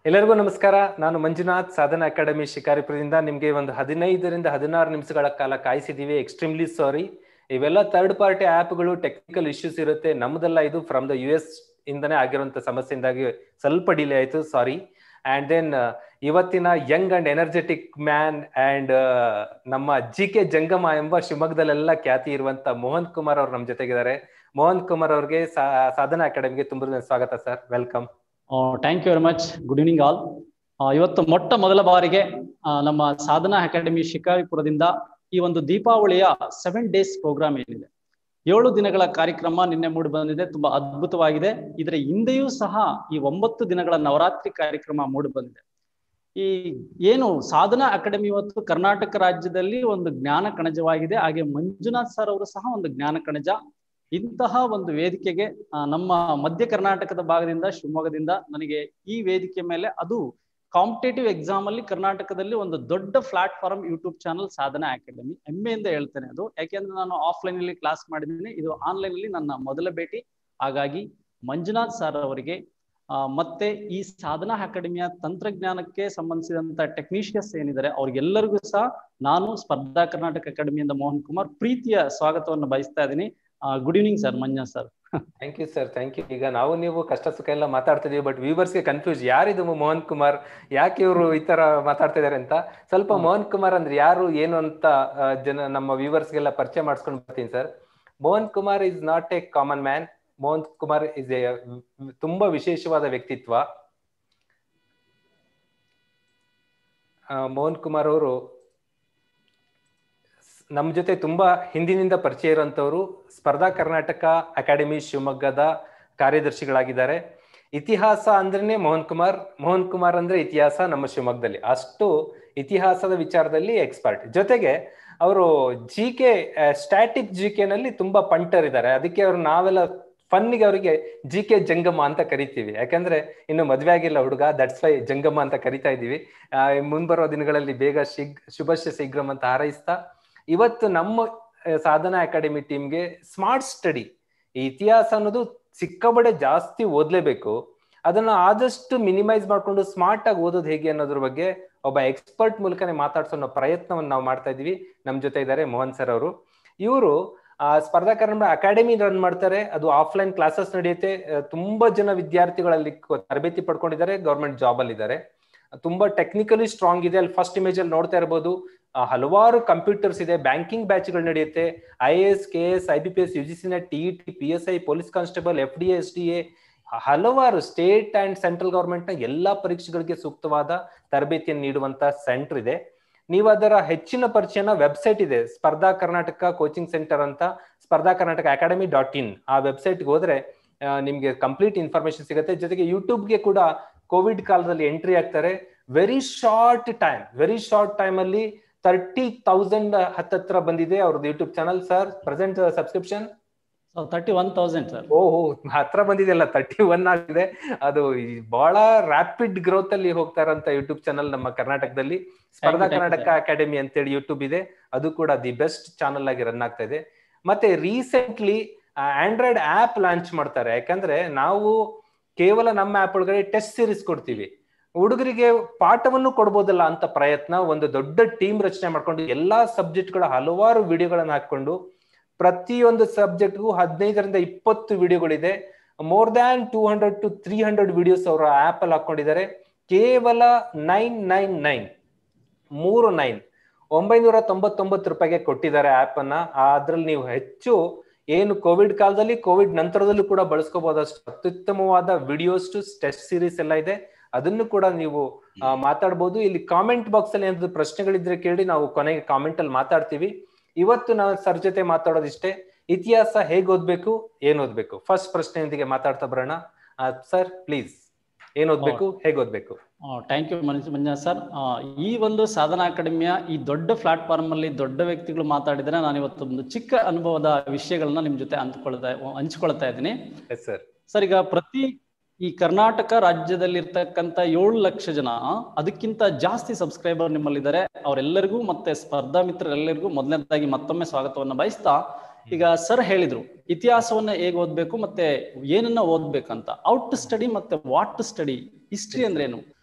ಎಲ್ಲರಿಗೂ ನಮಸ್ಕಾರ ನಾನು ಮಂಜುನಾಥ್ ಸಾಧನ ಅಕಾಡೆಮಿ ಶಿಕಾರಿಪುರದಿಂದ ನಿಮಗೆ ಒಂದು ಹದಿನೈದರಿಂದ ಹದಿನಾರು ನಿಮಿಷಗಳ ಕಾಲ ಕಾಯಿಸಿದ್ದೀವಿ ಎಕ್ಸ್ಟ್ರೀಮ್ಲಿ ಸಾರಿ ಇವೆಲ್ಲ ಥರ್ಡ್ ಪಾರ್ಟಿ ಆ್ಯಪ್ಗಳು ಟೆಕ್ನಿಕಲ್ ಇಶ್ಯೂಸ್ ಇರುತ್ತೆ ನಮ್ದೆಲ್ಲ ಇದು ಫ್ರಮ್ ದ ಯು ಎಸ್ ಇಂದನೇ ಆಗಿರುವಂತ ಸಮಸ್ಯೆಯಿಂದಾಗಿ ಸ್ವಲ್ಪ ಡಿಲೇ ಆಯಿತು ಸಾರಿ ಅಂಡ್ ದೆನ್ ಇವತ್ತಿನ young and energetic man and ನಮ್ಮ ಜಿ ಕೆ ಜಂಗಮ ಎಂಬ ಶಿವಮೊಗ್ಗದಲ್ಲೆಲ್ಲ ಖ್ಯಾತಿ ಇರುವಂತ ಮೋಹನ್ ಕುಮಾರ್ ಅವ್ರು ನಮ್ಮ ಜೊತೆಗಿದ್ದಾರೆ ಮೋಹನ್ ಕುಮಾರ್ ಅವ್ರಿಗೆ ಸಾಧನಾ ಅಕಾಡೆಮಿಗೆ ತುಂಬ ಸ್ವಾಗತ sir welcome thank you very much good evening all ಇವತ್ತು ಮೊಟ್ಟ ಮೊದಲ ಬಾರಿಗೆ ನಮ್ಮ ಸಾಧನಾ ಅಕಾಡೆಮಿ ಶಿಕಾರಿಪುರದಿಂದ ಈ ಒಂದು ದೀಪಾವಳಿಯ ಸೆವೆನ್ ಡೇಸ್ ಪ್ರೋಗ್ರಾಮ್ ಏನಿದೆ ಏಳು ದಿನಗಳ ಕಾರ್ಯಕ್ರಮ ನಿನ್ನೆ ಮೂಡಿ ಬಂದಿದೆ ತುಂಬಾ ಅದ್ಭುತವಾಗಿದೆ ಇದರ ಹಿಂದೆಯೂ ಸಹ ಈ ಒಂಬತ್ತು ದಿನಗಳ ನವರಾತ್ರಿ ಕಾರ್ಯಕ್ರಮ ಮೂಡಿ ಬಂದಿದೆ ಈ ಏನು ಸಾಧನಾ ಅಕಾಡೆಮಿ ಇವತ್ತು ಕರ್ನಾಟಕ ರಾಜ್ಯದಲ್ಲಿ ಒಂದು ಜ್ಞಾನ ಕಣಜವಾಗಿದೆ ಹಾಗೆ ಮಂಜುನಾಥ್ ಸರ್ ಅವರು ಸಹ ಒಂದು ಜ್ಞಾನ ಕಣಜ ಇಂತಹ ಒಂದು ವೇದಿಕೆಗೆ ನಮ್ಮ ಮಧ್ಯ ಕರ್ನಾಟಕದ ಭಾಗದಿಂದ ಶಿವಮೊಗ್ಗದಿಂದ ನನಗೆ ಈ ವೇದಿಕೆ ಮೇಲೆ ಅದು ಕಾಂಪಿಟೇಟಿವ್ ಎಕ್ಸಾಮ್ ಅಲ್ಲಿ ಕರ್ನಾಟಕದಲ್ಲಿ ಒಂದು ದೊಡ್ಡ platform YouTube channel Sadhana academy ಹೆಮ್ಮೆಯಿಂದ ಹೇಳ್ತೇನೆ ಅದು ಯಾಕೆಂದ್ರೆ ನಾನು ಆಫ್ಲೈನ್ ಅಲ್ಲಿ ಕ್ಲಾಸ್ ಮಾಡಿದ್ದೀನಿ ಇದು ಆನ್ಲೈನ್ ಅಲ್ಲಿ ನನ್ನ ಮೊದಲ ಭೇಟಿ ಹಾಗಾಗಿ ಮಂಜುನಾಥ್ ಸರ್ ಅವರಿಗೆ ಮತ್ತೆ ಈ ಸಾಧನಾ ಅಕಾಡೆಮಿಯ ತಂತ್ರಜ್ಞಾನಕ್ಕೆ ಸಂಬಂಧಿಸಿದಂತ ಟೆಕ್ನಿಷಿಯನ್ಸ್ ಏನಿದ್ದಾರೆ ಅವ್ರಿಗೆಲ್ಲರಿಗೂ ಸಹ ನಾನು ಸ್ಪರ್ಧಾ ಕರ್ನಾಟಕ ಅಕಾಡೆಮಿಯಿಂದ ಮೋಹನ್ ಕುಮಾರ್ ಪ್ರೀತಿಯ ಸ್ವಾಗತವನ್ನು ಬಯಸ್ತಾ ಇದ್ದೀನಿ good evening sir Manjunath sir thank you sir thank you ಈಗ ನಾವು ನೀವು ಕಷ್ಟ ಸುಖ ಎಲ್ಲ ಮಾತಾಡ್ತಿದೀವಿ ಬಟ್ ವ್ಯೂವರ್ಸ್ಗೆ ಕನ್ಫ್ಯೂಸ್ ಯಾರಿದು ಮೋಹನ್ ಕುಮಾರ್ ಯಾಕೆ ಇವರು ಈ ತರ ಮಾತಾಡ್ತಿದ್ದಾರೆ ಅಂತ ಸ್ವಲ್ಪ ಮೋಹನ್ ಕುಮಾರ್ ಅಂದ್ರೆ ಯಾರು ಏನು ಅಂತ ಜನ ನಮ್ಮ ವ್ಯೂವರ್ಸ್ಗೆಲ್ಲ ಪರಿಚಯ ಮಾಡಿಸ್ಕೊಂಡು ಬರ್ತೀನಿ sir Mohan Kumar is not a common man Mohan Kumar is a ತುಂಬಾ ವಿಶೇಷವಾದ ವ್ಯಕ್ತಿತ್ವ ಮೋಹನ್ ಕುಮಾರ್ ಅವರು ನಮ್ಮ ಜೊತೆ ತುಂಬಾ ಹಿಂದಿನಿಂದ ಪರಿಚಯ ಇರುವಂತವರು ಸ್ಪರ್ಧಾ ಕರ್ನಾಟಕ ಅಕಾಡೆಮಿ ಶಿವಮೊಗ್ಗದ ಕಾರ್ಯದರ್ಶಿಗಳಾಗಿದ್ದಾರೆ ಇತಿಹಾಸ ಅಂದ್ರೇನೆ ಮೋಹನ್ ಕುಮಾರ್ ಮೋಹನ್ ಕುಮಾರ್ ಅಂದ್ರೆ ಇತಿಹಾಸ ನಮ್ಮ ಶಿವಮೊಗ್ಗದಲ್ಲಿ ಅಷ್ಟು ಇತಿಹಾಸದ ವಿಚಾರದಲ್ಲಿ ಎಕ್ಸ್ಪರ್ಟ್ ಜೊತೆಗೆ ಅವರು G K static G K ನಲ್ಲಿ ತುಂಬಾ ಪಂಟರ್ ಇದ್ದಾರೆ ಅದಕ್ಕೆ ಅವರು ನಾವೆಲ್ಲ ಫನ್ನಿಗೆ ಅವರಿಗೆ ಜಿ ಕೆ ಜಂಗಮ ಅಂತ ಕರಿತೀವಿ ಯಾಕಂದ್ರೆ ಇನ್ನು ಮದ್ವೆ ಆಗಿಲ್ಲ ಹುಡುಗ ದಟ್ಸ್ ವೈ ಜಂಗಮ ಅಂತ ಕರಿತಾ ಇದೀವಿ ಮುಂಬರುವ ದಿನಗಳಲ್ಲಿ ಬೇಗ ಶಿಗ್ ಶುಭಶ್ಯ ಶೀಘ್ರಂ ಅಂತ ಹಾರೈಸ್ತಾ ಇವತ್ತು ನಮ್ಮ ಸಾಧನಾ ಅಕಾಡೆಮಿ ಟೀಮ್ಗೆ ಸ್ಮಾರ್ಟ್ ಸ್ಟಡಿ ಈ ಇತಿಹಾಸ ಅನ್ನೋದು ಸಿಕ್ಕಾಬಡೆ ಜಾಸ್ತಿ ಓದ್ಲೇಬೇಕು ಅದನ್ನ ಆದಷ್ಟು ಮಿನಿಮೈಸ್ ಮಾಡ್ಕೊಂಡು ಸ್ಮಾರ್ಟ್ ಆಗಿ ಓದೋದು ಹೇಗೆ ಅನ್ನೋದ್ರ ಬಗ್ಗೆ ಒಬ್ಬ ಎಕ್ಸ್ಪರ್ಟ್ ಮೂಲಕನೇ ಮಾತಾಡ್ಸೋ ಪ್ರಯತ್ನವನ್ನು ನಾವು ಮಾಡ್ತಾ ಇದೀವಿ ನಮ್ ಜೊತೆ ಇದ್ದಾರೆ ಮೋಹನ್ ಸರ್ ಅವರು ಇವರು ಸ್ಪರ್ಧಾ ಕರ್ನಾಟಕ ಅಕಾಡೆಮಿ ರನ್ ಮಾಡ್ತಾರೆ ಅದು ಆಫ್ಲೈನ್ ಕ್ಲಾಸಸ್ ನಡೆಯುತ್ತೆ ತುಂಬಾ ಜನ ವಿದ್ಯಾರ್ಥಿಗಳಲ್ಲಿ ತರಬೇತಿ ಪಡ್ಕೊಂಡಿದ್ದಾರೆ ಗೌರ್ಮೆಂಟ್ ಜಾಬ್ ಅಲ್ಲಿ ಇದ್ದಾರೆ ತುಂಬಾ ಟೆಕ್ನಿಕಲಿ ಸ್ಟ್ರಾಂಗ್ ಇದೆ ಅಲ್ಲಿ ಫಸ್ಟ್ ಇಮೇಜ್ ಅಲ್ಲಿ ನೋಡ್ತಾ ಇರಬಹುದು ಹಲವಾರು ಕಂಪ್ಯೂಟರ್ಸ್ ಇದೆ ಬ್ಯಾಂಕಿಂಗ್ ಬ್ಯಾಚ್ಗಳು ನಡೆಯುತ್ತೆ I A S K S I B P S U G C net T T P S I police constable F D S D A ಹಲವಾರು ಸ್ಟೇಟ್ ಅಂಡ್ ಸೆಂಟ್ರಲ್ ಗವರ್ಮೆಂಟ್ ನ ಎಲ್ಲಾ ಪರೀಕ್ಷೆಗಳಿಗೆ ಸೂಕ್ತವಾದ ತರಬೇತಿಯನ್ನು ನೀಡುವಂತ centre ಇದೆ ನೀವು ಅದರ ಹೆಚ್ಚಿನ ಪರಿಚಯನ ವೆಬ್ಸೈಟ್ ಇದೆ ಸ್ಪರ್ಧಾ ಕರ್ನಾಟಕ ಕೋಚಿಂಗ್ ಸೆಂಟರ್ ಅಂತ ಸ್ಪರ್ಧಾ ಕರ್ನಾಟಕ ಅಕಾಡೆಮಿ ಡಾಟ್ ಇನ್ ಆ ವೆಬ್ಸೈಟ್ಗೆ ಹೋದ್ರೆ ನಿಮ್ಗೆ ಕಂಪ್ಲೀಟ್ ಇನ್ಫಾರ್ಮೇಶನ್ ಸಿಗುತ್ತೆ ಜೊತೆಗೆ ಯೂಟ್ಯೂಬ್ಗೆ ಕೂಡ ಕೋವಿಡ್ ಕಾಲದಲ್ಲಿ ಎಂಟ್ರಿ ಆಗ್ತಾರೆ very short time very short time ಅಲ್ಲಿ ತರ್ಟಿ ತೌಸಂಡ್ ಹತ್ತತ್ರ ಬಂದಿದೆ ಅವ್ರದ್ದು YouTube channel sir present subscription thirty one thousand sir ಓಹೋ ಹತ್ರ ಬಂದಿದೆಯಲ್ಲ ತರ್ಟಿ ಒನ್ ಆಗಿದೆ ಅದು ಬಹಳ ರ್ಯಾಪಿಡ್ ಗ್ರೋತ್ ಅಲ್ಲಿ ಹೋಗ್ತಾ ಇರೋಂತ ಯೂಟ್ಯೂಬ್ ಚಾನಲ್ ನಮ್ಮ ಕರ್ನಾಟಕದಲ್ಲಿ ಸ್ಪರ್ಧಾ ಕರ್ನಾಟಕ ಅಕಾಡೆಮಿ ಅಂತೇಳಿ ಯೂಟ್ಯೂಬ್ ಇದೆ ಅದು ಕೂಡ ದಿ ಬೆಸ್ಟ್ ಚಾನಲ್ ಆಗಿ ರನ್ ಆಗ್ತಾ ಇದೆ ಮತ್ತೆ ರೀಸೆಂಟ್ಲಿ ಆಂಡ್ರಾಯ್ಡ್ ಆಪ್ ಲಾಂಚ್ ಮಾಡ್ತಾರೆ ಯಾಕಂದ್ರೆ ನಾವು ಕೇವಲ ನಮ್ಮ ಆಪ್ ಒಳಗಡೆ ಟೆಸ್ಟ್ ಸೀರೀಸ್ ಕೊಡ್ತೀವಿ ಹುಡುಗರಿಗೆ ಪಾಠವನ್ನು ಕೊಡ್ಬೋದಲ್ಲ ಅಂತ ಪ್ರಯತ್ನ ಒಂದು ದೊಡ್ಡ ಟೀಮ್ ರಚನೆ ಮಾಡ್ಕೊಂಡು ಎಲ್ಲಾ ಸಬ್ಜೆಕ್ಟ್ಗಳ ಹಲವಾರು ವಿಡಿಯೋಗಳನ್ನ ಹಾಕೊಂಡು ಪ್ರತಿಯೊಂದು ಸಬ್ಜೆಕ್ಟ್ಗೂ ಹದಿನೈದರಿಂದ ಇಪ್ಪತ್ತು ವಿಡಿಯೋಗಳಿದೆ more than two hundred to three hundred videos ಅವರ ಆಪ್ ಅಲ್ಲಿ ಹಾಕೊಂಡಿದ್ದಾರೆ ಕೇವಲ ನೈನ್ ನೈನ್ ನೈನ್ ಮೂರು ನೈನ್ ಒಂಬೈನೂರ ತೊಂಬತ್ತೊಂಬತ್ತು ರೂಪಾಯಿಗೆ ಕೊಟ್ಟಿದ್ದಾರೆ ಆಪ್ ಅನ್ನ ಅದ್ರಲ್ಲಿ ನೀವು ಹೆಚ್ಚು ಏನು ಕೋವಿಡ್ ಕಾಲದಲ್ಲಿ ಕೋವಿಡ್ ನಂತರದಲ್ಲೂ ಕೂಡ ಬಳಸ್ಕೋಬಹುದಷ್ಟು ಅತ್ಯುತ್ತಮವಾದ ವಿಡಿಯೋಸ್ ಟೆಸ್ಟ್ ಸೀರೀಸ್ ಎಲ್ಲ ಇದೆ ಅದನ್ನು ಕೂಡ ನೀವು ಮಾತಾಡ್ಬೋದು ಇಲ್ಲಿ ಕಾಮೆಂಟ್ ಬಾಕ್ಸ್ ಅಲ್ಲಿ ಏನಾದ್ರು ಪ್ರಶ್ನೆಗಳಿದ್ರೆ ಕೇಳಿ ನಾವು ಕೊನೆಗೆ ಕಾಮೆಂಟ್ ಅಲ್ಲಿ ಮಾತಾಡ್ತೀವಿ ಇವತ್ತು ನಾವು ಸರ್ ಜೊತೆ ಮಾತಾಡೋದಿಷ್ಟೇ ಇತಿಹಾಸ ಹೇಗ್ ಓದ್ಬೇಕು ಏನ್ ಓದ್ಬೇಕು ಫಸ್ಟ್ ಪ್ರಶ್ನೆಯೊಂದಿಗೆ ಮಾತಾಡ್ತಾ ಬರೋಣ ಸರ್ ಪ್ಲೀಸ್ ಏನ್ ಓದ್ಬೇಕು ಹೇಗ್ ಓದ್ಬೇಕು ಥ್ಯಾಂಕ್ ಯು ಮಂಜುನಾಥ್ ಸರ್ ಈ ಒಂದು ಸಾಧನಾ ಅಕಾಡೆಮಿಯ ಈ ದೊಡ್ಡ ಪ್ಲಾಟ್ಫಾರ್ಮ್ ಅಲ್ಲಿ ದೊಡ್ಡ ವ್ಯಕ್ತಿಗಳು ಮಾತಾಡಿದ್ರೆ ನಾನು ಇವತ್ತು ಒಂದು ಚಿಕ್ಕ ಅನುಭವದ ವಿಷಯಗಳನ್ನ ನಿಮ್ ಜೊತೆ ಹಂಚ್ಕೊಳ್ತಾ ಹಂಚ್ಕೊಳ್ತಾ ಇದ್ದೀನಿ ಸರ್ ಸರ್ ಈಗ ಪ್ರತಿ ಈ ಕರ್ನಾಟಕ ರಾಜ್ಯದಲ್ಲಿರ್ತಕ್ಕಂಥ ಏಳು ಲಕ್ಷ ಜನ ಅದಕ್ಕಿಂತ ಜಾಸ್ತಿ ಸಬ್ಸ್ಕ್ರೈಬರ್ ನಿಮ್ಮಲ್ಲಿದ್ದಾರೆ ಅವರೆಲ್ಲರಿಗೂ ಮತ್ತೆ ಸ್ಪರ್ಧಾ ಮಿತ್ರರೆಲ್ಲರಿಗೂ ಮೊದಲನೇದಾಗಿ ಮತ್ತೊಮ್ಮೆ ಸ್ವಾಗತವನ್ನ ಬಯಸ್ತಾ ಈಗ ಸರ್ ಹೇಳಿದ್ರು ಇತಿಹಾಸವನ್ನ ಹೇಗೆ ಓದ್ಬೇಕು ಮತ್ತೆ ಏನನ್ನ ಓದ್ಬೇಕಂತ ಔಟ್ ಟು ಸ್ಟಡಿ ಮತ್ತೆ ವಾಟ್ ಟು ಸ್ಟಡಿ ಹಿಸ್ಟ್ರಿ ಅಂದ್ರೇನು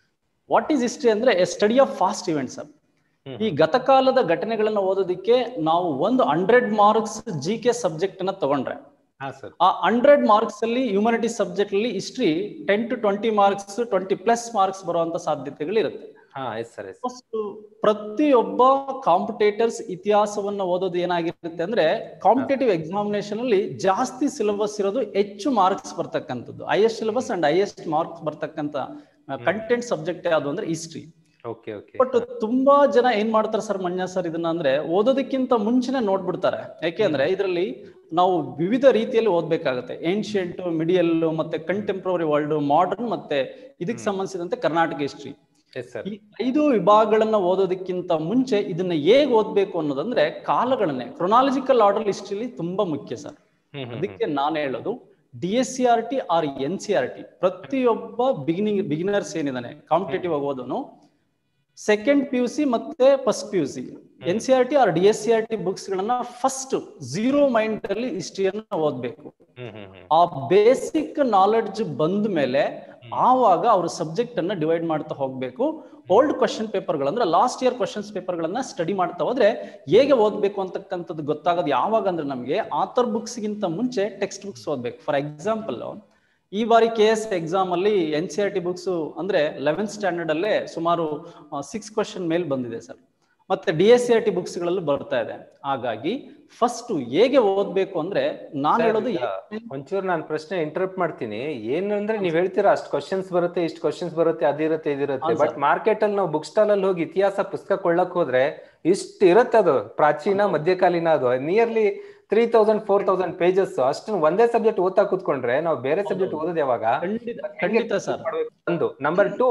ವಾಟ್ ಈಸ್ ಹಿಸ್ಟ್ರಿ ಅಂದ್ರೆ a study of past events sir hmm. ಈ ಗತಕಾಲದ ಘಟನೆಗಳನ್ನ ಓದೋದಕ್ಕೆ ನಾವು ಒಂದು hundred marks G K subject ಅನ್ನ ತಗೊಂಡ್ರೆ ಹಾ ಸರ್ ಆ ಹಂಡ್ರೆಡ್ ಮಾರ್ಕ್ಸ್ ಅಲ್ಲಿ ಹ್ಯೂಮನಿಟೀಸ್ ಸಬ್ಜೆಕ್ಟ್ ಅಲ್ಲಿ history ten to twenty marks twenty plus marks ಬರುವಂತ ಸಾಧ್ಯತೆಗಳಿರುತ್ತೆ ಹಾ ಎಸ್ ಸರ್ ಎಸ್ ಫಸ್ಟ್ ಪ್ರತಿಯೊಬ್ಬ ಕಾಂಪಿಟೇಟರ್ಸ್ ಇತಿಹಾಸವನ್ನ ಓದೋದು ಏನಾಗಿರುತ್ತೆ ಅಂದ್ರೆ ಕಾಂಪಿಟೇಟಿವ್ ಎಕ್ಸಾಮಿನೇಷನ್ ಅಲ್ಲಿ ಜಾಸ್ತಿ ಸಿಲೆಬಸ್ ಇರೋದು ಹೆಚ್ಚು ಮಾರ್ಕ್ಸ್ ಬರ್ತಕ್ಕಂಥದ್ದು highest syllabus and highest marks ಬರ್ತಕ್ಕಂಥ ಕಂಟೆಂಟ್ ಸಬ್ಜೆಕ್ಟ್ ಯಾವುದು ಅಂದ್ರೆ ಹಿಸ್ಟ್ರಿ ಓಕೆ ಓಕೆ ಬಟ್ ತುಂಬಾ ಜನ ಏನ್ ಮಾಡ್ತಾರೆ ಸರ್ ಮಂಜ ಸರ್ ಇದನ್ನ ಅಂದ್ರೆ ಓದೋದಕ್ಕಿಂತ ಮುಂಚೆನೆ ನೋಡ್ಬಿಡ್ತಾರೆ ಯಾಕೆಂದ್ರೆ ಇದರಲ್ಲಿ ನಾವು ವಿವಿಧ ರೀತಿಯಲ್ಲಿ ಓದ್ಬೇಕಾಗುತ್ತೆ ಏನ್ಷಿಯಂಟ್ ಮಿಡಿಯಲ್ ಮತ್ತೆ ಕಂಟೆಂಪ್ರವರಿ ವರ್ಲ್ಡ್ ಮಾಡರ್ನ್ ಮತ್ತೆ ಇದಕ್ಕೆ ಸಂಬಂಧಿಸಿದಂತೆ ಕರ್ನಾಟಕ ಹಿಸ್ಟ್ರಿ ಎಸ್ ಸರ್ ಈ ಐದು ವಿಭಾಗಗಳನ್ನ ಓದೋದಕ್ಕಿಂತ ಮುಂಚೆ ಇದನ್ನ ಹೇಗ್ ಓದ್ಬೇಕು ಅನ್ನೋದಂದ್ರೆ ಕಾಲಗಳನ್ನೇ ಕ್ರೊನಾಲಜಿಕಲ್ ಆರ್ಡರ್ ಹಿಸ್ಟ್ರಿಲಿ ತುಂಬಾ ಮುಖ್ಯ ಸರ್ ಹ್ಮ್ ಹ್ಮ್ ಅದಕ್ಕೆ ನಾನು ಹೇಳೋದು D S C R T R N C R T ಪ್ರತಿಯೊಬ್ಬ ಬಿಗಿನಿಂಗ್ ಬಿಗಿನರ್ಸ್ ಏನಿದಾನೆ ಕಾಂಪಿಟೇಟಿವ್ ಆಗಿ ಓದೋನು ಸೆಕೆಂಡ್ ಪಿ ಯು ಸಿ ಮತ್ತೆ first P U C N C R T R D S C R T books ಗಳನ್ನ first zero mind ಅಲ್ಲಿ ಹಿಸ್ಟ್ರಿಯನ್ನ ಓದ್ಬೇಕು ಹ್ಮ್ ಹ್ಮ್ ಹ್ಮ್ ಆ ಬೇಸಿಕ್ ನಾಲೆಡ್ಜ್ ಬಂದ ಮೇಲೆ ಆವಾಗ ಅವ್ರ ಸಬ್ಜೆಕ್ಟ್ ಅನ್ನ ಡಿವೈಡ್ ಮಾಡ್ತಾ ಹೋಗ್ಬೇಕು ಓಲ್ಡ್ ಕ್ವಶನ್ ಪೇಪರ್ಗಳು ಅಂದ್ರೆ ಲಾಸ್ಟ್ ಇಯರ್ ಕ್ವಶನ್ಸ್ ಪೇಪರ್ಗಳನ್ನ ಸ್ಟಡಿ ಮಾಡ್ತಾ ಹೋದ್ರೆ ಹೇಗೆ ಓದ್ಬೇಕು ಅಂತಕ್ಕಂಥದ್ದು ಗೊತ್ತಾಗೋದು ಯಾವಾಗ ಅಂದ್ರೆ ನಮಗೆ ಆಥರ್ ಬುಕ್ಸ್ ಗಿಂತ ಮುಂಚೆ ಟೆಕ್ಸ್ಟ್ ಬುಕ್ಸ್ ಓದ್ಬೇಕು ಫಾರ್ ಎಕ್ಸಾಂಪಲ್ ಈ ಬಾರಿ ಕೆ ಎಸ್ ಎಕ್ಸಾಮ್ ಅಲ್ಲಿ N C R T books ಅಂದ್ರೆ ಲೆವೆಂತ್ ಸ್ಟ್ಯಾಂಡರ್ಡ್ ಅಲ್ಲೇ ಸುಮಾರು ಸಿಕ್ಸ್ ಕ್ವಶನ್ ಮೇಲ್ ಬಂದಿದೆ ಸರ್ ಮತ್ತೆ D S C R T books ಗಳಲ್ಲೂ ಬರ್ತಾ ಇದೆ ಹಾಗಾಗಿ ಫಸ್ಟ್ ಹೇಗೆ ಓದ್ಬೇಕು ಅಂದ್ರೆ ನಾನು Sir, ಹೇಳೋದು ಈಗ ಒಂಚೂರು ನಾನು ಪ್ರಶ್ನೆ ಇಂಟರಪ್ಟ್ ಮಾಡ್ತೀನಿ ಏನು ಅಂದ್ರೆ ನೀವ್ ಹೇಳ್ತೀರಾ ಅಷ್ಟು ಕ್ವಶನ್ಸ್ ಬರುತ್ತೆ ಇಷ್ಟು ಕ್ವಶನ್ಸ್ ಬರುತ್ತೆ ಅದಿರುತ್ತೆ ಇದಿರುತ್ತೆ ಹೌದು ಬಟ್ ಮಾರ್ಕೆಟ್ ಅಲ್ಲಿ ನಾವು ಬುಕ್ ಸ್ಟಾಲ್ ಅಲ್ಲಿ ಹೋಗಿ ಇತಿಹಾಸ ಪುಸ್ತಕ ಕೊಳ್ಳಕ್ ಹೋದ್ರೆ ಇಷ್ಟು ಇರುತ್ತೆ ಅದು ಪ್ರಾಚೀನ ಮಧ್ಯಕಾಲೀನ ಅದು nearly three thousand four thousand pages ಅಷ್ಟು ಒಂದೇ ಸಬ್ಜೆಕ್ಟ್ ಓದ್ತಾ ಕೂತ್ಕೊಂಡ್ರೆ ನಾವು ಬೇರೆ ಸಬ್ಜೆಕ್ಟ್ ಓದೋದು ಯಾವಾಗ ಖಂಡಿತ ಖಂಡಿತ ಸರ್ ಒಂದು ನಂಬರ್ ಟೂ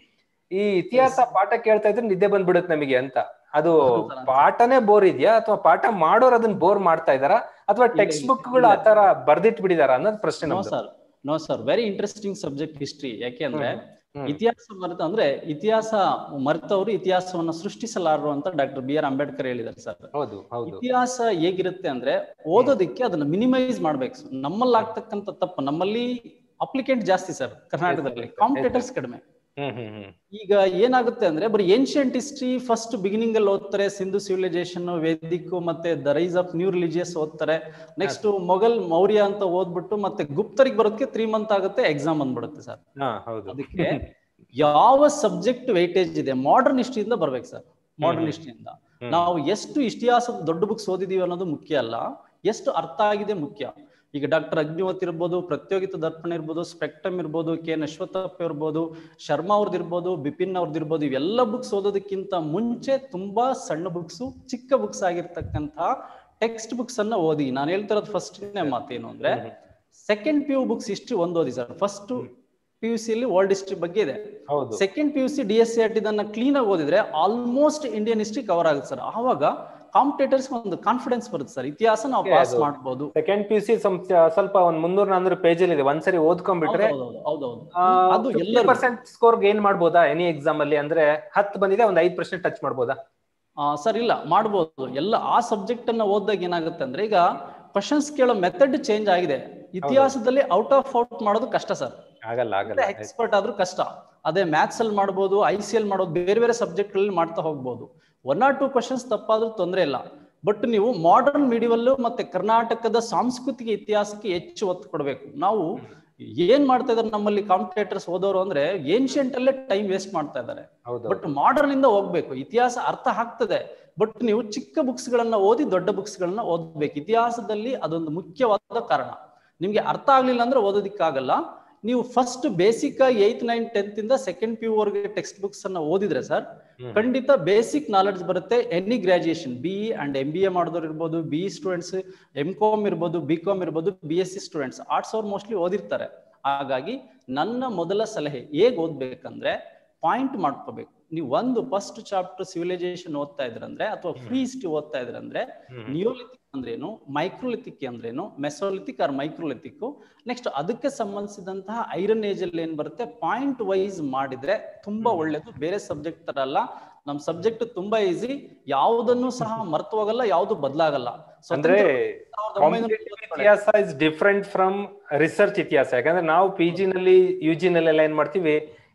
ಈ ಇತಿಹಾಸ ಪಾಠ ಕೇಳ್ತಾ ಇದ್ರೆ ನಿದ್ದೆ ಬಂದ್ಬಿಡುತ್ತೆ ನಮಗೆ ಅಂತ ಅದು ಹೌದು sir. ಪಾಠನೇ ಬೋರ್ ಇದೆಯಾ ಅಥವಾ ಪಾಠ ಮಾಡೋರು ಅದನ್ನ ಬೋರ್ ಮಾಡ್ತಾ ಇದಾರ ಅಥವಾ ಟೆಕ್ಸ್ಟ್ ಇಲ್ಲ. ಬುಕ್ ಗಳು ಆತರ ಬರ್ದಿಟ್ ಬಿಡಿದಾರ ಅನ್ನೋದು ಪ್ರಶ್ನೆ ನೋ ನಮ್ದು sir no sir very interesting subject history ಯಾಕೆ ಅಂದ್ರೆ ಹ್ಮ್. ಇತಿಹಾಸ ಮರೆತ ಅಂದ್ರೆ ಇತಿಹಾಸ ಮರೆತವರು ಇತಿಹಾಸವನ್ನ ಸೃಷ್ಟಿಸಲಾರರು ಅಂತ ಡಾಕ್ಟರ್ ಬಿ ಆರ್ ಅಂಬೇಡ್ಕರ್ ಹೇಳಿದ್ದಾರೆ ಸರ್ ಹೌದು ಹೌದು ಇತಿಹಾಸ ಹೇಗಿರುತ್ತೆ ಅಂದ್ರೆ ಓದೋದಕ್ಕೆ ಅದನ್ನ ಮಿನಿಮೈಸ್ ಮಾಡ್ಬೇಕು ನಮ್ಮಲ್ಲಿ ಆಗ್ತಕ್ಕಂಥ ತಪ್ಪು ನಮ್ಮಲ್ಲಿ ಅಪ್ಲಿಕೆಂಟ್ ಜಾಸ್ತಿ ಸರ್ ಕರ್ನಾಟಕದಲ್ಲಿ Yes, sir. ಕಾಂಪಿಟೇಟರ್ಸ್ ಕಡಿಮೆ ಹ್ಮ್ ಹ್ಮ್ ಹ್ಮ್ ಈಗ ಏನಾಗುತ್ತೆ ಅಂದ್ರೆ ಬರೀ ಏನ್ಷಿಯಂಟ್ ಹಿಸ್ಟ್ರಿ ಫಸ್ಟ್ ಬಿಗಿನಿಂಗ್ ಅಲ್ಲಿ ಓದ್ತಾರೆ ಸಿಂಧು ಸಿವಿಲೈಸೇಷನ್ ವೇದಿಕ್ ಮತ್ತೆ the rise of new religious ಓದ್ತಾರೆ ನೆಕ್ಸ್ಟ್ ಮೊಘಲ್ ಮೌರ್ಯ ಅಂತ ಓದ್ಬಿಟ್ಟು ಮತ್ತೆ ಗುಪ್ತರಿಗೆ ಬರೋದಕ್ಕೆ ತ್ರೀ ಮಂತ್ ಆಗುತ್ತೆ ಎಕ್ಸಾಮ್ ಬಂದ್ಬಿಡುತ್ತೆ ಸರ್ ಹಾ ಹೌದು ಅದಕ್ಕೆ ಯಾವ ಸಬ್ಜೆಕ್ಟ್ ವೈಟೇಜ್ ಇದೆ ಮಾಡರ್ನ್ ಹಿಸ್ಟ್ರಿಯಿಂದ ಬರ್ಬೇಕು ಸರ್ ಮಾಡರ್ನ್ ಹಿಸ್ಟ್ರಿಯಿಂದ ಹ್ಮ್. ನಾವು ಎಷ್ಟು ಇತಿಹಾಸದ ದೊಡ್ಡ ಬುಕ್ಸ್ ಓದಿದೀವಿ ಅನ್ನೋದು ಮುಖ್ಯ ಅಲ್ಲ ಎಷ್ಟು ಅರ್ಥ ಆಗಿದೆ ಮುಖ್ಯ ಈಗ ಡಾಕ್ಟರ್ ಅಗ್ನಿವತ್ ಇರ್ಬೋದು ಪ್ರತ್ಯೋಗಿತ ದರ್ಪಣ ಇರ್ಬೋದು ಸ್ಪೆಕ್ಟಮ್ ಇರ್ಬೋದು ಕೆ ಎನ್ ಅಶ್ವತ್ಥಪ್ಪ ಇರ್ಬೋದು ಶರ್ಮಾ ಅವ್ರದ್ದು ಇರ್ಬೋದು ಬಿಪಿನ್ ಅವ್ರದ್ದು ಇರ್ಬೋದು ಇವೆಲ್ಲ ಬುಕ್ಸ್ ಓದೋದಕ್ಕಿಂತ ಮುಂಚೆ ತುಂಬಾ ಸಣ್ಣ ಬುಕ್ಸ್ ಚಿಕ್ಕ ಬುಕ್ಸ್ ಆಗಿರ್ತಕ್ಕಂತಹ ಟೆಕ್ಸ್ಟ್ ಬುಕ್ಸ್ ಅನ್ನ ಓದಿ ನಾನು ಹೇಳ್ತಿರೋದು ಫಸ್ಟ್ ಮಾತೇನು ಅಂದ್ರೆ second P U books history ಒಂದು ಓದಿ sir first P U C ಅಲ್ಲಿ ವರ್ಲ್ಡ್ ಹಿಸ್ಟ್ರಿ ಬಗ್ಗೆ ಇದೆ ಹೌದು second P U C D S C R T clean ಆಗಿ ಓದಿದ್ರೆ ಆಲ್ಮೋಸ್ಟ್ ಇಂಡಿಯನ್ ಹಿಸ್ಟ್ರಿ ಕವರ್ ಆಗುತ್ತೆ ಸರ್ ಆವಾಗ ಕಾಂಪಿಟೇಟರ್ಸ್ ಒಂದು ಕಾನ್ಫಿಡೆನ್ಸ್ ಬರುತ್ತೆ ಸರ್ ಇತಿಹಾಸ ನಾವು Okay, ಪಾಸ್ ಅದು- ಮಾಡ್ಬೋದು ಸೆಕೆಂಡ್ ಪಿ ಸಿ ಸ್ವಲ್ಪ ಒಂದ್ ಮುನ್ನೂರ್ ನಾನೂರು ಪೇಜ್ ಅಲ್ಲಿ ಇದೆ ಒಂದ್ಸರಿ ಓದ್ಕೊಂಡ್ಬಿಟ್ರೆ ಹೌದೌದು, ಹೌದೌದು ಅದು ಅದು ಎಲ್ಲರೂ ಪರ್ಸೆಂಟ್ ಸ್ಕೋರ್ ಗೇನ್ ಮಾಡ್ಬೋದಾ ಎನಿ ಎಕ್ಸಾಮ್ ಅಲ್ಲಿ ಅಂದ್ರೆ ಹತ್ತು ಬಂದಿದೆ ಒಂದ್ ಐದ್ ಪರ್ಸೆಂಟ್ ಟಚ್ ಮಾಡ್ಬೋದಾ ಸರ್ ಇಲ್ಲ ಮಾಡ್ಬೋದು ಎಲ್ಲ ಆ ಸಬ್ಜೆಕ್ಟ್ ಅನ್ನ ಓದಿದಾಗ ಏನಾಗುತ್ತೆ ಅಂದ್ರೆ ಈಗ ಕ್ವಶನ್ಸ್ ಕೇಳೋ ಮೆಥಡ್ ಚೇಂಜ್ ಆಗಿದೆ ಇತಿಹಾಸದಲ್ಲಿ ಔಟ್ ಆಫ್ ಔಟ್ ಮಾಡೋದು ಕಷ್ಟ ಸರ್ ಆಗಲ್ಲ ಆಗಲ್ಲ ಎಕ್ಸ್ಪರ್ಟ್ ಆದ್ರೂ ಕಷ್ಟ ಅದೇ ಮ್ಯಾಥ್ಸ್ ಅಲ್ಲಿ ಮಾಡ್ಬೋದು ಐ ಸಿ ಎಲ್ ಮಾಡೋದು ಬೇರೆ ಬೇರೆ ಸಬ್ಜೆಕ್ಟ್ ಅಲ್ಲಿ ಮಾಡ್ತಾ ಹೋಗ್ಬೋದು ಒನ್ ಆರ್ ಟೂ ಕ್ವಶನ್ಸ್ ತಪ್ಪಾದ್ರೂ ತೊಂದರೆ ಇಲ್ಲ ಬಟ್ ನೀವು ಮಾಡರ್ನ್ ಮೀಡಿಯವಲ್ಲು ಮತ್ತೆ ಕರ್ನಾಟಕದ ಸಾಂಸ್ಕೃತಿಕ ಇತಿಹಾಸಕ್ಕೆ ಹೆಚ್ಚು ಒತ್ತು ಕೊಡಬೇಕು ನಾವು ಏನ್ ಮಾಡ್ತಾ ಇದಾರೆ ನಮ್ಮಲ್ಲಿ ಕಾಂಪಿಟೇಟರ್ಸ್ ಓದೋರು ಅಂದ್ರೆ ಏನ್ಷಿಯಂಟ್ ಅಲ್ಲೇ ಟೈಮ್ ವೇಸ್ಟ್ ಮಾಡ್ತಾ ಇದ್ದಾರೆ ಹೌದು ಬಟ್ ಮಾಡರ್ನ್ ಇಂದ ಹೋಗ್ಬೇಕು ಇತಿಹಾಸ ಅರ್ಥ ಆಗ್ತದೆ ಬಟ್ ನೀವು ಚಿಕ್ಕ ಬುಕ್ಸ್ ಗಳನ್ನ ಓದಿ ದೊಡ್ಡ ಬುಕ್ಸ್ ಗಳನ್ನ ಓದ್ಬೇಕು ಇತಿಹಾಸದಲ್ಲಿ ಅದೊಂದು ಮುಖ್ಯವಾದ ಕಾರಣ ನಿಮ್ಗೆ ಅರ್ಥ ಆಗ್ಲಿಲ್ಲ ಅಂದ್ರೆ ಓದೋದಿಕ್ಕಾಗಲ್ಲ ನೀವು ಫಸ್ಟ್ ಬೇಸಿಕ್ ಆಗಿ ಏತ್ ನೈನ್ ಟೆಂತ್ ಇಂದ ಸೆಕೆಂಡ್ ಪಿ ವರ್ಗೆ ಟೆಕ್ಸ್ಟ್ ಬುಕ್ಸ್ ಅನ್ನ ಓದಿದ್ರೆ ಸರ್ ಹ್ಮ್. ಖಂಡಿತ ಬೇಸಿಕ್ ನಾಲೆಡ್ಜ್ ಬರುತ್ತೆ any graduation B and M B A ಮಾಡಿದವ್ರು ಇರ್ಬೋದು ಬಿ ಸ್ಟೂಡೆಂಟ್ಸ್ ಎಂ ಕಾಮ್ ಇರ್ಬೋದು ಬಿ ಕಾಮ್ ಇರ್ಬೋದು B S C students arts ಅವ್ರು ಮೋಸ್ಟ್ಲಿ ಓದಿರ್ತಾರೆ ಹಾಗಾಗಿ ನನ್ನ ಮೊದಲ ಸಲಹೆ ಹೇಗ್ ಓದ್ಬೇಕಂದ್ರೆ ಪಾಯಿಂಟ್ ಮಾಡ್ಕೋಬೇಕು ನೀವು ಒಂದು ಫಸ್ಟ್ ಚಾಪ್ಟರ್ ಸಿವಿಲೈಸೇಷನ್ ಓದ್ತಾ ಇದ್ರಂದ್ರೆ ಅಥವಾ ಫ್ರೀ ಹಿಸ್ಟ್ರಿ ಓದ್ತಾ ಇದ್ರಂದ್ರೆ ಹ್ಮ್. ನಿಯೋಲಿಥಿಕ್ ಅಂದ್ರೇನು ಮೈಕ್ರೋಲಿಥಿಕ್ ಅಂದ್ರೇನು ಮೆಸೋಲಿಥಿಕ್ ಆರ್ ಮೈಕ್ರೋಲಿಥಿಕ್ ನೆಕ್ಸ್ಟ್ ಅದಕ್ಕೆ ಸಂಬಂಧಿಸಿದಂತಹ ಐರನ್ ಏಜ್ ಅಲ್ಲಿ ಏನ್ ಬರುತ್ತೆ ಪಾಯಿಂಟ್ ವೈಸ್ ಮಾಡಿದ್ರೆ ತುಂಬಾ ಒಳ್ಳೇದು ಬೇರೆ ಸಬ್ಜೆಕ್ಟ್ ತರ ಅಲ್ಲ ನಮ್ ಸಬ್ಜೆಕ್ಟ್ ತುಂಬಾ ಈಸಿ ಯಾವುದನ್ನು ಸಹ ಮರ್ತು ಹೋಗಲ್ಲ ಯಾವ್ದು ಬದಲಾಗಲ್ಲ ಅಂದ್ರೆ ಸಾವಿರದ ಒಂಬೈನೂರ competitive ಇತಿಹಾಸ ಇಸ್ ಡಿಫ್ರೆಂಟ್ ಫ್ರಮ್ ರಿಸರ್ಚ್ ಇತಿಹಾಸ ಯಾಕಂದ್ರೆ ನಾವು ಪಿ ಜಿ ನಲ್ಲಿ ಯು ಜಿ ನಲ್ಲೆಲ್ಲ ಏನ್ ಮಾಡ್ತೀವಿ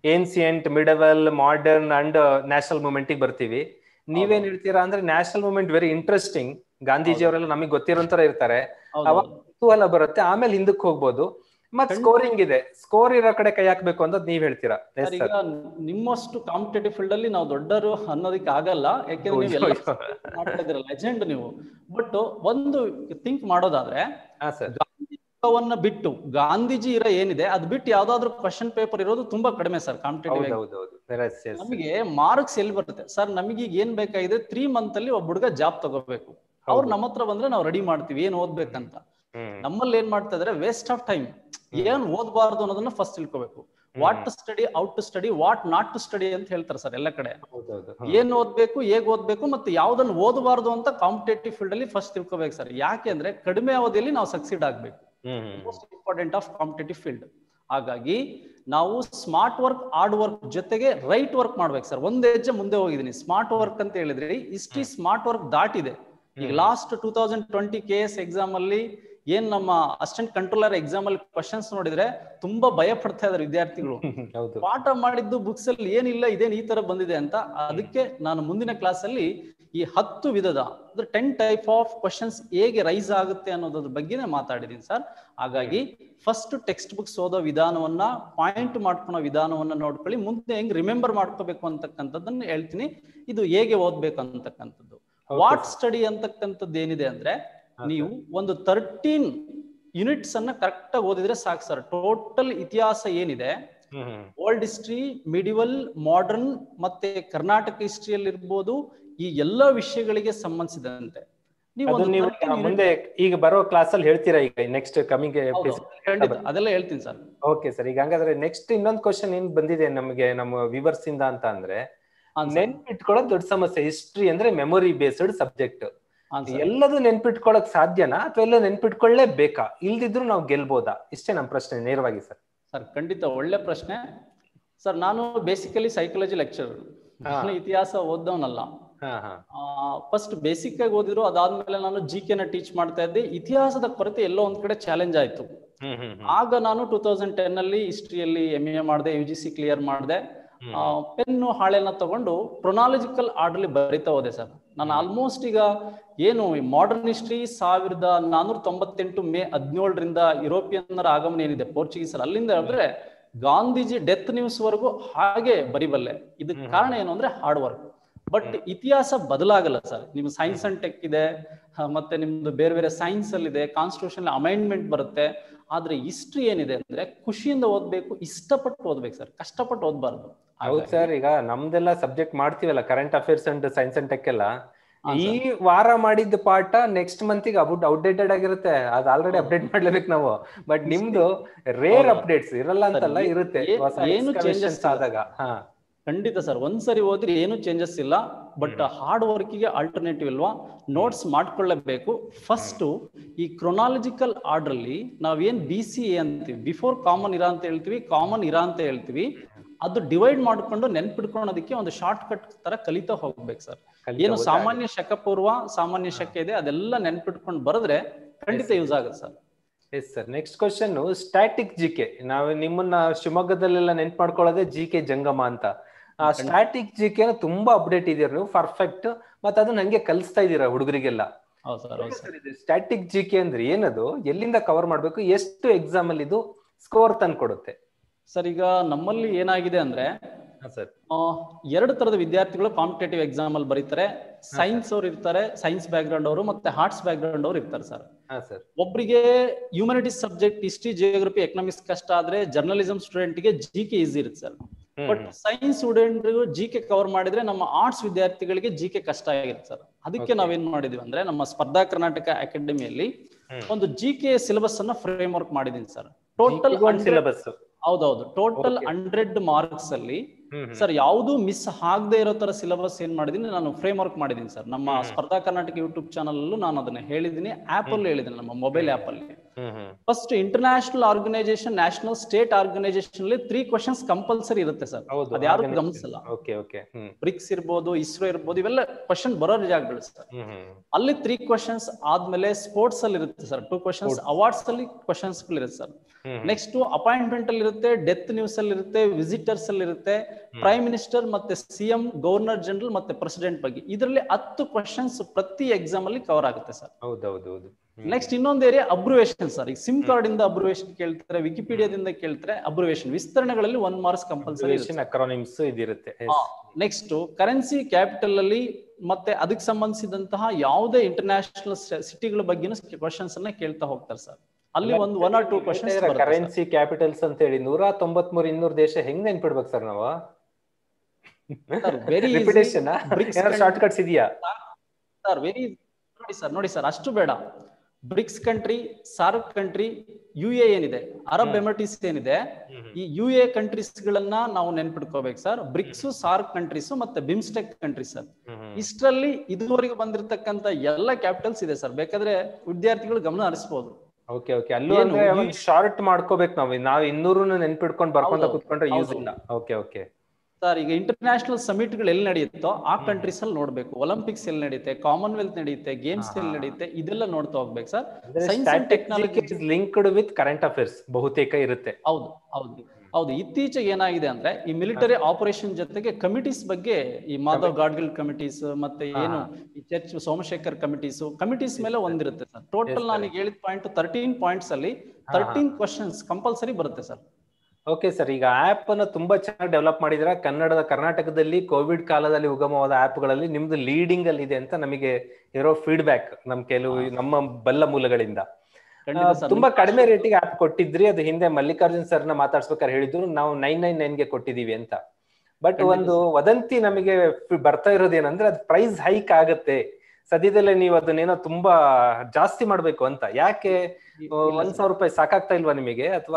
ancient medieval modern and national movement ಬರ್ತೀವಿ ನೀವೇನ್ ಹೇಳ್ತೀರಾ ಅಂದ್ರೆ national movement very interesting Gandhiji ಅವರೆಲ್ಲ ನಮಗೆ ಗೊತ್ತಿರೋಂತರ ಇರ್ತಾರೆ ಅವಾಗ ಕುತೂಹಲ ಬರುತ್ತೆ ಆಮೇಲೆ ಹಿಂದಕ್ಕೆ ಹೋಗ್ಬೋದು ಮತ್ ಸ್ಕೋರಿಂಗ್ ಇದೆ ಸ್ಕೋರ್ ಇರೋ ಕಡೆ ಕೈ ಹಾಕ್ಬೇಕು ಅಂತ ನೀವ್ ಹೇಳ್ತೀರಾ Yes, ಸರ್, sir. ಈಗ ನಿಮ್ಮಷ್ಟು ಕಾಂಪಿಟೇಟಿವ್ ಫೀಲ್ಡ್ ಅಲ್ಲಿ ನಾವು ದೊಡ್ಡವರು ಅನ್ನೋದಕ್ಕೆ ಆಗಲ್ಲ ಯಾಕೆಂದ್ರೆ ನೀವು ಎಲ್ಲ ಮಾಡ್ತಾ ಇದ್ದೀರ ಲೆಜೆಂಡ್ ನೀವು ಬಟ್ ಒಂದು ಥಿಂಕ್ ಮಾಡೋದಾದ್ರೆ ಹಾ ಸರ್ ಗಾಂಧೀಜಿವನ್ನ ಬಿಟ್ಟು ಗಾಂಧೀಜಿ ಇರೋ ಏನಿದೆ ಅದ್ ಬಿಟ್ಟು ಯಾವ್ದಾದ್ರು ಕ್ವಶನ್ ಪೇಪರ್ ಇರೋದು ತುಂಬಾ ಕಡಿಮೆ ಸರ್ ಕಾಂಪಿಟೇಟಿವ್ ಹೌದೌದು ನಮಗೆ ಮಾರ್ಕ್ಸ್ ಎಲ್ಲಿ ಬರುತ್ತೆ ಸರ್ ನಮಗೆ ಈಗ ಏನ್ ಬೇಕಾಗಿದೆ ತ್ರೀ ಮಂತ್ ಅಲ್ಲಿ ಒಬ್ಬ ಹುಡುಗ ಜಾಬ್ ತಗೋಬೇಕು ಅವ್ರು ನಮ್ಮ ಹತ್ರ ಬಂದ್ರೆ ನಾವು ರೆಡಿ ಮಾಡ್ತೀವಿ ಏನ್ ಓದ್ಬೇಕಂತ ನಮ್ಮಲ್ಲಿ ಏನ್ ಮಾಡ್ತಾ ಇದಾರೆ ವೇಸ್ಟ್ ಆಫ್ ಟೈಮ್ ಏನ್ ಓದಬಾರ್ದು ಅನ್ನೋದನ್ನ ಫಸ್ಟ್ ತಿಳ್ಕೊಬೇಕು what to study out to study what not to study ಅಂತ ಹೇಳ್ತಾರೆ ಸರ್ ಎಲ್ಲ ಕಡೆ ಹೌದೌದು ಏನ್ ಓದ್ಬೇಕು ಹೇಗ್ ಓದ್ಬೇಕು ಮತ್ತೆ ಯಾವ್ದನ್ನ ಓದಬಾರ್ದು ಅಂತ ಕಾಂಪಿಟೇಟಿವ್ ಫೀಲ್ಡ್ ಅಲ್ಲಿ ಫಸ್ಟ್ ತಿಳ್ಕೊಬೇಕು ಸರ್ ಯಾಕೆ ಅಂದ್ರೆ ಕಡಿಮೆ ಅವಧಿಯಲ್ಲಿ ನಾವು ಸಕ್ಸೀಡ್ ಆಗ್ಬೇಕು hmm most important of competitive field ಹಾಗಾಗಿ ನಾವು ಸ್ಮಾರ್ಟ್ ವರ್ಕ್ ಹಾರ್ಡ್ ವರ್ಕ್ ಜೊತೆಗೆ ರೈಟ್ ವರ್ಕ್ ಮಾಡ್ಬೇಕು ಸರ್ ಒಂದ್ ಹೆಜ್ಜೆ ಮುಂದೆ ಹೋಗಿದ್ದೀನಿ ಸ್ಮಾರ್ಟ್ ವರ್ಕ್ ಅಂತ ಹೇಳಿದ್ರಿ ಇಷ್ಟು ಸ್ಮಾರ್ಟ್ ವರ್ಕ್ ದಾಟಿದೆ ಈಗ last two thousand twenty K S exam ಅಲ್ಲಿ ಏನ್ ನಮ್ಮ ಅಸಿಸ್ಟೆಂಟ್ ಕಂಟ್ರೋಲರ್ ಎಕ್ಸಾಮ್ ಅಲ್ಲಿ ಕ್ವಶನ್ಸ್ ನೋಡಿದ್ರೆ ತುಂಬಾ ಭಯ ಪಡ್ತಾ ಇದಾರೆ ವಿದ್ಯಾರ್ಥಿಗಳು ಹೌದು ಪಾಠ ಮಾಡಿದ್ದು ಬುಕ್ಸ್ ಅಲ್ಲಿ ಏನಿಲ್ಲ ಇದೇನ್ ಈ ತರ ಬಂದಿದೆ ಅಂತ ಅದಕ್ಕೆ ನಾನು ಮುಂದಿನ ಕ್ಲಾಸ್ ಅಲ್ಲಿ ಈ ಹತ್ತು ವಿಧದ ಅಂದ್ರೆ ಟೆನ್ ಟೈಪ್ ಆಫ್ ಕ್ವಶನ್ಸ್ ಹೇಗೆ ರೈಸ್ ಆಗುತ್ತೆ ಅನ್ನೋದ್ರ ಬಗ್ಗೆನೇ ಮಾತಾಡಿದೀನಿ ಸರ್ ಹಾಗಾಗಿ ಫಸ್ಟ್ ಟೆಕ್ಸ್ಟ್ ಬುಕ್ಸ್ ಓದೋ ವಿಧಾನವನ್ನ ಪಾಯಿಂಟ್ ಮಾಡ್ಕೊಳೋ ವಿಧಾನವನ್ನ ನೋಡ್ಕೊಳ್ಳಿ ಮುಂದೆ ಹೆಂಗ್ ರಿಮೆಂಬರ್ ಮಾಡ್ಕೋಬೇಕು ಅಂತಕ್ಕಂಥದ್ದನ್ನ ಹೇಳ್ತೀನಿ ಇದು ಹೇಗೆ ಓದ್ಬೇಕು ಅಂತಕ್ಕಂಥದ್ದು ವಾಟ್ ಸ್ಟಡಿ ಅಂತಕ್ಕಂಥದ್ದು ಏನಿದೆ ಅಂದ್ರೆ ನೀವು ಒಂದು ತರ್ಟೀನ್ ಯೂನಿಟ್ಸ್ ಅನ್ನ ಕರೆಕ್ಟ್ ಆಗಿ ಓದಿದ್ರೆ ಸಾಕು ಸರ್ ಟೋಟಲ್ ಇತಿಹಾಸ ಏನಿದೆ hmm hmm old history medieval modern ಮತ್ತೆ ಕರ್ನಾಟಕ ಹಿಸ್ಟ್ರಿಯಲ್ಲಿ ಇರ್ಬೋದು ಈ ಎಲ್ಲ ವಿಷಯಗಳಿಗೆ ಸಂಬಂಧಿಸಿದಂತೆ ನೀವು ಅದು ಒಂದು ನೀವು 13 unit- ಮುಂದೆ ಈಗ ಬರೋ ಕ್ಲಾಸ್ ಅಲ್ಲಿ ಹೇಳ್ತೀರಾ ಈಗ ನೆಕ್ಸ್ಟ್ ಕಮಿಂಗ್ ಹೌದು, ಖಂಡಿತ ಅದೆಲ್ಲ ಹೇಳ್ತೀನಿ ಸರ್ ಓಕೆ ಸರ್ ಈಗ ಹಂಗಾದ್ರೆ ನೆಕ್ಸ್ಟ್ ಇನ್ನೊಂದು ಕ್ವಶನ್ ಏನ್ ಬಂದಿದೆ ನಮಗೆ ನಮ್ಮ ವಿವರ್ಸ್ ಇಂದ ಅಂತ ಅಂದ್ರೆ ನೆನ್ಪಿಟ್ಕೊಳ್ಳೋದು ದೊಡ್ಡ ಸಮಸ್ಯೆ ಹಿಸ್ಟ್ರಿ ಅಂದ್ರೆ ಮೆಮೊರಿ ಬೇಸ್ಡ್ ಸಬ್ಜೆಕ್ಟ್ ಎಲ್ಲದೂ ನೆನ್ಪಿಟ್ಕೊಳಕ್ ಸಾಧ್ಯನಾ ಅಥವಾ ಎಲ್ಲ ನೆನ್ಪಿಟ್ಕೊಳ್ಳೇಬೇಕಾ ಇಲ್ದಿದ್ರು ನಾವು ಗೆಲ್ಬೋದಾ ಇಷ್ಟೇ ನಮ್ಮ ಪ್ರಶ್ನೆ ನೇರವಾಗಿ ಸರ್ ಸರ್ ಖಂಡಿತ ಒಳ್ಳೆ ಪ್ರಶ್ನೆ ಸರ್ ನಾನು ಬೇಸಿಕಲಿ ಸೈಕಾಲಜಿ ಲೆಕ್ಚರ್ ನಾನು ಇತಿಹಾಸ ಓದ್ದವನಲ್ಲ ಹಾ ಹಾ ಫಸ್ಟ್ ಬೇಸಿಕ್ ಆಗಿ ಓದಿದ್ರು ಅದಾದ್ಮೇಲೆ ನಾನು ಜಿ ನ ಟೀಚ್ ಮಾಡ್ತಾ ಇದ್ದೆ ಇತಿಹಾಸದ ಕೊರತೆ ಎಲ್ಲೋ ಒಂದ್ ಕಡೆ ಚಾಲೆಂಜ್ ಆಯ್ತು ಹ್ಮ್ ಹ್ಮ್ ಹ್ಮ್ ಆಗ ನಾನು ಟೂ ತೌಸಂಡ್ ಟೆನ್ ಅಲ್ಲಿ ಹಿಸ್ಟ್ರಿಯಲ್ಲಿ ಎಂ ಎ ಮಾಡಿದೆ ಯು ಜಿ ಸಿ ಕ್ಲಿಯರ್ ಮಾಡಿದೆ ಪೆನ್ನು ಹಾಳೆನ ತಗೊಂಡು ಪ್ರೊನಾಲಜಿಕಲ್ ಆರ್ಡರ್ಲಿ ಬರಿತಾ ಹೋದೆ ಸರ್ ನಾನು ಆಲ್ಮೋಸ್ಟ್ ಈಗ ಏನು ಮಾಡರ್ನ್ ಹಿಸ್ಟ್ರಿ ಸಾವಿರದ ನಾನೂರ ತೊಂಬತ್ತೆಂಟು ಮೇ ಹದಿನೇಳರಿಂದ ಯುರೋಪಿಯನ್ನರ ಆಗಮನ ಏನಿದೆ ಪೋರ್ಚುಗೀಸರ್ ಅಲ್ಲಿಂದ ಹೇಳಿದ್ರೆ ಗಾಂಧೀಜಿ ಡೆತ್ ನ್ಯೂಸ್ ವರೆಗೂ ಹಾಗೆ ಬರಿಬಲ್ಲೆ ಇದಕ್ಕೆ ಕಾರಣ ಏನು ಅಂದ್ರೆ ಹಾರ್ಡ್ ವರ್ಕ್ ಬಟ್ ಇತಿಹಾಸ ಬದಲಾಗಲ್ಲ ಸರ್ ನಿಮ್ ಸೈನ್ಸ್ ಅಂಡ್ ಟೆಕ್ ಇದೆ ಹ, ಮತ್ತೆ ನಿಮ್ದು ಬೇರೆ ಬೇರೆ ಸೈನ್ಸ್ ಅಲ್ಲಿ ಇದೆ ಕಾನ್ಸ್ಟಿಟ್ಯೂಷನ್ ಅಮೈಂಡ್ಮೆಂಟ್ ಬರುತ್ತೆ ಆದ್ರೆ ಹಿಸ್ಟ್ರಿ ಏನಿದೆ ಅಂದ್ರೆ ಖುಷಿಯಿಂದ ಓದ್ಬೇಕು ಇಷ್ಟಪಟ್ಟು ಓದ್ಬೇಕು ಸರ್ ಕಷ್ಟಪಟ್ಟು ಓದ್ಬಾರ್ದು ಹೌದು ಸರ್ ಈಗ ನಮ್ದೆಲ್ಲ ಸಬ್ಜೆಕ್ಟ್ ಮಾಡ್ತೀವಲ್ಲ current affairs and science and tech ಎಲ್ಲ ಈ ವಾರ ಮಾಡಿದ್ದ ಪಾಠ ನೆಕ್ಸ್ಟ್ ಮಂತ್ ಗೆ ಅಬೌಟ್ ಔಟ್ಡೇಟೆಡ್ ಆಗಿರುತ್ತೆ ಅದು ಆಲ್ರೆಡಿ ಅಪ್ಡೇಟ್ ಮಾಡ್ಲೇಬೇಕು ನಾವು ಬಟ್ ನಿಮ್ದು ರೇರ್ ಅಪ್ಡೇಟ್ಸ್ ಇರಲ್ಲ ಅಂತಲ್ಲ ಏ- ಇರುತ್ತೆ ಏ- ಹೊಸ ಏನು excavations changes ಇಲ್ಲ. ಆದಾಗ ಹಾ ಖಂಡಿತ ಸರ್ ಒಂದ್ಸರಿ ಓದ್ರಿ ಏನು ಚೇಂಜಸ್ ಇಲ್ಲ ಬಟ್ ಹಾರ್ಡ್ ವರ್ಕಿಗೆ ಆಲ್ಟರ್ನೇಟಿವ್ ಇಲ್ವಾ ನೋಟ್ಸ್ ಮಾಡ್ಕೊಳ್ಳೇಬೇಕು ಫಸ್ಟ್ ಈ ಕ್ರೊನಾಲಜಿಕಲ್ ಆರ್ಡರ್ ಅಲ್ಲಿ ನಾವೇನ್ ಬಿ ಸಿ ಎ ಅಂತೀವಿ ಬಿಫೋರ್ ಕಾಮನ್ ಇರಾ ಅಂತ ಹೇಳ್ತೀವಿ ಕಾಮನ್ ಇರಾ ಅಂತ ಹೇಳ್ತೀವಿ ಅದು ಡಿವೈಡ್ ಮಾಡ್ಕೊಂಡು ನೆನ್ಪಿಟ್ಕೊಳ್ಳೋದಕ್ಕೆ ಒಂದು ಶಾರ್ಟ್ ಕಟ್ ತರ ಕಲಿತಾ ಹೋಗ್ಬೇಕು ಸರ್ ಕಲಿತಾ ಏನು ಹೋದ್ರೆ ಸಾಮಾನ್ಯ ಶಕ ಪೂರ್ವ ಸಾಮಾನ್ಯ ಶಕ ಇದೆ ಅದೆಲ್ಲ ನೆನ್ಪಿಟ್ಕೊಂಡು ಬರೆದ್ರೆ ಖಂಡಿತ ಯೂಸ್ ಆಗುತ್ತೆ sir yes sir next question static G K ನಾವು ನಿಮ್ಮನ್ನ ಶಿವಮೊಗ್ಗದಲ್ಲೆಲ್ಲ ನೆನ್ಪು ಮಾಡ್ಕೊಳ್ಳೋದೇ ಜಿ ಕೆ ಜಂಗಮ ಅಂತ ಆ ಸ್ಟ್ಯಾಟಿಕ್ ಜಿ ಕೆ ತುಂಬಾ ಅಪ್ಡೇಟ್ ಇದೀರ ನೀವು ಪರ್ಫೆಕ್ಟ್ ಮತ್ತೆ ಅದನ್ನ ಹಂಗೆ ಕಲಿಸ್ತಾ ಇದೀರಾ ಹುಡುಗರಿಗೆಲ್ಲ ಹೌದು ಸರ್ ಹೌದು ಸರ್ ಸ್ಟ್ಯಾಟಿಕ್ ಜಿ ಕೆ ಅಂದ್ರೆ ಏನದು ಎಲ್ಲಿಂದ ಕವರ್ ಮಾಡ್ಬೇಕು ಎಷ್ಟು ಎಕ್ಸಾಮ್ ಅಲ್ಲಿ ಇದು ಸ್ಕೋರ್ ತಂದು ಕೊಡುತ್ತೆ ಸರ್ ಈಗ ನಮ್ಮಲ್ಲಿ ಏನಾಗಿದೆ ಅಂದ್ರೆ ಸರ್ ಆ, ಎರಡು ತರದ ವಿದ್ಯಾರ್ಥಿಗಳು ಕಾಂಪಿಟೇಟಿವ್ ಎಕ್ಸಾಮ್ ಅಲ್ಲಿ ಬರೀತಾರೆ ಸೈನ್ಸ್ ಅವ್ರು ಇರ್ತಾರೆ ಸೈನ್ಸ್ ಬ್ಯಾಕ್ ಗ್ರೌಂಡ್ ಅವರು ಮತ್ತೆ ಆರ್ಟ್ಸ್ ಬ್ಯಾಕ್ ಗ್ರೌಂಡ್ ಅವ್ರು ಇರ್ತಾರೆ ಸರ್ ಹಾ ಸರ್ ಒಬ್ಬರಿಗೆ humanities subject history geography economics ಕಷ್ಟ ಆದ್ರೆ ಜರ್ನಲಿಸಂ ಸ್ಟೂಡೆಂಟ್ ಗೆ ಜಿ ಕೆ ಈಸಿ ಇರುತ್ತೆ sir but science student G K cover ಮಾಡಿದ್ರೆ ನಮ್ಮ ಆರ್ಟ್ಸ್ ವಿದ್ಯಾರ್ಥಿಗಳಿಗೆ ಜಿ ಕೆ ಕಷ್ಟ ಆಗಿರುತ್ತೆ ಸರ್ ಅದಕ್ಕೆ ನಾವೇನ್ ಮಾಡಿದೀವಿ ಅಂದ್ರೆ ನಮ್ಮ ಸ್ಪರ್ಧಾ ಕರ್ನಾಟಕ ಅಕಾಡೆಮಿಯಲ್ಲಿ ಒಂದು ಜಿ ಕೆ ಸಿಲೆಬಸ್ ಅನ್ನ ಫ್ರೇಮ್ ವರ್ಕ್ ಮಾಡಿದೀನಿ ಸರ್ ಟೋಟಲ್ ಸಿಲೆಬಸ್ ಹೌದೌದು ಟೋಟಲ್ ಹಂಡ್ರೆಡ್ ಮಾರ್ಕ್ಸ್ ಅಲ್ಲಿ ಸರ್ ಯಾವುದು ಮಿಸ್ ಆಗದೆ ಇರೋ ತರ ಸಿಲೆಬಸ್ ಏನ್ ಮಾಡಿದೀನಿ ನಾನು ಫ್ರೇಮ್ ವರ್ಕ್ ಮಾಡಿದೀನಿ ಸರ್ ನಮ್ಮ ಸ್ಪರ್ಧಾ ಕರ್ನಾಟಕ ಯೂಟ್ಯೂಬ್ ಚಾನಲ್ ಅಲ್ಲೂ ನಾನು ಅದನ್ನ ಹೇಳಿದೀನಿ ಆಪ್ ಅಲ್ಲಿ ಹೇಳಿದ್ದೀನಿ ನಮ್ಮ ಮೊಬೈಲ್ ಆಪ್ ಅಲ್ಲಿ hmm hmm first international organisation national state organisation ಅಲ್ಲಿ ತ್ರೀ ಕ್ವಶನ್ಸ್ ಕಂಪಲ್ಸರಿ ಇರುತ್ತೆ ಸರ್ ಹೌದು ಅದ್ಯಾರು ಗಮನಿಸಲ್ಲ ಓಕೆ ಓಕೆ ಹ್ಮ್ ಬ್ರಿಕ್ಸ್ ಇರ್ಬೋದು ಇಸ್ರೋ ಇರ್ಬೋದು ಇವೆಲ್ಲ ಕ್ವಶನ್ ಬರೋ ಜಾಗಗಳು ಸರ್ ಹ್ಮ್ ಹ್ಮ್ ಅಲ್ಲಿ ತ್ರೀ ಕ್ವಶನ್ಸ್ ಆದ್ಮೇಲೆ ಸ್ಪೋರ್ಟ್ಸ್ ಅಲ್ಲಿ ಇರುತ್ತೆ ಸರ್ ಟೂ ಕ್ವಶನ್ಸ್ ಅವಾರ್ಡ್ಸ್ ಅಲ್ಲಿ ಕ್ವಶನ್ಸ್ ಇರುತ್ತೆ ಸರ್ ಹ್ಮ್ ನೆಕ್ಸ್ಟ್ ಅಪಾಯಿಂಟ್ಮೆಂಟ್ ಅಲ್ಲಿ ಇರುತ್ತೆ ಡೆತ್ ನ್ಯೂಸ್ ಅಲ್ಲಿ ಇರುತ್ತೆ ವಿಸಿಟರ್ಸ್ ಅಲ್ಲಿ ಇರುತ್ತೆ ಪ್ರೈಮ್ ಮಿನಿಸ್ಟರ್ ಮತ್ತೆ ಸಿಎಂ ಗವರ್ನರ್ ಜನರಲ್ ಮತ್ತೆ ಪ್ರೆಸಿಡೆಂಟ್ ಬಗ್ಗೆ ಇದರಲ್ಲಿ ಹತ್ತು ಕ್ವಶನ್ಸ್ ಪ್ರತಿ ಎಕ್ಸಾಮ್ ಅಲ್ಲಿ ಕವರ್ ಆಗುತ್ತೆ ಸರ್ ಹೌದೌದು ಹೌದು ನೆಕ್ಸ್ಟ್ ಇನ್ನೊಂದು ಏರಿಯಾ ಅಬ್ರಿವೇಷನ್ ಸರ್ ಈಗ ಸಿಮ್ ಕಾರ್ಡ್ ಇಂದ ಅಬ್ರಿವೇಷನ್ ಕೇಳ್ತಾರೆ ವಿಕಿಪೀಡಿಯಾದಿಂದ ಕೇಳ್ತಾರೆ ಅಬ್ರಿವೇಷನ್ ವಿಸ್ತರಣೆಗಳಲ್ಲಿ ಒನ್ ಮಾರ್ಕ್ಸ್ ಕಂಪಲ್ಸರಿ ಅಕ್ರಾನಿಮ್ಸ್ ಇದಿರುತ್ತೆ ನೆಕ್ಸ್ಟ್ ಕರೆನ್ಸಿ ಕ್ಯಾಪಿಟಲ್ ಅಲ್ಲಿ ಮತ್ತೆ ಅದಕ್ಕೆ ಸಂಬಂಧಿಸಿದಂತಹ ಯಾವುದೇ ಇಂಟರ್ನ್ಯಾಷನಲ್ ಸಿಟಿಗಳ ಬಗ್ಗೆನೂ ಕ್ವಶನ್ಸ್ ಅನ್ನ ಕೇಳ್ತಾ ಹೋಗ್ತಾರೆ ಸರ್ ಅಲ್ಲಿ ಒಂದು one or two questions currency capitals ಅಂತ ಹೇಳಿ ನೂರ ತೊಂಬತ್ ಮೂರ್ ಇನ್ನೂರು ದೇಶ ಹೆಂಗ್ ನೆನ್ಪಿಡ್ಬೇಕು ಸರ್ ನಾವು ವೆರಿ ರಿಪಿಟೇಷನ್ ಶಾರ್ಟ್ ಕಟ್ಸ್ ಇದೆಯಾ ಸರ್ ವೆರಿ ನೋಡಿ ಸರ್ ನೋಡಿ ಸರ್ ಅಷ್ಟು ಬೇಡ BRICS country SAARC country U A ಏನಿದೆ ಅರಬ್ ಎಮಿರೇಟ್ಸ್ ಏನಿದೆ ಈ ಯು ಎ ಕಂಟ್ರೀಸ್ ಗಳನ್ನ ನಾವು ನೆನ್ಪಿಟ್ಕೋಬೇಕು ಸರ್ ಬ್ರಿಕ್ಸ್ ಸಾರ್ಕ್ ಕಂಟ್ರೀಸ್ ಮತ್ತೆ ಬಿಮ್ಸ್ಟೆಕ್ ಕಂಟ್ರೀಸ್ ಸರ್ ಇಷ್ಟರಲ್ಲಿ ಇದುವರೆಗೆ ಬಂದಿರತಕ್ಕಂತ ಎಲ್ಲ ಕ್ಯಾಪಿಟಲ್ಸ್ ಇದೆ ಸರ್ ಬೇಕಾದ್ರೆ ವಿದ್ಯಾರ್ಥಿಗಳು ಗಮನ ಹರಿಸಬಹುದು ಓಕೆ ಓಕೆ ಅಲ್ಲೂ ಅಂದ್ರೆ ಶಾರ್ಟ್ ಮಾಡ್ಕೋಬೇಕು ನಾವು ನಾವು ಇನ್ನೂರು ನೆನ್ಪಿಡ್ಕೊಂಡು ಬರ್ಕೊಂತ ಕುತ್ಕೊಂಡ್ರೆ ಯೂಸ್ ಇಲ್ಲ ಓಕೆ ಓಕೆ ಸರ್ ಈಗ ಇಂಟರ್ನ್ಯಾಷನಲ್ ಸಮಿಟ್ ಗಳು ಎಲ್ಲಿ ನಡೆಯುತ್ತೋ ಆ ಕಂಟ್ರೀಸ್ ಅಲ್ಲಿ ನೋಡ್ಬೇಕು ಒಲಿಂಪಿಕ್ಸ್ ಎಲ್ಲಿ ನಡೆಯುತ್ತೆ ಕಾಮನ್ವೆಲ್ತ್ ನಡೆಯುತ್ತೆ ಗೇಮ್ಸ್ ಎಲ್ಲಿ ನಡೆಯುತ್ತೆ ಇದೆಲ್ಲ ನೋಡ್ತಾ ಹೋಗ್ಬೇಕು sir science and technology linked with current affairs ಬಹುತೇಕ ಇರುತ್ತೆ ಹೌದು ಹೌದು ಹೌದು ಇತ್ತೀಚೆಗೆ ಏನಾಗಿದೆ ಅಂದ್ರೆ ಈ ಮಿಲಿಟರಿ ಆಪರೇಷನ್ ಜೊತೆಗೆ ಕಮಿಟೀಸ್ ಬಗ್ಗೆ ಈ ಮಾಧವ್ ಗಾಡ್ಗಿಲ್ ಕಮಿಟೀಸ್ ಮತ್ತೆ ಏನು ಈ ಚರ್ಚ್ ಸೋಮಶೇಖರ್ ಕಮಿಟೀಸ್ ಕಮಿಟೀಸ್ ಮೇಲೆ ಒಂದಿರುತ್ತೆ ಸರ್ ಟೋಟಲ್ ನಾನು ಹೇಳಿದ ಪಾಯಿಂಟ್ ತರ್ಟೀನ್ ಪಾಯಿಂಟ್ಸ್ ಅಲ್ಲಿ ತರ್ಟೀನ್ ಕ್ವಶನ್ಸ್ ಕಂಪಲ್ಸರಿ ಬರುತ್ತೆ ಸರ್ ಓಕೆ ಸರ್ ಈಗ ಆಪ್ ಅನ್ನ ತುಂಬಾ ಚೆನ್ನಾಗಿ ಡೆವಲಪ್ ಮಾಡಿದ್ರ ಕನ್ನಡದ ಕರ್ನಾಟಕದಲ್ಲಿ ಕೋವಿಡ್ ಕಾಲದಲ್ಲಿ ಉಗಮವಾದ ಆಪ್ ಗಳಲ್ಲಿ ನಿಮ್ದು ಲೀಡಿಂಗ್ ಅಲ್ಲಿ ಇದೆ ಅಂತ ನಮಗೆ ಇರೋ ಫೀಡ್ಬ್ಯಾಕ್ ನಮ್ ಕೆಲವು ನಮ್ಮ ಬಲ್ಲ ಮೂಲಗಳಿಂದ ತುಂಬಾ ಕಡಿಮೆ ರೇಟಿಗೆ ಆಪ್ ಕೊಟ್ಟಿದ್ರಿ ಅದು ಹಿಂದೆ ಮಲ್ಲಿಕಾರ್ಜುನ್ ಸರ್ ನ ಮಾತಾಡ್ಸ್ಬೇಕಾದ್ರೆ ಹೇಳಿದ್ರು ನಾವು ನೈನ್ ನೈನ್ ನೈನ್ ಗೆ ಕೊಟ್ಟಿದೀವಿ ಅಂತ ಬಟ್ ಒಂದು ವದಂತಿ ನಮಗೆ ಬರ್ತಾ ಇರೋದೇನಂದ್ರೆ ಅದು ಪ್ರೈಸ್ ಹೈಕ್ ಆಗತ್ತೆ ಸದ್ಯದಲ್ಲೇ ನೀವು ಅದನ್ನೇನೋ ತುಂಬಾ ಜಾಸ್ತಿ ಮಾಡ್ಬೇಕು ಅಂತ ಯಾಕೆ ಒಂದ್ ಸಾವಿರ ರೂಪಾಯಿ ಸಾಕಾಗ್ತಾ ಇಲ್ವಾ ನಿಮಗೆ ಅಥವಾ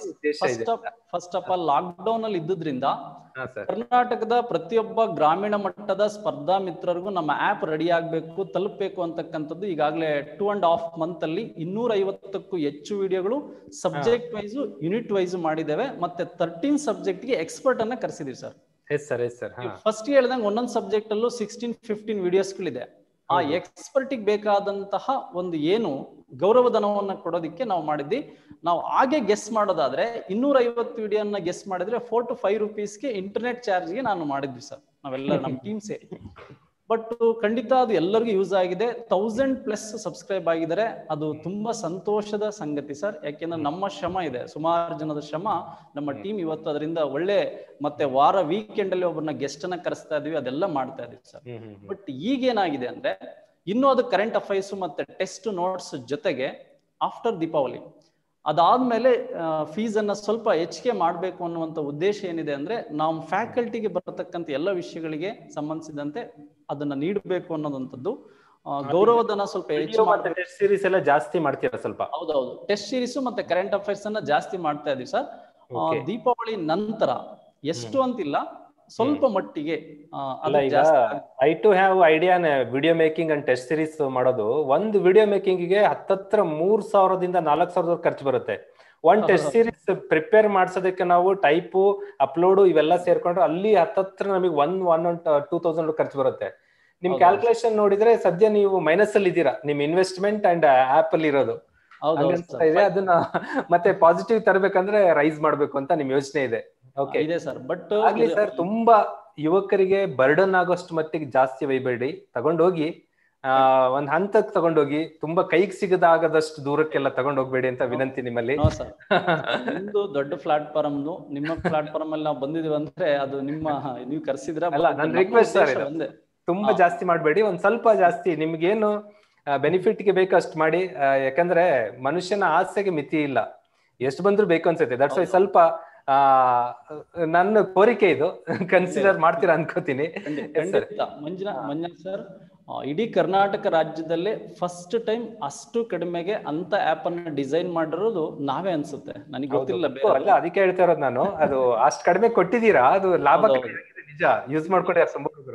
first of all lockdown ಅಲ್ಲಿ ಇದ್ದುದ್ರಿಂದ ಕರ್ನಾಟಕದ ಪ್ರತಿಯೊಬ್ಬ ಗ್ರಾಮೀಣ ಮಟ್ಟದ ಸ್ಪರ್ಧಾ ಮಿತ್ರರಿಗೂ ನಮ್ಮ ಆಪ್ ರೆಡಿ ಆಗ್ಬೇಕು ತಲುಪಬೇಕು ಅಂತಕ್ಕಂಥದ್ದು ಈಗಾಗಲೇ ಟೂ ಅಂಡ್ ಹಾಫ್ ಮಂತ್ ಅಲ್ಲಿ ಇನ್ನೂರ ಐವತ್ತಕ್ಕೂ ಹೆಚ್ಚು ವಿಡಿಯೋಗಳು ಸಬ್ಜೆಕ್ಟ್ ವೈಸ್ ಯೂನಿಟ್ ವೈಸ್ ಮಾಡಿದ್ದೇವೆ ಮತ್ತೆ ತರ್ಟೀನ್ ಸಬ್ಜೆಕ್ಟ್ ಗೆ ಎಕ್ಸ್ಪರ್ಟ್ ಅನ್ನ ಕರೆಸಿದೀವಿ sir yes sir yes sir first ಹೇಳ್ದಂಗೆ ಒಂದೊಂದು ಸಬ್ಜೆಕ್ಟ್ ಅಲ್ಲೂ ಸಿಕ್ಸ್ಟೀನ್ ಫಿಫ್ಟೀನ್ ವಿಡಿಯೋಸ್ಗಳಿದೆ ಆ ಎಕ್ಸ್ಪರ್ಟಿಗೆ ಬೇಕಾದಂತಹ ಒಂದು ಏನು ಗೌರವಧನವನ್ನ ಕೊಡೋದಕ್ಕೆ ನಾವು ಮಾಡಿದ್ವಿ ನಾವು ಹಾಗೆ ಗೆಸ್ ಮಾಡೋದಾದ್ರೆ ಇನ್ನೂರ ಐವತ್ತು ವಿಡಿಯೋನ ಗೆಸ್ ಮಾಡಿದ್ರೆ ಫೋರ್ ಟು ಫೈವ್ ರುಪೀಸ್ಗೆ ಇಂಟರ್ನೆಟ್ ಚಾರ್ಜ್ಗೆ ನಾನು ಮಾಡಿದ್ವಿ ಸರ್ ನಾವೆಲ್ಲ ನಮ್ಮ ಟೀಮ್ ಸೇರಿ ಬಟ್ ಖಂಡಿತ ಅದು ಎಲ್ಲರಿಗೂ ಯೂಸ್ ಆಗಿದೆ ತೌಸಂಡ್ ಪ್ಲಸ್ ಸಬ್ಸ್ಕ್ರೈಬ್ ಆಗಿದ್ದಾರೆ ಅದು ತುಂಬಾ ಸಂತೋಷದ ಸಂಗತಿ ಸರ್ ಯಾಕೆಂದ್ರೆ ನಮ್ಮ ಶ್ರಮ ಇದೆ ಸುಮಾರು ಜನದ ಶ್ರಮ ನಮ್ಮ ಟೀಮ್ ಇವತ್ತು ಅದರಿಂದ ಒಳ್ಳೆ ಮತ್ತೆ ವಾರ ವೀಕೆಂಡ್ ಅಲ್ಲಿ ಒಬ್ಬರನ್ನ ಗೆಸ್ಟ್ ಅನ್ನ ಕರೆಸ್ತಾ ಇದೀವಿ ಅದೆಲ್ಲ ಮಾಡ್ತಾ ಇದೀವಿ ಸರ್ ಬಟ್ ಈಗೇನಾಗಿದೆ ಅಂದ್ರೆ ಇನ್ನೂ ಅದು ಕರೆಂಟ್ ಅಫೈರ್ಸ್ ಮತ್ತೆ ಟೆಸ್ಟ್ ನೋಟ್ಸ್ ಜೊತೆಗೆ ಆಫ್ಟರ್ ದೀಪಾವಳಿ ಅದಾದ್ಮೇಲೆ ಫೀಸ್ ಅನ್ನ ಸ್ವಲ್ಪ ಹೆಚ್ಚಿಗೆ ಮಾಡಬೇಕು ಅನ್ನುವಂತ ಉದ್ದೇಶ ಏನಿದೆ ಅಂದ್ರೆ ನಾವು ಫ್ಯಾಕಲ್ಟಿಗೆ ಬರತಕ್ಕಂತ ಎಲ್ಲ ವಿಷಯಗಳಿಗೆ ಸಂಬಂಧಿಸಿದಂತೆ ಅದನ್ನ ನೀಡಬೇಕು ಅನ್ನೋದಂಥದ್ದು ಗೌರವಧನ ಸ್ವಲ್ಪ ಹೆಚ್ಚು ಟೆಸ್ಟ್ ಸೀರೀಸ್ ಎಲ್ಲ ಜಾಸ್ತಿ ಮಾಡ್ತೀರಾ ಸ್ವಲ್ಪ ಹೌದೌದು ಟೆಸ್ಟ್ ಸೀರೀಸ್ ಮತ್ತೆ ಕರೆಂಟ್ ಅಫೈರ್ಸ್ ಅನ್ನ ಜಾಸ್ತಿ ಮಾಡ್ತಾ ಇದೀವಿ ಸರ್ ದೀಪಾವಳಿ ನಂತರ ಎಷ್ಟು ಅಂತಿಲ್ಲ ಸ್ವಲ್ಪ ಮಟ್ಟಿಗೆ I to have idea video making and test series ಮಾಡೋದು ಒಂದು ವಿಡಿಯೋ ಮೇಕಿಂಗ್ ಗೆ ಹತ್ತತ್ರ ಮೂರ್ ಸಾವಿರದಿಂದ ನಾಲ್ಕ್ ಸಾವಿರದ ಖರ್ಚು ಬರುತ್ತೆ ಒನ್ ಟೆಸ್ಟ್ ಸೀರೀಸ್ ಪ್ರಿಪೇರ್ ಮಾಡ್ಸೋದಕ್ಕೆ ನಾವು ಟೈಪು ಅಪ್ಲೋಡು ಇವೆಲ್ಲ ಸೇರ್ಕೊಂಡ್ರೆ ಅಲ್ಲಿ ಹತ್ತತ್ರ ನಮಗೆ one one one two thousand ಖರ್ಚು ಬರುತ್ತೆ ನಿಮ್ ಕ್ಯಾಲ್ಕುಲೇಷನ್ ನೋಡಿದ್ರೆ ಸದ್ಯ ನೀವು ಮೈನಸ್ ಅಲ್ಲಿ ಇದ್ದೀರಾ ನಿಮ್ ಇನ್ವೆಸ್ಟ್ಮೆಂಟ್ ಅಂಡ್ ಆಪ್ ಅಲ್ಲಿ ಇರೋದು ಇದೆ ಅದನ್ನ ಮತ್ತೆ ಪಾಸಿಟಿವ್ ತರಬೇಕಂದ್ರೆ ರೈಸ್ ಮಾಡ್ಬೇಕು ಅಂತ ನಿಮ್ ಯೋಚನೆ ಇದೆ ಓಕೆ ಇದೆ ಸರ್ ಬಟ್ ಆಗ್ಲಿ ಸರ್ ತುಂಬಾ ಯುವಕರಿಗೆ ಬರ್ಡನ್ ಆಗೋಷ್ಟು ಮಟ್ಟಿಗೆ ಜಾಸ್ತಿ ಒಯ್ಬೇಡಿ ತಗೊಂಡೋಗಿ ಆ ಒಂದ್ ಹಂತಕ್ಕೆ ತಗೊಂಡೋಗಿ ತುಂಬಾ ಕೈಗೆ ಸಿಗದಾಗದಷ್ಟು ದೂರಕ್ಕೆಲ್ಲ ತಗೊಂಡ್ ಹೋಗ್ಬೇಡಿ ಅಂತ ವಿನಂತಿ ನಿಮ್ಮಲ್ಲಿ ನಿಮ್ದು ದೊಡ್ಡ ಪ್ಲಾಟ್ಫಾರ್ಮ್ ನಿಮ್ಮ ಪ್ಲಾಟ್ಫಾರ್ಮ್ ಅಲ್ಲಿ ನಾವು ಬಂದಿದೀವಿ ಅಂದ್ರೆ ಅದು ನಿಮ್ಮ ನೀವು ಕರ್ಸಿದ್ರ ಅಲ್ಲ ನನ್ ರಿಕ್ವೆಸ್ಟ್ ಸರ್ ತುಂಬಾ ಜಾಸ್ತಿ ಮಾಡ್ಬೇಡಿ ಒಂದ್ ಸ್ವಲ್ಪ ಜಾಸ್ತಿ ನಿಮ್ಗೇನು ಬೆನಿಫಿಟ್ ಗೆ ಬೇಕಷ್ಟು ಮಾಡಿ ಯಾಕಂದ್ರೆ ಮನುಷ್ಯನ ಆಸೆಗೆ ಮಿತಿ ಇಲ್ಲ ಎಷ್ಟು ಬಂದ್ರು ಬೇಕು ಅನ್ಸುತ್ತೆ ದಟ್ಸ್ ವೈ ಸ್ವಲ್ಪ ಆ ನನ್ನ ಕೋರಿಕೆ ಇದು ಕನ್ಸಿಡರ್ ಮಾಡ್ತೀರಾ ಅನ್ಕೋತೀನಿ ಮಂಜುನಾ ಮಂಜುನಾಥ್ ಸರ್ ಇಡೀ ಕರ್ನಾಟಕ ರಾಜ್ಯದಲ್ಲೇ ಫಸ್ಟ್ ಟೈಮ್ ಅಷ್ಟು ಕಡಿಮೆಗೆ ಅಂತ ಆಪ್ ಅನ್ನ ಡಿಸೈನ್ ಮಾಡಿರೋದು ನಾವೇ ಅನ್ಸುತ್ತೆ ನನಗೆ ಗೊತ್ತಿಲ್ಲ ಅಲ್ಲ ಅದಕ್ಕೆ ಹೇಳ್ತಾ ಇರೋದು ನಾನು ಅದು ಅಷ್ಟು ಕಡಿಮೆ ಕೊಟ್ಟಿದ್ದೀರಾ ಅದು ಲಾಭ ನಿಜ ಯೂಸ್ ಮಾಡ್ಕೊಂಡಿದ್ದಾರೆ ಸಂಭವಿಸಿದ್ರು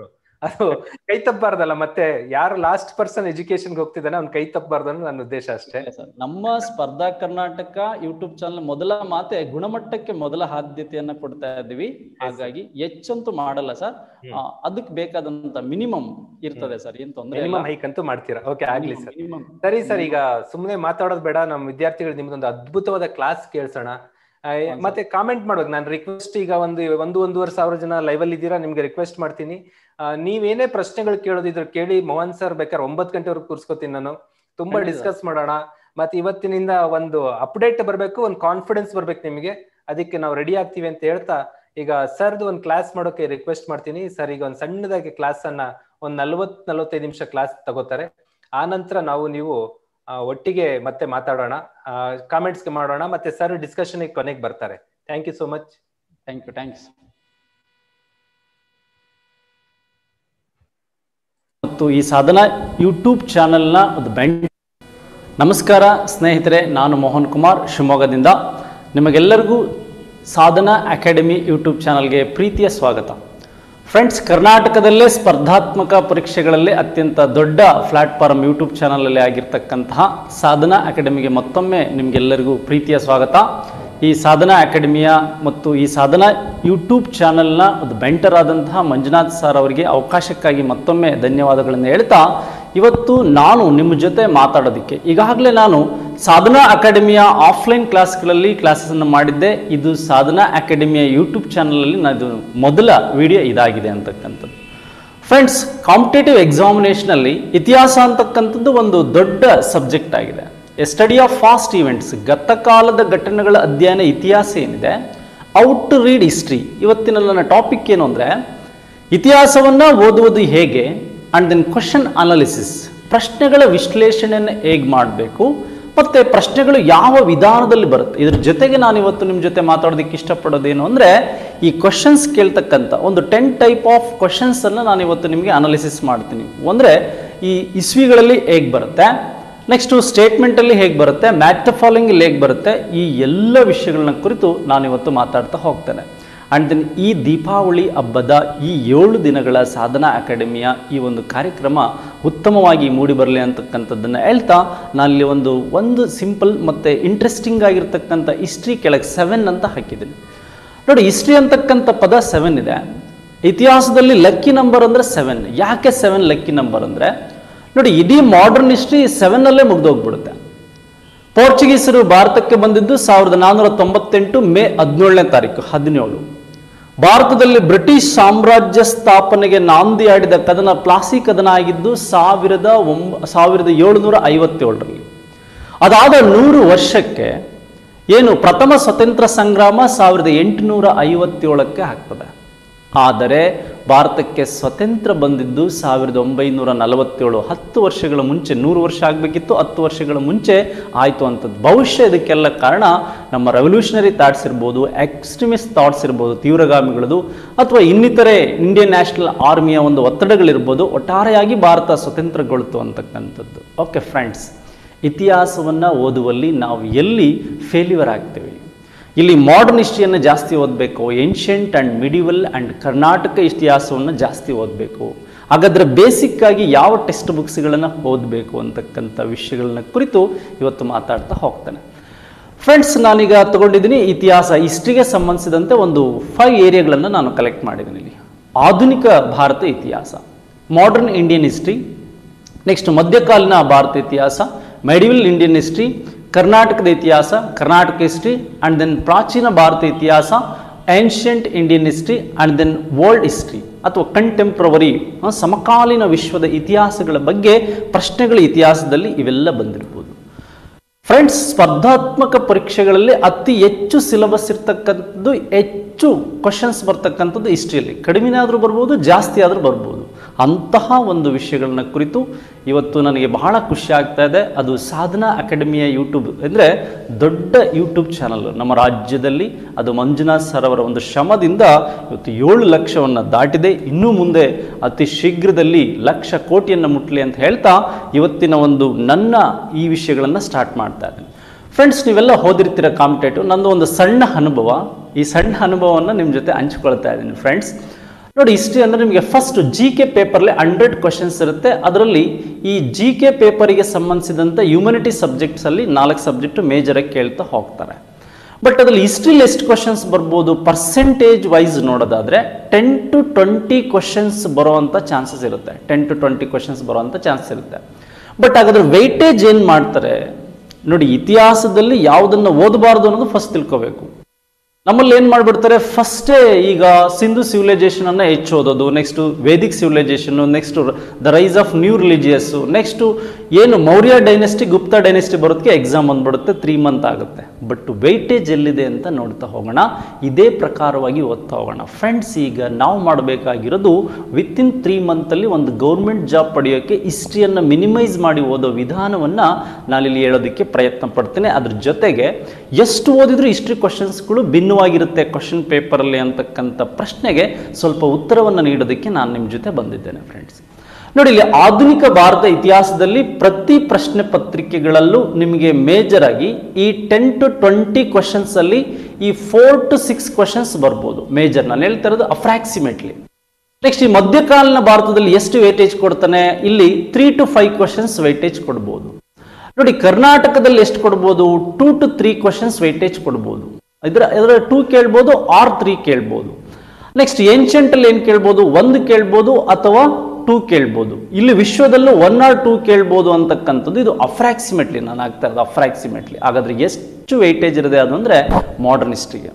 ಅದು ಕೈ ತಪ್ಪಬಾರ್ದಲ್ಲ ಮತ್ತೆ ಯಾರು ಲಾಸ್ಟ್ ಪರ್ಸನ್ ಎಜುಕೇಶನ್ಗೆ ಹೋಗ್ತಿದ್ದಾನೆ ಅವ್ನ್ ಕೈ ತಪ್ಪಬಾರ್ದು ಅನ್ನೋ ನನ್ನ ಉದ್ದೇಶ ಅಷ್ಟೇ ಇಲ್ಲ ಸರ್ ನಮ್ಮ ಸ್ಪರ್ಧಾ ಕರ್ನಾಟಕ ಯೂಟ್ಯೂಬ್ ಚಾನಲ್ ಮೊದಲ ಮಾತೆ ಗುಣಮಟ್ಟಕ್ಕೆ ಮೊದಲ ಆದ್ಯತೆಯನ್ನ ಕೊಡ್ತಾ ಇದ್ದೀವಿ ಹಾಗಾಗಿ ಹೆಚ್ಚಂತೂ ಮಾಡಲ್ಲ ಸರ್ ಅದಕ್ಕೆ ಬೇಕಾದಂತ ಮಿನಿಮಮ್ ಇರ್ತದೆ ಸರ್ ಏನ್ ತೊಂದ್ರೆ ಇಲ್ಲ ಮಿನಿಮಮ್ ಹೈಕ್ ಅಂತೂ ಮಾಡ್ತೀರಾ ಓಕೆ ಆಗ್ಲಿ ಸರ್ ಮಿನಿಮಮ್ ಸರಿ ಸರ್ ಈಗ ಸುಮ್ಮನೆ ಮಾತಾಡೋದು ಬೇಡ ನಮ್ಮ ವಿದ್ಯಾರ್ಥಿಗಳು ನಿಮ್ದೊಂದು ಅದ್ಭುತವಾದ ಕ್ಲಾಸ್ ಕೇಳ್ಸೋಣ ಆ, ಮತ್ತೆ ಕಾಮೆಂಟ್ ಮಾಡ್ಬೇಕು ನಾನು ರಿಕ್ವೆಸ್ಟ್ ಈಗ ಒಂದು ಒಂದು ಒಂದೂವರೆ ಸಾವಿರ ಜನ ಲೈವ್ ಅಲ್ಲಿ ಇದ್ದೀರಾ ನಿಮ್ಗೆ ರಿಕ್ವೆಸ್ಟ್ ಮಾಡ್ತೀನಿ ಆ, ನೀವೇನೇ ಪ್ರಶ್ನೆಗಳು ಕೇಳೋದಿದ್ರು ಕೇಳಿ ಮೋಹನ್ ಸರ್ ಬೇಕಾದ್ರೆ ಒಂಬತ್ತು ಗಂಟೆವರೆಗೂ ಕೂರ್ಸ್ಕೊತೀನಿ ನಾನು ತುಂಬಾ ಖಂಡಿತ. ಡಿಸ್ಕಸ್ ಮಾಡೋಣ ಮತ್ತೆ ಇವತ್ತಿನಿಂದ ಒಂದು ಅಪ್ಡೇಟ್ ಬರ್ಬೇಕು ಒಂದು ಕಾನ್ಫಿಡೆನ್ಸ್ ಬರ್ಬೇಕು ನಿಮಗೆ ಅದಕ್ಕೆ ನಾವು ರೆಡಿ ಆಗ್ತೀವಿ ಅಂತ ಹೇಳ್ತಾ ಈಗ ಸರ್ದು ಒಂದು ಕ್ಲಾಸ್ ಮಾಡೋಕೆ ರಿಕ್ವೆಸ್ಟ್ ಮಾಡ್ತೀನಿ ಸರ್ ಈಗ ಒಂದು ಸಣ್ಣದಾಗಿ ಕ್ಲಾಸ್ ಅನ್ನ ಒಂದ್ ನಲ್ವತ್ ನಲ್ವತ್ತೈದು ನಿಮಿಷ ಕ್ಲಾಸ್ ತಗೋತಾರೆ ಆ ನಂತರ ನಾವು ನೀವು ಆ, ಒಟ್ಟಿಗೆ ಮತ್ತೆ ಮಾತಾಡೋಣ ಕಾಮೆಂಟ್ಸ್ ಮಾಡೋಣ ಮತ್ತೆ ಸರ್ ಡಿಸ್ಕಷನ್ ಕೊನೆಗೆ ಬರ್ತಾರೆ thank you so much thank you thanks ಮತ್ತು ಈ ಸಾಧನ ಯೂಟ್ಯೂಬ್ ಚಾನೆಲ್ನ ಒಂದು ಬ್ಯಾಂಡ್ ನಮಸ್ಕಾರ ಸ್ನೇಹಿತರೆ ನಾನು ಮೋಹನ್ ಕುಮಾರ್ ಶಿವಮೊಗ್ಗದಿಂದ ನಿಮಗೆಲ್ಲರಿಗೂ ಸಾಧನ ಅಕಾಡೆಮಿ ಯೂಟ್ಯೂಬ್ ಚಾನಲ್ಗೆ ಪ್ರೀತಿಯ ಸ್ವಾಗತ ಫ್ರೆಂಡ್ಸ್ ಕರ್ನಾಟಕದಲ್ಲೇ ಸ್ಪರ್ಧಾತ್ಮಕ ಪರೀಕ್ಷೆಗಳಲ್ಲಿ ಅತ್ಯಂತ ದೊಡ್ಡ ಪ್ಲಾಟ್ಫಾರ್ಮ್ ಯೂಟ್ಯೂಬ್ ಚಾನಲಲ್ಲಿ ಆಗಿರ್ತಕ್ಕಂತಹ ಸಾಧನಾ ಅಕಾಡೆಮಿಗೆ ಮತ್ತೊಮ್ಮೆ ನಿಮಗೆಲ್ಲರಿಗೂ ಪ್ರೀತಿಯ ಸ್ವಾಗತ ಈ ಸಾಧನಾ ಅಕಾಡೆಮಿಯ ಮತ್ತು ಈ ಸಾಧನಾ ಯೂಟ್ಯೂಬ್ ಚಾನಲ್ನ ಒಂದು ಬೆಂಟರ್ ಆದಂತಹ ಮಂಜುನಾಥ್ ಸರ್ ಅವರಿಗೆ ಅವಕಾಶಕ್ಕಾಗಿ ಮತ್ತೊಮ್ಮೆ ಧನ್ಯವಾದಗಳನ್ನು ಹೇಳ್ತಾ ಇವತ್ತು ನಾನು ನಿಮ್ಮ ಜೊತೆ ಮಾತಾಡೋದಕ್ಕೆ ಈಗಾಗಲೇ ನಾನು ಸಾಧನಾ ಅಕಾಡೆಮಿಯ ಆಫ್ಲೈನ್ ಕ್ಲಾಸ್ಗಳಲ್ಲಿ ಕ್ಲಾಸನ್ನು ಮಾಡಿದ್ದೆ ಇದು ಸಾಧನಾ ಅಕಾಡೆಮಿಯ ಯೂಟ್ಯೂಬ್ ಚಾನಲಲ್ಲಿ ನಾನು ಮೊದಲ ವಿಡಿಯೋ ಇದಾಗಿದೆ ಅಂತಕ್ಕಂಥದ್ದು ಫ್ರೆಂಡ್ಸ್ ಕಾಂಪಿಟೇಟಿವ್ ಎಕ್ಸಾಮಿನೇಷನಲ್ಲಿ ಇತಿಹಾಸ ಅಂತಕ್ಕಂಥದ್ದು ಒಂದು ದೊಡ್ಡ ಸಬ್ಜೆಕ್ಟ್ ಆಗಿದೆ a study of past events ಗತಕಾಲದ ಘಟನೆಗಳ ಅಧ್ಯಯನ ಇತಿಹಾಸ ಏನಿದೆ ಔಟ್ ಟು ರೀಡ್ ಹಿಸ್ಟ್ರಿ ಇವತ್ತಿನ ನನ್ನ ಟಾಪಿಕ್ ಏನು ಅಂದರೆ ಇತಿಹಾಸವನ್ನು ಓದುವುದು ಹೇಗೆ ಆ್ಯಂಡ್ ದೆನ್ ಕ್ವಶನ್ ಅನಾಲಿಸಿಸ್ ಪ್ರಶ್ನೆಗಳ ವಿಶ್ಲೇಷಣೆಯನ್ನು ಹೇಗೆ ಮಾಡಬೇಕು ಮತ್ತು ಪ್ರಶ್ನೆಗಳು ಯಾವ ವಿಧಾನದಲ್ಲಿ ಬರುತ್ತೆ ಇದ್ರ ಜೊತೆಗೆ ನಾನು ಇವತ್ತು ನಿಮ್ಮ ಜೊತೆ ಮಾತಾಡೋದಕ್ಕೆ ಇಷ್ಟಪಡೋದೇನು ಅಂದರೆ ಈ ಕ್ವಶನ್ಸ್ ಕೇಳ್ತಕ್ಕಂಥ ಒಂದು ಟೆನ್ ಟೈಪ್ ಆಫ್ ಕ್ವಶನ್ಸನ್ನು ನಾನು ಇವತ್ತು ನಿಮಗೆ ಅನಾಲಿಸಿಸ್ ಮಾಡ್ತೀನಿ ಅಂದರೆ ಈ ಇಸ್ವಿಗಳಲ್ಲಿ ಹೇಗೆ ಬರುತ್ತೆ ನೆಕ್ಸ್ಟು ಸ್ಟೇಟ್ಮೆಂಟಲ್ಲಿ ಹೇಗೆ ಬರುತ್ತೆ ಮ್ಯಾಟ್ ಫಾಲೋಯಿಂಗ್ ಹೇಗೆ ಬರುತ್ತೆ ಈ ಎಲ್ಲ ವಿಷಯಗಳನ್ನ ಕುರಿತು ನಾನು ಇವತ್ತು ಮಾತಾಡ್ತಾ ಹೋಗ್ತೇನೆ ಆ್ಯಂಡ್ ದೆನ್ ಈ ದೀಪಾವಳಿ ಹಬ್ಬದ ಈ ಏಳು ದಿನಗಳ ಸಾಧನಾ ಅಕಾಡೆಮಿಯ ಈ ಒಂದು ಕಾರ್ಯಕ್ರಮ ಉತ್ತಮವಾಗಿ ಮೂಡಿಬರಲಿ ಅಂತಕ್ಕಂಥದ್ದನ್ನು ಹೇಳ್ತಾ ನಾನಲ್ಲಿ ಒಂದು ಒಂದು ಸಿಂಪಲ್ ಮತ್ತು ಇಂಟ್ರೆಸ್ಟಿಂಗ್ ಆಗಿರ್ತಕ್ಕಂಥ ಹಿಸ್ಟ್ರಿ ಕೆಳಗೆ ಸೆವೆನ್ ಅಂತ ಹಾಕಿದ್ದೀನಿ ನೋಡಿ ಹಿಸ್ಟ್ರಿ ಅಂತಕ್ಕಂಥ ಪದ ಸೆವೆನ್ ಇದೆ ಇತಿಹಾಸದಲ್ಲಿ ಲಕ್ಕಿ ನಂಬರ್ ಅಂದರೆ ಸೆವೆನ್ ಯಾಕೆ ಸೆವೆನ್ ಲಕ್ಕಿ ನಂಬರ್ ಅಂದರೆ ನೋಡಿ ಇಡೀ ಮಾಡರ್ನ್ ಹಿಸ್ಟ್ರಿ ಸೆವೆನ್ನಲ್ಲೇ ಮುಗ್ದೋಗ್ಬಿಡುತ್ತೆ ಪೋರ್ಚುಗೀಸರು ಭಾರತಕ್ಕೆ ಬಂದಿದ್ದು ಸಾವಿರದ ನಾನ್ನೂರ ತೊಂಬತ್ತೆಂಟು ಮೇ ಹದಿನೇಳನೇ ತಾರೀಕು ಹದಿನೇಳು ಭಾರತದಲ್ಲಿ ಬ್ರಿಟಿಷ್ ಸಾಮ್ರಾಜ್ಯ ಸ್ಥಾಪನೆಗೆ ನಾಂದಿ ಆಡಿದ ಕದನ ಪ್ಲಾಸಿ ಕದನ ಆಗಿದ್ದು ಸಾವಿರದ ಒಂಬ ಸಾವಿರದ ಏಳುನೂರ ಐವತ್ತೇಳರಲ್ಲಿ ಅದಾದ ನೂರು ವರ್ಷಕ್ಕೆ ಏನು ಪ್ರಥಮ ಸ್ವತಂತ್ರ ಸಂಗ್ರಾಮ ಸಾವಿರದ ಎಂಟುನೂರ ಐವತ್ತೇಳಕ್ಕೆ ಆಗ್ತದೆ ಆದರೆ ಭಾರತಕ್ಕೆ ಸ್ವತಂತ್ರ ಬಂದಿದ್ದು ಸಾವಿರದ ಒಂಬೈನೂರ ನಲವತ್ತೇಳು ಹತ್ತು ವರ್ಷಗಳ ಮುಂಚೆ ನೂರು ವರ್ಷ ಆಗಬೇಕಿತ್ತು ಹತ್ತು ವರ್ಷಗಳ ಮುಂಚೆ ಆಯಿತು ಅಂಥದ್ದು ಬಹುಶಃ ಇದಕ್ಕೆಲ್ಲ ಕಾರಣ ನಮ್ಮ ರೆವಲ್ಯೂಷನರಿ ಥಾಟ್ಸ್ ಇರ್ಬೋದು ಎಕ್ಸ್ಟ್ರೀಮಿಸ್ಟ್ ಥಾಟ್ಸ್ ಇರ್ಬೋದು ತೀವ್ರಗಾಮಿಗಳದು ಅಥವಾ ಇನ್ನಿತರೆ ಇಂಡಿಯನ್ ನ್ಯಾಷನಲ್ ಆರ್ಮಿಯ ಒಂದು ಒತ್ತಡಗಳಿರ್ಬೋದು ಒಟ್ಟಾರೆಯಾಗಿ ಭಾರತ ಸ್ವತಂತ್ರಗೊಳ್ತು ಅಂತಕ್ಕಂಥದ್ದು ಓಕೆ ಫ್ರೆಂಡ್ಸ್ ಇತಿಹಾಸವನ್ನು ಓದುವಲ್ಲಿ ನಾವು ಎಲ್ಲಿ ಫೇಲ್ಯೂರ್ ಆಗ್ತೇವೆ ಇಲ್ಲಿ ಮಾಡರ್ನ್ ಹಿಸ್ಟ್ರಿಯನ್ನು ಜಾಸ್ತಿ ಓದಬೇಕು ancient and medieval and Karnataka ಇತಿಹಾಸವನ್ನು ಜಾಸ್ತಿ ಓದಬೇಕು ಹಾಗಾದರೆ ಬೇಸಿಕ್ ಆಗಿ ಯಾವ ಟೆಕ್ಸ್ಟ್ ಬುಕ್ಸ್ಗಳನ್ನು ಓದಬೇಕು ಅಂತಕ್ಕಂಥ ವಿಷಯಗಳನ್ನ ಕುರಿತು ಇವತ್ತು ಮಾತಾಡ್ತಾ ಹೋಗ್ತಾನೆ ಫ್ರೆಂಡ್ಸ್ ನಾನೀಗ ತಗೊಂಡಿದ್ದೀನಿ ಇತಿಹಾಸ ಹಿಸ್ಟ್ರಿಗೆ ಸಂಬಂಧಿಸಿದಂತೆ ಒಂದು ಫೈವ್ ಏರಿಯಾಗಳನ್ನು ನಾನು ಕಲೆಕ್ಟ್ ಮಾಡಿದ್ದೀನಿ ಇಲ್ಲಿ ಆಧುನಿಕ ಭಾರತ ಇತಿಹಾಸ ಮಾಡರ್ನ್ ಇಂಡಿಯನ್ ಹಿಸ್ಟ್ರಿ ನೆಕ್ಸ್ಟ್ ಮಧ್ಯಕಾಲೀನ ಭಾರತ ಇತಿಹಾಸ ಮೆಡಿವಲ್ ಇಂಡಿಯನ್ ಹಿಸ್ಟ್ರಿ ಕರ್ನಾಟಕದ ಇತಿಹಾಸ ಕರ್ನಾಟಕ ಹಿಸ್ಟ್ರಿ ಆ್ಯಂಡ್ ದೆನ್ ಪ್ರಾಚೀನ ಭಾರತ ಇತಿಹಾಸ ancient Indian history and then world history ಅಥವಾ ಕಂಟೆಂಪ್ರವರಿ ಸಮಕಾಲೀನ ವಿಶ್ವದ ಇತಿಹಾಸಗಳ ಬಗ್ಗೆ ಪ್ರಶ್ನೆಗಳ ಇತಿಹಾಸದಲ್ಲಿ ಇವೆಲ್ಲ ಬಂದಿರ್ಬೋದು ಫ್ರೆಂಡ್ಸ್ ಸ್ಪರ್ಧಾತ್ಮಕ ಪರೀಕ್ಷೆಗಳಲ್ಲಿ ಅತಿ ಹೆಚ್ಚು ಸಿಲೆಬಸ್ ಇರ್ತಕ್ಕಂಥದ್ದು ಹೆಚ್ಚು ಕ್ವಶನ್ಸ್ ಬರ್ತಕ್ಕಂಥದ್ದು ಹಿಸ್ಟ್ರಿಯಲ್ಲಿ ಕಡಿಮೆನೇ ಆದರೂ ಬರ್ಬೋದು ಜಾಸ್ತಿ ಆದರೂ ಬರ್ಬೋದು ಅಂತಹ ಒಂದು ವಿಷಯಗಳನ್ನ ಕುರಿತು ಇವತ್ತು ನನಗೆ ಬಹಳ ಖುಷಿ ಆಗ್ತಾ ಇದೆ ಅದು ಸಾಧನಾ ಅಕಾಡೆಮಿಯ ಯೂಟ್ಯೂಬ್ ಅಂದರೆ ದೊಡ್ಡ ಯೂಟ್ಯೂಬ್ ಚಾನಲ್ ನಮ್ಮ ರಾಜ್ಯದಲ್ಲಿ ಅದು ಮಂಜುನಾಥ್ ಸರ್ ಅವರ ಒಂದು ಶ್ರಮದಿಂದ ಇವತ್ತು ಏಳು ಲಕ್ಷವನ್ನು ದಾಟಿದೆ ಇನ್ನೂ ಮುಂದೆ ಅತಿ ಶೀಘ್ರದಲ್ಲಿ ಲಕ್ಷ ಕೋಟಿಯನ್ನು ಮುಟ್ಟಲಿ ಅಂತ ಹೇಳ್ತಾ ಇವತ್ತಿನ ಒಂದು ನನ್ನ ಈ ವಿಷಯಗಳನ್ನು ಸ್ಟಾರ್ಟ್ ಮಾಡ್ತಾ ಇದ್ದೀನಿ ಫ್ರೆಂಡ್ಸ್ ನೀವೆಲ್ಲ ಓದಿರ್ತೀರ ಕಾಂಪಿಟೇಟಿವ್ ನಂದು ಒಂದು ಸಣ್ಣ ಅನುಭವ ಈ ಸಣ್ಣ ಅನುಭವವನ್ನು ನಿಮ್ಮ ಜೊತೆ ಹಂಚ್ಕೊಳ್ತಾ ಇದ್ದೀನಿ ಫ್ರೆಂಡ್ಸ್ ನೋಡಿ ಹಿಸ್ಟ್ರಿ ಅಂದ್ರೆ ನಿಮಗೆ ಫಸ್ಟ್ ಜಿ ಕೆ ಪೇಪರ್ಲಿ ಹಂಡ್ರೆಡ್ ಕ್ವಶನ್ಸ್ ಇರುತ್ತೆ ಅದರಲ್ಲಿ ಈ ಜಿ ಕೆ ಪೇಪರಿಗೆ ಸಂಬಂಧಿಸಿದಂತೆ ಹ್ಯೂಮನಿಟಿ ಸಬ್ಜೆಕ್ಟ್ಸ್ ಅಲ್ಲಿ ನಾಲ್ಕು ಸಬ್ಜೆಕ್ಟ್ ಮೇಜರ್ ಆಗಿ ಕೇಳ್ತಾ ಹೋಗ್ತಾರೆ ಬಟ್ ಅದ್ರಲ್ಲಿ ಹಿಸ್ಟ್ರಿಲಿ ಎಷ್ಟು ಕ್ವಶನ್ಸ್ ಬರ್ಬೋದು ಪರ್ಸೆಂಟೇಜ್ ವೈಸ್ ನೋಡೋದಾದ್ರೆ ಟೆನ್ ಟು ಟ್ವೆಂಟಿ ಕ್ವಶನ್ಸ್ ಬರುವಂತ ಚಾನ್ಸಸ್ ಇರುತ್ತೆ ಟೆನ್ ಟು ಟ್ವೆಂಟಿ ಕ್ವಶನ್ಸ್ ಬರುವಂತ ಚಾನ್ಸ್ ಇರುತ್ತೆ ಬಟ್ ಹಾಗಾದ್ರೆ ವೆಯ್ಟೇಜ್ ಏನು ಮಾಡ್ತಾರೆ ನೋಡಿ ಇತಿಹಾಸದಲ್ಲಿ ಯಾವುದನ್ನು ಓದಬಾರ್ದು ಅನ್ನೋದು ಫಸ್ಟ್ ತಿಳ್ಕೋಬೇಕು ನಮ್ಮಲ್ಲಿ ಏನು ಮಾಡಿಬಿಡ್ತಾರೆ ಫಸ್ಟೇ ಈಗ ಸಿಂಧು ಸಿವಿಲೈಸೇಷನ್ ಅನ್ನ ಹೆಚ್ಚು ಓದೋದು next Vedic civilisation next the rise of new religious next ಏನು ಮೌರ್ಯ ಡೈನೆಸ್ಟಿ ಗುಪ್ತಾ ಡೈನೆಸ್ಟಿ ಬರೋದಕ್ಕೆ ಎಕ್ಸಾಮ್ ಬಂದ್ಬಿಡುತ್ತೆ ತ್ರೀ ಮಂತ್ ಆಗುತ್ತೆ ಬಟ್ ವೆಯ್ಟೇಜ್ ಎಲ್ಲಿದೆ ಅಂತ ನೋಡ್ತಾ ಹೋಗೋಣ ಇದೇ ಪ್ರಕಾರವಾಗಿ ಓದ್ತಾ ಹೋಗೋಣ ಫ್ರೆಂಡ್ಸ್ ಈಗ ನಾವು ಮಾಡಬೇಕಾಗಿರೋದು ವಿತ್ ಇನ್ ತ್ರೀ ಮಂತಲ್ಲಿ ಒಂದು ಗೌರ್ಮೆಂಟ್ ಜಾಬ್ ಪಡೆಯೋಕ್ಕೆ ಹಿಸ್ಟ್ರಿಯನ್ನು ಮಿನಿಮೈಸ್ ಮಾಡಿ ಓದೋ ವಿಧಾನವನ್ನು ನಾನಿಲ್ಲಿ ಹೇಳೋದಕ್ಕೆ ಪ್ರಯತ್ನ ಪಡ್ತೇನೆ ಅದ್ರ ಜೊತೆಗೆ ಎಷ್ಟು ಓದಿದ್ರು ಹಿಸ್ಟ್ರಿ ಕ್ವಶನ್ಸ್ಗಳು ಭಿನ್ನವಾಗಿರುತ್ತೆ ಕ್ವಶನ್ ಪೇಪರಲ್ಲಿ ಅಂತಕ್ಕಂಥ ಪ್ರಶ್ನೆಗೆ ಸ್ವಲ್ಪ ಉತ್ತರವನ್ನು ನೀಡೋದಕ್ಕೆ ನಾನು ನಿಮ್ಮ ಜೊತೆ ಬಂದಿದ್ದೇನೆ ಫ್ರೆಂಡ್ಸ್ ನೋಡಿ ಇಲ್ಲಿ ಆಧುನಿಕ ಭಾರತ ಇತಿಹಾಸದಲ್ಲಿ ಪ್ರತಿ ಪ್ರಶ್ನೆ ಪತ್ರಿಕೆಗಳಲ್ಲೂ ನಿಮಗೆ ಮೇಜರ್ ಆಗಿ ಈ ಟೆನ್ ಟು ಟ್ವೆಂಟಿ ಕ್ವಶನ್ಸ್ ಅಲ್ಲಿ ಈ ಫೋರ್ ಟು ಸಿಕ್ಸ್ ಕ್ವಶನ್ಸ್ ಬರ್ಬೋದು ಮೇಜರ್ ನಾನು ಹೇಳ್ತಾ ಇರೋದು ಅಫ್ರಾಕ್ಸಿಮೇಟ್ಲಿ ನೆಕ್ಸ್ಟ್ ಈ ಮಧ್ಯಕಾಲೀನ ಭಾರತದಲ್ಲಿ ಎಷ್ಟು ವೇಟೇಜ್ ಕೊಡ್ತಾನೆ ಇಲ್ಲಿ three to five questions weightage ಕೊಡ್ಬೋದು ನೋಡಿ ಕರ್ನಾಟಕದಲ್ಲಿ ಎಷ್ಟು ಕೊಡ್ಬೋದು two to three questions weightage ಕೊಡ್ಬೋದು ಇದರ ಇದರ ಟೂ ಕೇಳ್ಬೋದು ಆರ್ ತ್ರೀ ಕೇಳ್ಬೋದು ನೆಕ್ಸ್ಟ್ ಏನ್ಷಂಟ್ ಅಲ್ಲಿ ಏನು ಕೇಳ್ಬೋದು ಒಂದು ಕೇಳ್ಬೋದು ಅಥವಾ ಟೂ ಕೇಳ್ಬೋದು ಇಲ್ಲಿ ವಿಶ್ವದಲ್ಲೂ ಒನ್ ಆರ್ ಟೂ ಕೇಳ್ಬೋದು ಅಂತಕ್ಕಂಥದ್ದು ಇದು ಅಫ್ರಾಕ್ಸಿಮೇಟ್ಲಿ ನಾನು ಆಗ್ತಾ ಇರೋದು ಅಫ್ರಾಕ್ಸಿಮೇಟ್ಲಿ ಹಾಗಾದ್ರೆ ಎಷ್ಟು ವೆಯ್ಟೇಜ್ ಇರೋದೆ ಅದು ಅಂದರೆ ಮಾಡರ್ನ್ ಹಿಸ್ಟ್ರಿಗೆ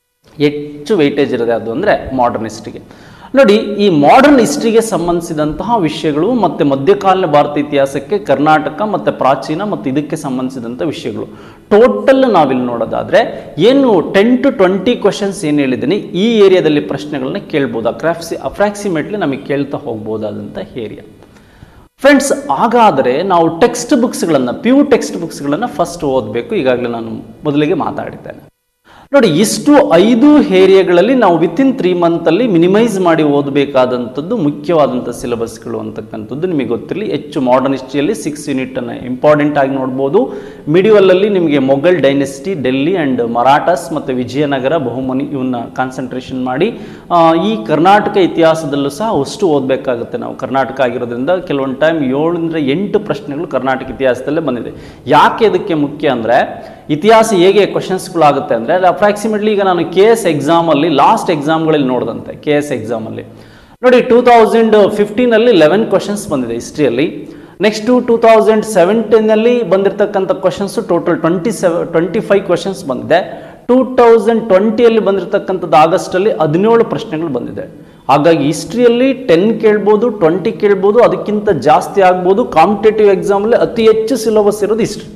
ಹೆಚ್ಚು ವೆಯ್ಟೇಜ್ ಇರೋದೆ ಅದು ಅಂದರೆ ಮಾಡರ್ನ್ ಹಿಸ್ಟ್ರಿಗೆ ನೋಡಿ ಈ ಮಾಡರ್ನ್ ಹಿಸ್ಟ್ರಿಗೆ ಸಂಬಂಧಿಸಿದಂತಹ ವಿಷಯಗಳು ಮತ್ತು ಮಧ್ಯಕಾಲೀನ ಭಾರತ ಇತಿಹಾಸಕ್ಕೆ ಕರ್ನಾಟಕ ಮತ್ತು ಪ್ರಾಚೀನ ಮತ್ತು ಇದಕ್ಕೆ ಸಂಬಂಧಿಸಿದಂಥ ವಿಷಯಗಳು ಟೋಟಲ್ ನಾವಿಲ್ಲಿ ನೋಡೋದಾದರೆ ಏನು ಟೆನ್ ಟು ಟ್ವೆಂಟಿ ಕ್ವಶನ್ಸ್ ಏನು ಹೇಳಿದ್ದೀನಿ ಈ ಏರಿಯಾದಲ್ಲಿ ಪ್ರಶ್ನೆಗಳನ್ನ ಕೇಳ್ಬೋದು ಅಕ್ರಾಫ್ಸಿ ಅಪ್ರಾಕ್ಸಿಮೇಟ್ಲಿ ನಮಗೆ ಕೇಳ್ತಾ ಹೋಗ್ಬೋದಾದಂಥ ಏರಿಯಾ ಫ್ರೆಂಡ್ಸ್ ಹಾಗಾದರೆ ನಾವು ಟೆಕ್ಸ್ಟ್ ಬುಕ್ಸ್ಗಳನ್ನು ಪ್ಯೂ ಟೆಕ್ಸ್ಟ್ ಬುಕ್ಸ್ಗಳನ್ನು ಫಸ್ಟ್ ಓದಬೇಕು ಈಗಾಗಲೇ ನಾನು ಮೊದಲಿಗೆ ಮಾತಾಡಿದ್ದೇನೆ ನೋಡಿ ಇಷ್ಟು ಐದು ಏರಿಯಾಗಳಲ್ಲಿ ನಾವು ವಿತ್ ಇನ್ ತ್ರೀ ಮಂತಲ್ಲಿ ಮಿನಿಮೈಸ್ ಮಾಡಿ ಓದಬೇಕಾದಂಥದ್ದು ಮುಖ್ಯವಾದಂಥ ಸಿಲೆಬಸ್ಗಳು ಅಂತಕ್ಕಂಥದ್ದು ನಿಮಗೆ ಗೊತ್ತಿರಲಿ ಹೆಚ್ಚು ಮಾಡರ್ನ್ ಹಿಸ್ಟ್ರಿಯಲ್ಲಿ ಸಿಕ್ಸ್ ಯೂನಿಟನ್ನು ಇಂಪಾರ್ಟೆಂಟ್ ಆಗಿ ನೋಡ್ಬೋದು ಮಿಡಿವಲಲ್ಲಿ ನಿಮಗೆ ಮೊಘಲ್ ಡೈನೆಸ್ಟಿ ಡೆಲ್ಲಿ ಆ್ಯಂಡ್ ಮರಾಠಾಸ್ ಮತ್ತು ವಿಜಯನಗರ ಬಹುಮನಿ ಇವನ್ನ ಕಾನ್ಸಂಟ್ರೇಷನ್ ಮಾಡಿ ಆ, ಈ ಕರ್ನಾಟಕ ಇತಿಹಾಸದಲ್ಲೂ ಸಹ ಅಷ್ಟು ಓದಬೇಕಾಗುತ್ತೆ ನಾವು ಕರ್ನಾಟಕ ಆಗಿರೋದ್ರಿಂದ ಕೆಲವೊಂದು ಟೈಮ್ ಏಳರಿಂದ ಎಂಟು ಪ್ರಶ್ನೆಗಳು ಕರ್ನಾಟಕ ಇತಿಹಾಸದಲ್ಲೇ ಬಂದಿದೆ ಯಾಕೆ ಇದಕ್ಕೆ ಮುಖ್ಯ ಅಂದರೆ ಇತಿಹಾಸ ಹೇಗೆ ಕ್ವಶನ್ಸ್ಗಳಾಗುತ್ತೆ ಅಂದರೆ ಅದು ಅಪ್ರಾಕ್ಸಿಮೇಟ್ಲಿ ಈಗ ನಾನು ಕೆ ಎಸ್ ಎಕ್ಸಾಮಲ್ಲಿ ಲಾಸ್ಟ್ ಎಕ್ಸಾಮ್ಗಳಲ್ಲಿ ನೋಡಿದಂತೆ ಕೆ ಎಸ್ ಎಕ್ಸಾಮಲ್ಲಿ ನೋಡಿ ಟೂ ತೌಸಂಡ್ ಫಿಫ್ಟೀನಲ್ಲಿ ಲೆವೆನ್ ಕ್ವಶನ್ಸ್ ಬಂದಿದೆ ಹಿಸ್ಟ್ರಿಯಲ್ಲಿ ನೆಕ್ಸ್ಟು ಟೂ ತೌಸಂಡ್ ಸೆವೆಂಟೀನಲ್ಲಿ ಬಂದಿರತಕ್ಕಂಥ questions total twenty seven twenty five questions ಬಂದಿದೆ ಟೂ ತೌಸಂಡ್ ಟ್ವೆಂಟಿಯಲ್ಲಿ ಬಂದಿರತಕ್ಕಂಥದ್ದು ಆಗಸ್ಟಲ್ಲಿ ಹದಿನೇಳು ಪ್ರಶ್ನೆಗಳು ಬಂದಿದೆ ಹಾಗಾಗಿ ಹಿಸ್ಟ್ರಿಯಲ್ಲಿ ಟೆನ್ ಕೇಳ್ಬೋದು ಟ್ವೆಂಟಿ ಕೇಳ್ಬೋದು ಅದಕ್ಕಿಂತ ಜಾಸ್ತಿ ಆಗ್ಬೋದು ಕಾಂಪಿಟೇಟಿವ್ ಎಕ್ಸಾಮಲ್ಲಿ ಅತಿ ಹೆಚ್ಚು ಸಿಲೆಬಸ್ ಇರೋದು ಹಿಸ್ಟ್ರಿ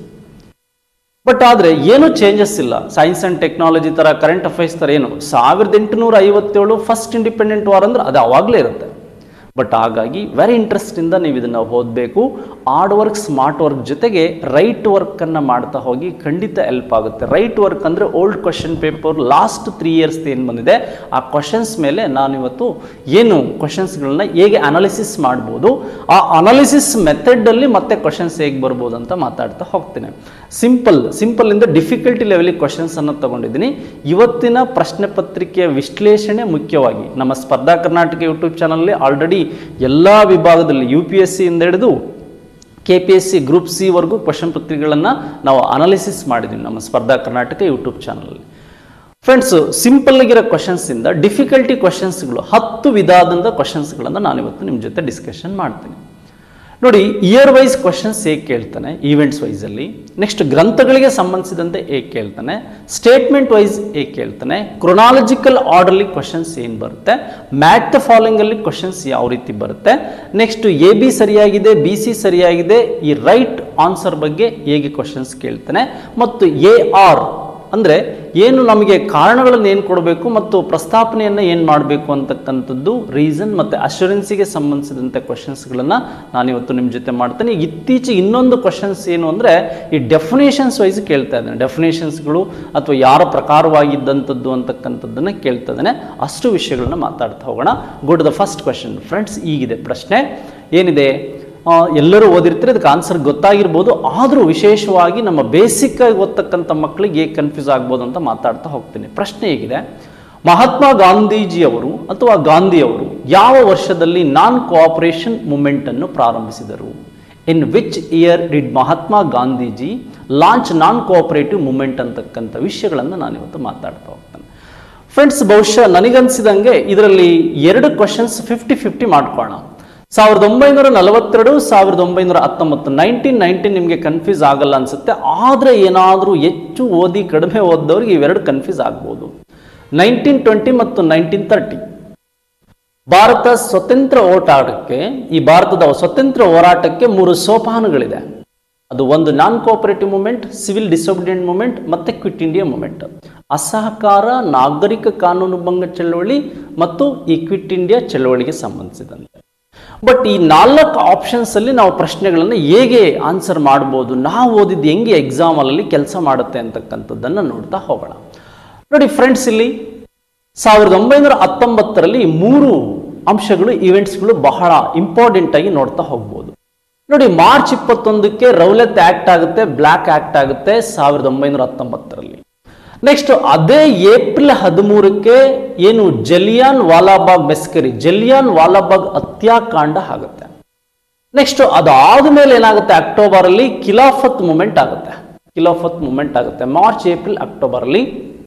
ಬಟ್ ಆದರೆ ಏನು ಚೇಂಜಸ್ ಇಲ್ಲ ಸೈನ್ಸ್ ಆ್ಯಂಡ್ ಟೆಕ್ನಾಲಜಿ ಥರ ಕರೆಂಟ್ ಅಫೇರ್ಸ್ ಥರ ಏನು ಸಾವಿರದ ಎಂಟುನೂರ ಐವತ್ತೇಳು ಫಸ್ಟ್ ಇಂಡಿಪೆಂಡೆಂಟ್ ವಾರ್ ಅಂದ್ರೆ ಅದು ಅವಾಗಲೇ ಇರುತ್ತೆ ಬಟ್ ಹಾಗಾಗಿ ವೆರಿ ಇಂಟ್ರೆಸ್ಟಿಂದ ನೀವು ಇದನ್ನು ಓದಬೇಕು ಹಾರ್ಡ್ ವರ್ಕ್ ಸ್ಮಾರ್ಟ್ ವರ್ಕ್ ಜೊತೆಗೆ ರೈಟ್ ವರ್ಕನ್ನು ಮಾಡ್ತಾ ಹೋಗಿ ಖಂಡಿತ ಹೆಲ್ಪ್ ಆಗುತ್ತೆ ರೈಟ್ ವರ್ಕ್ ಅಂದರೆ old question paper last three years ಏನು ಬಂದಿದೆ ಆ ಕ್ವಶನ್ಸ್ ಮೇಲೆ ನಾನು ಇವತ್ತು ಏನು ಕ್ವಶನ್ಸ್ಗಳನ್ನ ಹೇಗೆ ಅನಾಲಿಸಿಸ್ ಮಾಡ್ಬೋದು ಆ ಅನಾಲಿಸಿಸ್ ಮೆಥಡಲ್ಲಿ ಮತ್ತೆ ಕ್ವಶನ್ಸ್ ಹೇಗೆ ಬರ್ಬೋದು ಅಂತ ಮಾತಾಡ್ತಾ ಹೋಗ್ತೇನೆ ಸಿಂಪಲ್ ಸಿಂಪಲ್ ಇಂದ ಡಿಫಿಕಲ್ಟಿ ಲೆವೆಲಿಗೆ ಕ್ವಶನ್ಸ್ ಅನ್ನು ತಗೊಂಡಿದ್ದೀನಿ ಇವತ್ತಿನ ಪ್ರಶ್ನೆ ಪತ್ರಿಕೆಯ ವಿಶ್ಲೇಷಣೆ ಮುಖ್ಯವಾಗಿ ನಮ್ಮ ಸ್ಪರ್ಧಾ ಕರ್ನಾಟಕ ಯೂಟ್ಯೂಬ್ ಚಾನಲಲ್ಲಿ ಆಲ್ರೆಡಿ ಎಲ್ಲ ವಿಭಾಗದಲ್ಲಿ ಯು ಪಿ ಎಸ್ ಸಿಯಿಂದ ಹಿಡಿದು K P S C group C ವರೆಗೂ ಕ್ವಶನ್ ಪತ್ರಿಕೆಗಳನ್ನು ನಾವು ಅನಾಲಿಸಿಸ್ ಮಾಡಿದ್ದೀವಿ ನಮ್ಮ ಸ್ಪರ್ಧಾ ಕರ್ನಾಟಕ ಯೂಟ್ಯೂಬ್ ಚಾನಲಲ್ಲಿ ಫ್ರೆಂಡ್ಸ್ ಸಿಂಪಲ್ ಆಗಿರೋ ಕ್ವಶನ್ಸ್ ಇಂದ ಡಿಫಿಕಲ್ಟಿ ಕ್ವಶನ್ಸ್ಗಳು ಹತ್ತು ವಿಧವಾದಂಥ ಕ್ವಶನ್ಸ್ಗಳನ್ನು ನಾನು ಇವತ್ತು ನಿಮ್ಮ ಜೊತೆ ಡಿಸ್ಕಷನ್ ಮಾಡ್ತೀನಿ ನೋಡಿ ಇಯರ್ ವೈಸ್ ಕ್ವಶನ್ಸ್ ಹೇಗೆ ಕೇಳ್ತಾನೆ ಈವೆಂಟ್ಸ್ ವೈಸಲ್ಲಿ ನೆಕ್ಸ್ಟ್ ಗ್ರಂಥಗಳಿಗೆ ಸಂಬಂಧಿಸಿದಂತೆ ಹೇಗೆ ಕೇಳ್ತಾನೆ ಸ್ಟೇಟ್ಮೆಂಟ್ ವೈಸ್ ಹೇಗೆ ಕೇಳ್ತಾನೆ ಕ್ರೊನಾಲಜಿಕಲ್ ಆರ್ಡರ್ಲಿ ಕ್ವಶನ್ಸ್ ಏನು ಬರುತ್ತೆ ಮ್ಯಾಟ್ ದ ಫಾಲೋಯಿಂಗಲ್ಲಿ ಕ್ವಶನ್ಸ್ ಯಾವ ರೀತಿ ಬರುತ್ತೆ ನೆಕ್ಸ್ಟ್ ಎ ಬಿ ಸರಿಯಾಗಿದೆ ಬಿ ಸಿ ಸರಿಯಾಗಿದೆ ಈ ರೈಟ್ ಆನ್ಸರ್ ಬಗ್ಗೆ ಹೇಗೆ ಕ್ವಶನ್ಸ್ ಕೇಳ್ತಾನೆ ಮತ್ತು ಎ ಆರ್ ಅಂದರೆ ಏನು ನಮಗೆ ಕಾರಣಗಳನ್ನು ಏನು ಕೊಡಬೇಕು ಮತ್ತು ಪ್ರಸ್ತಾಪನೆಯನ್ನು ಏನು ಮಾಡಬೇಕು ಅಂತಕ್ಕಂಥದ್ದು ರೀಸನ್ ಮತ್ತು ಅಶ್ಯೂರೆನ್ಸಿಗೆ ಸಂಬಂಧಿಸಿದಂಥ ಕ್ವಶನ್ಸ್ಗಳನ್ನು ನಾನಿವತ್ತು ನಿಮ್ಮ ಜೊತೆ ಮಾಡ್ತೇನೆ ಈಗ ಇತ್ತೀಚೆಗೆ ಇನ್ನೊಂದು ಕ್ವಶನ್ಸ್ ಏನು ಅಂದರೆ ಈ ಡೆಫಿನೇಷನ್ಸ್ ವೈಸ್ ಕೇಳ್ತಾ ಇದ್ದಾನೆ ಡೆಫಿನೇಷನ್ಸ್ಗಳು ಅಥವಾ ಯಾರ ಪ್ರಕಾರವಾಗಿದ್ದಂಥದ್ದು ಅಂತಕ್ಕಂಥದ್ದನ್ನು ಕೇಳ್ತಾ ಇದ್ದಾನೆ ಅಷ್ಟು ವಿಷಯಗಳನ್ನ ಮಾತಾಡ್ತಾ ಹೋಗೋಣ go to the first question friends ಈಗಿದೆ ಪ್ರಶ್ನೆ ಏನಿದೆ ಆ, ಎಲ್ಲರೂ ಓದಿರ್ತಾರೆ ಅದಕ್ಕೆ ಆನ್ಸರ್ ಗೊತ್ತಾಗಿರ್ಬೋದು ಆದರೂ ವಿಶೇಷವಾಗಿ ನಮ್ಮ ಬೇಸಿಕ್ ಆಗಿ ಓದ್ತಕ್ಕಂಥ ಮಕ್ಕಳಿಗೆ ಹೇಗೆ ಕನ್ಫ್ಯೂಸ್ ಆಗ್ಬೋದು ಅಂತ ಮಾತಾಡ್ತಾ ಹೋಗ್ತೀನಿ ಪ್ರಶ್ನೆ ಹೇಗಿದೆ ಮಹಾತ್ಮ ಗಾಂಧೀಜಿಯವರು ಅಥವಾ ಗಾಂಧಿಯವರು ಯಾವ ವರ್ಷದಲ್ಲಿ ನಾನ್ ಕೋಆಪರೇಷನ್ ಮೂಮೆಂಟ್ ಅನ್ನು ಪ್ರಾರಂಭಿಸಿದರು in which year did Mahatma Gandhiji launch non cooperative movement ಅಂತಕ್ಕಂಥ ವಿಷಯಗಳನ್ನು ನಾನು ಇವತ್ತು ಮಾತಾಡ್ತಾ ಹೋಗ್ತೇನೆ ಫ್ರೆಂಡ್ಸ್ ಬಹುಶಃ ನನಗನ್ಸಿದಂಗೆ ಇದರಲ್ಲಿ ಎರಡು ಕ್ವಶನ್ಸ್ ಫಿಫ್ಟಿ ಫಿಫ್ಟಿ ಮಾಡ್ಕೊಳ್ಳೋಣ ಸಾವಿರದ ಒಂಬೈನೂರ ನಲವತ್ತೆರಡು ಸಾವಿರದ ಒಂಬೈನೂರ ಹತ್ತೊಂಬತ್ತು ನೈನ್ಟೀನ್ ನೈನ್ಟೀನ್ ನಿಮಗೆ ಕನ್ಫ್ಯೂಸ್ ಆಗಲ್ಲ ಅನ್ಸುತ್ತೆ ಆದರೆ ಏನಾದರೂ ಹೆಚ್ಚು ಓದಿ ಕಡಿಮೆ ಓದ್ದವ್ರಿಗೆ ಇವೆರಡು ಕನ್ಫ್ಯೂಸ್ ಆಗ್ಬೋದು ನೈನ್ಟೀನ್ ಟ್ವೆಂಟಿ ಮತ್ತು ನೈನ್ಟೀನ್ ತರ್ಟಿ ಭಾರತ ಸ್ವತಂತ್ರ ಹೋರಾಟಕ್ಕೆ ಈ ಭಾರತದ ಸ್ವತಂತ್ರ ಹೋರಾಟಕ್ಕೆ ಮೂರು ಸೋಪಾನಗಳಿದೆ ಅದು ಒಂದು non cooperative movement civil disobedient movement ಮತ್ತೆ ಕ್ವಿಟ್ ಇಂಡಿಯಾ ಮೂಮೆಂಟ್ ಅಸಹಕಾರ ನಾಗರಿಕ ಕಾನೂನು ಭಂಗ ಚಳವಳಿ ಮತ್ತು ಈ ಕ್ವಿಟ್ ಇಂಡಿಯಾ ಚಳವಳಿಗೆ ಸಂಬಂಧಿಸಿದಂತೆ ಬಟ್ ಈ ನಾಲ್ಕು ಆಪ್ಷನ್ಸ್ ಅಲ್ಲಿ ನಾವು ಪ್ರಶ್ನೆಗಳನ್ನು ಹೇಗೆ ಆನ್ಸರ್ ಮಾಡ್ಬೋದು ನಾವು ಓದಿದ್ದು ಹೆಂಗೆ ಎಕ್ಸಾಮ್ ಅಲ್ಲಿ ಕೆಲಸ ಮಾಡುತ್ತೆ ಅಂತಕ್ಕಂಥದ್ದನ್ನು ನೋಡ್ತಾ ಹೋಗೋಣ ನೋಡಿ ಫ್ರೆಂಡ್ಸ್ ಇಲ್ಲಿ ಸಾವಿರದ ಒಂಬೈನೂರ ಹತ್ತೊಂಬತ್ತರಲ್ಲಿ ಈ ಮೂರು ಅಂಶಗಳು ಇವೆಂಟ್ಸ್ಗಳು ಬಹಳ ಇಂಪಾರ್ಟೆಂಟ್ ಆಗಿ ನೋಡ್ತಾ ಹೋಗ್ಬೋದು ನೋಡಿ ಮಾರ್ಚ್ ಇಪ್ಪತ್ತೊಂದಕ್ಕೆ ರೌಲತ್ ಆಕ್ಟ್ ಆಗುತ್ತೆ ಬ್ಲ್ಯಾಕ್ ಆಕ್ಟ್ ಆಗುತ್ತೆ ಸಾವಿರದ ಒಂಬೈನೂರ ಹತ್ತೊಂಬತ್ತರಲ್ಲಿ ನೆಕ್ಸ್ಟ್ ಅದೇ ಏಪ್ರಿಲ್ ಹದಿಮೂರಕ್ಕೆ ಏನು ಜಲಿಯಾನ್ ವಾಲಾಬಾಗ್ ಮೆಸ್ಕರಿ ಜಲಿಯಾನ್ ವಾಲಾಬಾಗ್ ಹತ್ಯಾಕಾಂಡ ಆಗುತ್ತೆ ನೆಕ್ಸ್ಟ್ ಅದಾದ ಮೇಲೆ ಏನಾಗುತ್ತೆ ಅಕ್ಟೋಬರ್ ಅಲ್ಲಿ ಖಿಲಾಫತ್ ಮೂಮೆಂಟ್ ಆಗುತ್ತೆ ಖಿಲಾಫತ್ ಮೂಮೆಂಟ್ ಆಗುತ್ತೆ ಮಾರ್ಚ್ ಏಪ್ರಿಲ್ ಅಕ್ಟೋಬರ್ ಅಲ್ಲಿ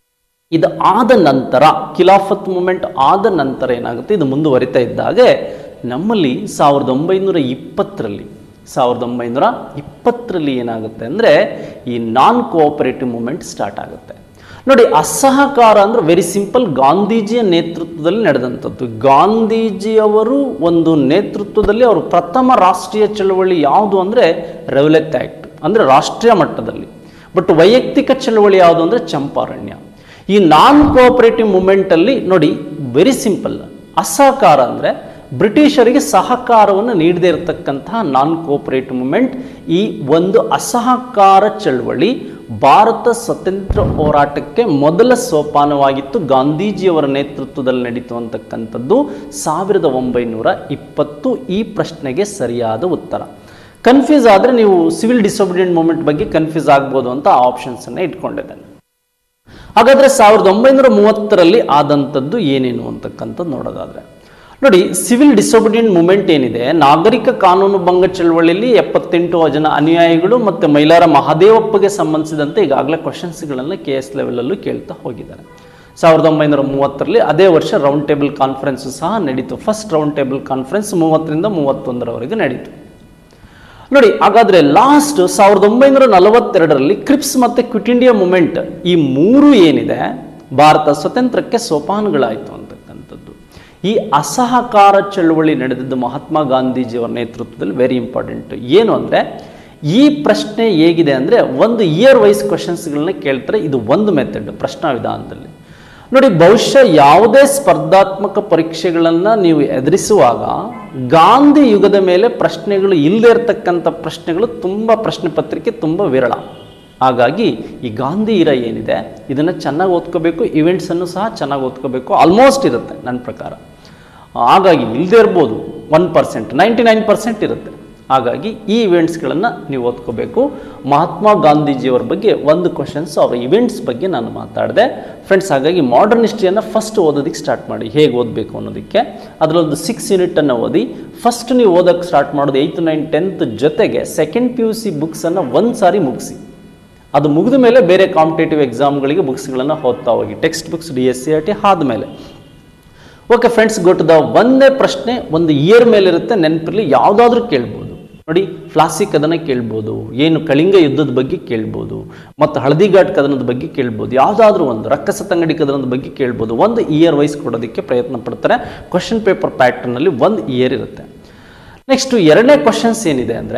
ಇದು ಆದ ನಂತರ ಖಿಲಾಫತ್ ಮೂಮೆಂಟ್ ಆದ ನಂತರ ಏನಾಗುತ್ತೆ ಇದು ಮುಂದುವರಿತಾ ಇದ್ದಾಗೆ ನಮ್ಮಲ್ಲಿ ಸಾವಿರದ ಒಂಬೈನೂರ ಇಪ್ಪತ್ತರಲ್ಲಿ ಸಾವಿರದ ಒಂಬೈನೂರ ಇಪ್ಪತ್ತರಲ್ಲಿ ಏನಾಗುತ್ತೆ ಅಂದರೆ ಈ ನಾನ್ ಕೋಆಪರೇಟಿವ್ ಮೂಮೆಂಟ್ ಸ್ಟಾರ್ಟ್ ಆಗುತ್ತೆ ನೋಡಿ ಅಸಹಕಾರ ಅಂದ್ರೆ ವೆರಿ ಸಿಂಪಲ್ ಗಾಂಧೀಜಿಯ ನೇತೃತ್ವದಲ್ಲಿ ನಡೆದಂಥದ್ದು ಗಾಂಧೀಜಿಯವರು ಒಂದು ನೇತೃತ್ವದಲ್ಲಿ ಅವರು ಪ್ರಥಮ ರಾಷ್ಟ್ರೀಯ ಚಳವಳಿ ಯಾವುದು ಅಂದರೆ ರೆವಲೆತ್ ಆಕ್ಟ್ ಅಂದರೆ ರಾಷ್ಟ್ರೀಯ ಮಟ್ಟದಲ್ಲಿ ಬಟ್ ವೈಯಕ್ತಿಕ ಚಳವಳಿ ಯಾವುದು ಅಂದರೆ ಚಂಪಾರಣ್ಯ ಈ ನಾನ್ ಕೋಆಪರೇಟಿವ್ ಮೂಮೆಂಟಲ್ಲಿ ನೋಡಿ ವೆರಿ ಸಿಂಪಲ್ ಅಸಹಕಾರ ಅಂದರೆ ಬ್ರಿಟಿಷರಿಗೆ ಸಹಕಾರವನ್ನು ನೀಡದೇ ಇರತಕ್ಕಂತಹ ನಾನ್ ಕೋಆಪರೇಟಿವ್ ಮೂಮೆಂಟ್ ಈ ಒಂದು ಅಸಹಕಾರ ಚಳವಳಿ ಭಾರತ ಸ್ವತಂತ್ರ ಹೋರಾಟಕ್ಕೆ ಮೊದಲ ಸೋಪಾನವಾಗಿತ್ತು ಗಾಂಧೀಜಿಯವರ ನೇತೃತ್ವದಲ್ಲಿ ನಡೀತು ಅಂತಕ್ಕಂಥದ್ದು ಸಾವಿರದ ಒಂಬೈನೂರ ಇಪ್ಪತ್ತು ಈ ಪ್ರಶ್ನೆಗೆ ಸರಿಯಾದ ಉತ್ತರ ಕನ್ಫ್ಯೂಸ್ ಆದರೆ ನೀವು ಸಿವಿಲ್ ಡಿಸೊಬಿಡಿಯಂಟ್ ಮೂಮೆಂಟ್ ಬಗ್ಗೆ ಕನ್ಫ್ಯೂಸ್ ಆಗ್ಬೋದು ಅಂತ ಆಪ್ಷನ್ಸನ್ನು ಇಟ್ಕೊಂಡಿದ್ದೇನೆ ಹಾಗಾದರೆ ಸಾವಿರದ ಒಂಬೈನೂರ ಮೂವತ್ತರಲ್ಲಿ ಆದಂಥದ್ದು ಏನೇನು ಅಂತಕ್ಕಂಥದ್ದು ನೋಡೋದಾದರೆ ನೋಡಿ ಸಿವಿಲ್ ಡಿಸೊಬಿಡಿಯಂಟ್ ಮೂಮೆಂಟ್ ಏನಿದೆ ನಾಗರಿಕ ಕಾನೂನು ಭಂಗ ಚಳವಳಿಯಲ್ಲಿ ಎಪ್ಪತ್ತೆಂಟು ಜನ ಅನುಯಾಯಿಗಳು ಮತ್ತು ಮೈಲಾರ ಮಹಾದೇವಪ್ಪಗೆ ಸಂಬಂಧಿಸಿದಂತೆ ಈಗಾಗಲೇ ಕ್ವಶನ್ಸ್ಗಳನ್ನು ಕೆ ಎಸ್ ಲೆವೆಲಲ್ಲೂ ಕೇಳ್ತಾ ಹೋಗಿದ್ದಾರೆ ಸಾವಿರದ ಒಂಬೈನೂರ ಮೂವತ್ತರಲ್ಲಿ ಅದೇ ವರ್ಷ ರೌಂಡ್ ಟೇಬಲ್ ಕಾನ್ಫರೆನ್ಸ್ ಸಹ ನಡೀತು ಫಸ್ಟ್ ರೌಂಡ್ ಟೇಬಲ್ ಕಾನ್ಫರೆನ್ಸ್ ಮೂವತ್ತರಿಂದ ಮೂವತ್ತೊಂದರವರೆಗೆ ನಡೀತು ನೋಡಿ ಹಾಗಾದ್ರೆ ಲಾಸ್ಟ್ ಸಾವಿರದ ಒಂಬೈನೂರ ನಲವತ್ತೆರಡರಲ್ಲಿ ಕ್ರಿಪ್ಸ್ ಮತ್ತೆ ಕ್ವಿಟ್ ಇಂಡಿಯಾ ಮೂಮೆಂಟ್ ಈ ಮೂರು ಏನಿದೆ ಭಾರತ ಸ್ವತಂತ್ರಕ್ಕೆ ಸೋಪಾನಗಳಾಯಿತು ಅಂತಕ್ಕಂಥದ್ದು ಈ ಅಸಹಕಾರ ಚಳವಳಿ ನಡೆದಿದ್ದು ಮಹಾತ್ಮ ಗಾಂಧೀಜಿಯವರ ನೇತೃತ್ವದಲ್ಲಿ ವೆರಿ ಇಂಪಾರ್ಟೆಂಟ್ ಏನು ಅಂದರೆ ಈ ಪ್ರಶ್ನೆ ಹೇಗಿದೆ ಅಂದರೆ ಒಂದು ಇಯರ್ ವೈಸ್ ಕ್ವಶನ್ಸ್ಗಳನ್ನ ಕೇಳ್ತಾರೆ ಇದು ಒಂದು ಮೆಥಡ್ ಪ್ರಶ್ನಾ ವಿಧಾನದಲ್ಲಿ ನೋಡಿ ಬಹುಶಃ ಯಾವುದೇ ಸ್ಪರ್ಧಾತ್ಮಕ ಪರೀಕ್ಷೆಗಳನ್ನು ನೀವು ಎದುರಿಸುವಾಗ ಗಾಂಧಿ ಯುಗದ ಮೇಲೆ ಪ್ರಶ್ನೆಗಳು ಇಲ್ಲದೆ ಇರತಕ್ಕಂಥ ಪ್ರಶ್ನೆಗಳು ತುಂಬ ಪ್ರಶ್ನೆ ಪತ್ರಿಕೆ ತುಂಬ ವಿರಳ ಹಾಗಾಗಿ ಈ ಗಾಂಧಿ ಇರ ಏನಿದೆ ಇದನ್ನು ಚೆನ್ನಾಗಿ ಓದ್ಕೋಬೇಕು ಇವೆಂಟ್ಸನ್ನು ಸಹ ಚೆನ್ನಾಗಿ ಓದ್ಕೋಬೇಕು ಆಲ್ಮೋಸ್ಟ್ ಇರುತ್ತೆ ನನ್ನ ಪ್ರಕಾರ ಹಾಗಾಗಿ ಇಲ್ಲದೆ ಇರ್ಬೋದು one percent ninety nine percent ಇರುತ್ತೆ ಹಾಗಾಗಿ ಈ ಇವೆಂಟ್ಸ್ಗಳನ್ನು ನೀವು ಓದ್ಕೋಬೇಕು ಮಹಾತ್ಮ ಗಾಂಧೀಜಿಯವರ ಬಗ್ಗೆ ಒಂದು ಕ್ವಶನ್ಸ್ ಅವರ ಇವೆಂಟ್ಸ್ ಬಗ್ಗೆ ನಾನು ಮಾತಾಡಿದೆ ಫ್ರೆಂಡ್ಸ್ ಹಾಗಾಗಿ ಮಾಡರ್ನ್ ಹಿಸ್ಟ್ರಿಯನ್ನು ಫಸ್ಟ್ ಓದೋದಕ್ಕೆ ಸ್ಟಾರ್ಟ್ ಮಾಡಿ ಹೇಗೆ ಓದಬೇಕು ಅನ್ನೋದಕ್ಕೆ ಅದರಲ್ಲೊಂದು ಸಿಕ್ಸ್ ಯೂನಿಟನ್ನು ಓದಿ ಫಸ್ಟ್ ನೀವು ಓದೋಕ್ಕೆ ಸ್ಟಾರ್ಟ್ ಮಾಡೋದು ಏಯ್ತ್ ನೈನ್ ಟೆಂತ್ ಜೊತೆಗೆ ಸೆಕೆಂಡ್ ಪಿ ಯು ಸಿ ಬುಕ್ಸನ್ನು ಒಂದು ಸಾರಿ ಮುಗಿಸಿ ಅದು ಮುಗಿದ ಮೇಲೆ ಬೇರೆ ಕಾಂಪಿಟೇಟಿವ್ ಎಕ್ಸಾಮ್ಗಳಿಗೆ ಬುಕ್ಸ್ಗಳನ್ನು ಓದ್ತಾ ಹೋಗಿ text books D S C R T ಆದಮೇಲೆ ಓಕೆ ಫ್ರೆಂಡ್ಸ್ ಗೊಟ್ಟು ದ ಒಂದೇ ಪ್ರಶ್ನೆ ಒಂದು ಇಯರ್ ಮೇಲೆ ಇರುತ್ತೆ ನೆನಪಿರಲಿ ಯಾವುದಾದ್ರೂ ಕೇಳ್ಬೋದು ನೋಡಿ ಫ್ಲಾಸಿಕ್ ಕದನ ಕೇಳ್ಬೋದು ಏನು ಕಳಿಂಗ ಯುದ್ಧದ ಬಗ್ಗೆ ಕೇಳ್ಬೋದು ಮತ್ತು ಹಳದಿಘಾಟ್ ಕದನದ ಬಗ್ಗೆ ಕೇಳ್ಬೋದು ಯಾವುದಾದ್ರೂ ಒಂದು ರಕ್ಕಸ ತಂಗಡಿ ಕದನದ ಬಗ್ಗೆ ಕೇಳ್ಬೋದು ಒಂದು ಇಯರ್ ವೈಸ್ ಕೊಡೋದಕ್ಕೆ ಪ್ರಯತ್ನ ಪಡ್ತಾರೆ ಕ್ವಶನ್ ಪೇಪರ್ ಪ್ಯಾಟರ್ನಲ್ಲಿ ಒಂದು ಇಯರ್ ಇರುತ್ತೆ ನೆಕ್ಸ್ಟು ಎರಡನೇ ಕ್ವಶನ್ಸ್ ಏನಿದೆ ಅಂದರೆ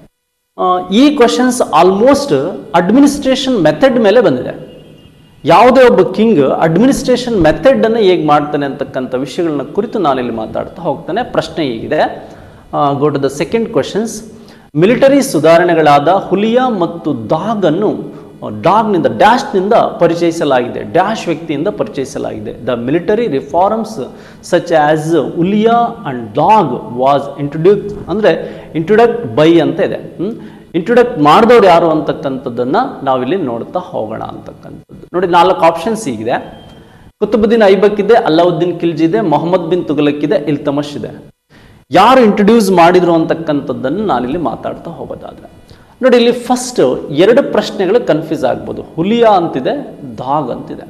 ಈ ಕ್ವಶನ್ಸ್ ಆಲ್ಮೋಸ್ಟ್ ಅಡ್ಮಿನಿಸ್ಟ್ರೇಷನ್ ಮೆಥಡ್ ಮೇಲೆ ಬಂದಿದೆ ಯಾವುದೇ ಒಬ್ಬ ಕಿಂಗ್ ಅಡ್ಮಿನಿಸ್ಟ್ರೇಷನ್ ಮೆಥಡನ್ನು ಹೇಗೆ ಮಾಡ್ತಾನೆ ಅಂತಕ್ಕಂಥ ವಿಷಯಗಳನ್ನ ಕುರಿತು ನಾನಿಲ್ಲಿ ಮಾತಾಡ್ತಾ ಹೋಗ್ತಾನೆ ಪ್ರಶ್ನೆ ಹೀಗಿದೆ go to the second questions military ಸುಧಾರಣೆಗಳಾದ ಹುಲಿಯಾ ಮತ್ತು ಡಾಗನ್ನು ಡಾಗ್ನಿಂದ ಡ್ಯಾಶ್ನಿಂದ ಪರಿಚಯಿಸಲಾಗಿದೆ ಡ್ಯಾಶ್ ವ್ಯಕ್ತಿಯಿಂದ ಪರಿಚಯಿಸಲಾಗಿದೆ the military reforms such as huliya and dagh was introduce ಅಂದರೆ ಇಂಟ್ರೊಡಕ್ಟ್ ಬೈ ಅಂತ ಇದೆ ಇಂಟ್ರೊಡಕ್ಟ್ ಮಾಡಿದವ್ರು ಯಾರು ಅಂತಕ್ಕಂಥದ್ದನ್ನು ನಾವಿಲ್ಲಿ ನೋಡ್ತಾ ಹೋಗೋಣ ಅಂತಕ್ಕಂಥದ್ದು ನೋಡಿ ನಾಲ್ಕು ಆಪ್ಷನ್ಸ್ ಹೀಗಿದೆ ಕುತುಬುದ್ದೀನ್ ಐಬಕ್ ಇದೆ ಅಲ್ಲಾವುದ್ದೀನ್ ಖಿಲ್ಜಿ ಇದೆ ಮೊಹಮ್ಮದ್ ಬಿನ್ ತುಗಲಕ್ ಇದೆ ಇಲ್ತಮಶ್ ಇದೆ ಯಾರು ಇಂಟ್ರೊಡ್ಯೂಸ್ ಮಾಡಿದ್ರು ಅಂತಕ್ಕಂಥದ್ದನ್ನು ನಾನಿಲ್ಲಿ ಮಾತಾಡ್ತಾ ಹೋಗೋದಾದ್ರೆ ನೋಡಿ ಇಲ್ಲಿ ಫಸ್ಟ್ ಎರಡು ಪ್ರಶ್ನೆಗಳು ಕನ್ಫ್ಯೂಸ್ ಆಗ್ಬೋದು ಹುಲಿಯಾ ಅಂತಿದೆ ದಾಗ್ ಅಂತಿದೆ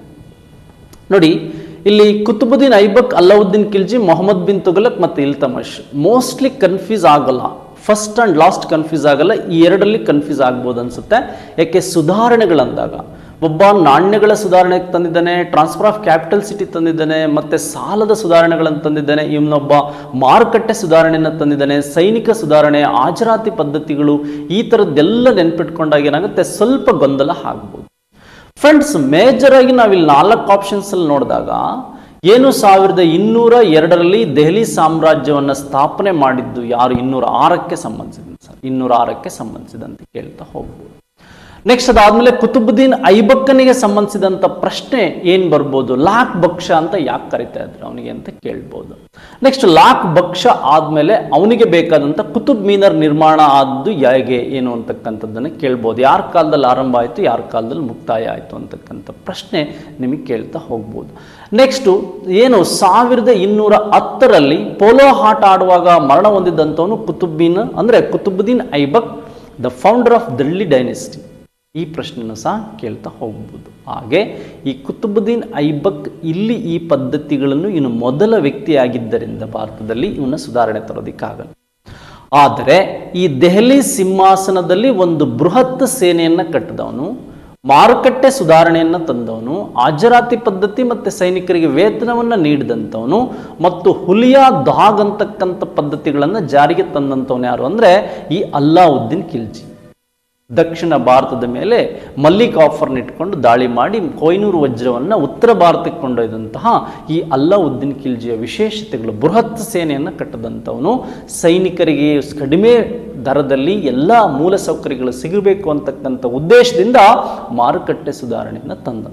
ನೋಡಿ ಇಲ್ಲಿ ಕುತುಬುದ್ದೀನ್ ಐಬಕ್ ಅಲ್ಲಾವುದ್ದೀನ್ ಖಿಲ್ಜಿ ಮೊಹಮ್ಮದ್ ಬಿನ್ ತುಗಲಕ್ ಮತ್ತು ಇಲ್ತಮಶ್ ಮೋಸ್ಟ್ಲಿ ಕನ್ಫ್ಯೂಸ್ ಆಗಲ್ಲ ಫಸ್ಟ್ ಅಂಡ್ ಲಾಸ್ಟ್ ಕನ್ಫ್ಯೂಸ್ ಆಗಲ್ಲ ಈ ಎರಡರಲ್ಲಿ ಕನ್ಫ್ಯೂಸ್ ಆಗ್ಬೋದು ಅನ್ಸುತ್ತೆ ಯಾಕೆ ಸುಧಾರಣೆಗಳಂದಾಗ ಒಬ್ಬ ನಾಣ್ಯಗಳ ಸುಧಾರಣೆ ತಂದಿದ್ದಾನೆ ಟ್ರಾನ್ಸ್ಫರ್ ಆಫ್ ಕ್ಯಾಪಿಟಲ್ ಸಿಟಿ ತಂದಿದ್ದಾನೆ ಮತ್ತೆ ಸಾಲದ ಸುಧಾರಣೆಗಳನ್ನು ತಂದಿದ್ದಾನೆ ಇವನೊಬ್ಬ ಮಾರುಕಟ್ಟೆ ಸುಧಾರಣೆಯನ್ನು ತಂದಿದ್ದಾನೆ ಸೈನಿಕ ಸುಧಾರಣೆ ಹಾಜರಾತಿ ಪದ್ಧತಿಗಳು ಈ ಥರದ್ದೆಲ್ಲ ನೆನ್ಪಿಟ್ಕೊಂಡಾಗ ಏನಾಗುತ್ತೆ ಸ್ವಲ್ಪ ಗೊಂದಲ ಆಗ್ಬೋದು ಫ್ರೆಂಡ್ಸ್ ಮೇಜರ್ ಆಗಿ ನಾವಿಲ್ಲಿ ನಾಲ್ಕು ಆಪ್ಷನ್ಸ್ ಅಲ್ಲಿ ನೋಡಿದಾಗ ಏನು ಸಾವಿರದ ಇನ್ನೂರ ಎರಡರಲ್ಲಿ ದೆಹಲಿ ಸಾಮ್ರಾಜ್ಯವನ್ನು ಸ್ಥಾಪನೆ ಮಾಡಿದ್ದು ಯಾರು ಇನ್ನೂರ ಆರಕ್ಕೆ ಸಂಬಂಧಿಸಿದಂತೆ ಸರ್ ಇನ್ನೂರ ಆರಕ್ಕೆ ಸಂಬಂಧಿಸಿದಂತೆ ಕೇಳ್ತಾ ಹೋಗ್ಬೋದು ನೆಕ್ಸ್ಟ್ ಅದಾದ್ಮೇಲೆ ಕುತುಬುದ್ದೀನ್ ಐಬಕ್ಕನಿಗೆ ಸಂಬಂಧಿಸಿದಂಥ ಪ್ರಶ್ನೆ ಏನ್ ಬರ್ಬೋದು ಲಾಕ್ ಬಕ್ಷ ಅಂತ ಯಾಕೆ ಕರಿತಾ ಇದ್ರು ಅವನಿಗೆ ಅಂತ ಕೇಳ್ಬೋದು ನೆಕ್ಸ್ಟ್ ಲಾಕ್ ಬಕ್ಷ ಆದ್ಮೇಲೆ ಅವನಿಗೆ ಬೇಕಾದಂಥ ಕುತುಬ್ ಮೀನರ್ ನಿರ್ಮಾಣ ಆದ್ದು ಹೇಗೆ ಏನು ಅಂತಕ್ಕಂಥದ್ದನ್ನು ಕೇಳ್ಬೋದು ಯಾರ ಕಾಲದಲ್ಲಿ ಆರಂಭ ಆಯಿತು ಯಾರ ಕಾಲದಲ್ಲಿ ಮುಕ್ತಾಯ ಆಯಿತು ಅಂತಕ್ಕಂಥ ಪ್ರಶ್ನೆ ನಿಮಗೆ ಕೇಳ್ತಾ ಹೋಗ್ಬೋದು ನೆಕ್ಸ್ಟು ಏನು ಸಾವಿರದ ಇನ್ನೂರ ಹತ್ತರಲ್ಲಿ ಪೋಲೋ ಆಟ ಆಡುವಾಗ ಮರಣ ಹೊಂದಿದ್ದಂಥವನು ಕುತುಬ್ಬಿನ್ ಅಂದರೆ Qutubuddin Aibak the founder of Delhi dynasty ಈ ಪ್ರಶ್ನೆಯನ್ನು ಸಹ ಕೇಳ್ತಾ ಹೋಗ್ಬೋದು ಹಾಗೆ ಈ ಕುತುಬುದ್ದೀನ್ ಐಬಕ್ ಇಲ್ಲಿ ಈ ಪದ್ಧತಿಗಳನ್ನು ಇನ್ನು ಮೊದಲ ವ್ಯಕ್ತಿಯಾಗಿದ್ದರಿಂದ ಭಾರತದಲ್ಲಿ ಇವನ್ನ ಸುಧಾರಣೆ ತರೋದಕ್ಕಾಗಲ್ಲ ಆದರೆ ಈ ದೆಹಲಿ ಸಿಂಹಾಸನದಲ್ಲಿ ಒಂದು ಬೃಹತ್ ಸೇನೆಯನ್ನು ಕಟ್ಟಿದವನು ಮಾರುಕಟ್ಟೆ ಸುಧಾರಣೆಯನ್ನು ತಂದವನು ಹಾಜರಾತಿ ಪದ್ಧತಿ ಮತ್ತು ಸೈನಿಕರಿಗೆ ವೇತನವನ್ನು ನೀಡಿದಂಥವನು ಮತ್ತು ಹುಲಿಯಾ ದಾಗ್ ಅಂತಕ್ಕಂಥ ಪದ್ಧತಿಗಳನ್ನು ಜಾರಿಗೆ ತಂದಂಥವನು ಯಾರು ಅಂದರೆ ಈ ಅಲ್ಲಾವುದ್ದೀನ್ ಖಿಲ್ಜಿ ದಕ್ಷಿಣ ಭಾರತದ ಮೇಲೆ ಮಲ್ಲಿಕ್ ಆಫರ್ನ ಇಟ್ಕೊಂಡು ದಾಳಿ ಮಾಡಿ ಕೊಯ್ನೂರು ವಜ್ರವನ್ನು ಉತ್ತರ ಭಾರತಕ್ಕೆ ಕೊಂಡೊಯ್ದಂತಹ ಈ ಅಲ್ಲಾವುದ್ದೀನ್ ಖಿಲ್ಜಿಯ ವಿಶೇಷತೆಗಳು ಬೃಹತ್ ಸೇನೆಯನ್ನು ಕಟ್ಟದಂಥವನು ಸೈನಿಕರಿಗೆ ಕಡಿಮೆ ದರದಲ್ಲಿ ಎಲ್ಲ ಮೂಲ ಸೌಕರ್ಯಗಳು ಸಿಗಬೇಕು ಅಂತಕ್ಕಂಥ ಉದ್ದೇಶದಿಂದ ಮಾರುಕಟ್ಟೆ ಸುಧಾರಣೆಯನ್ನು ತಂದನು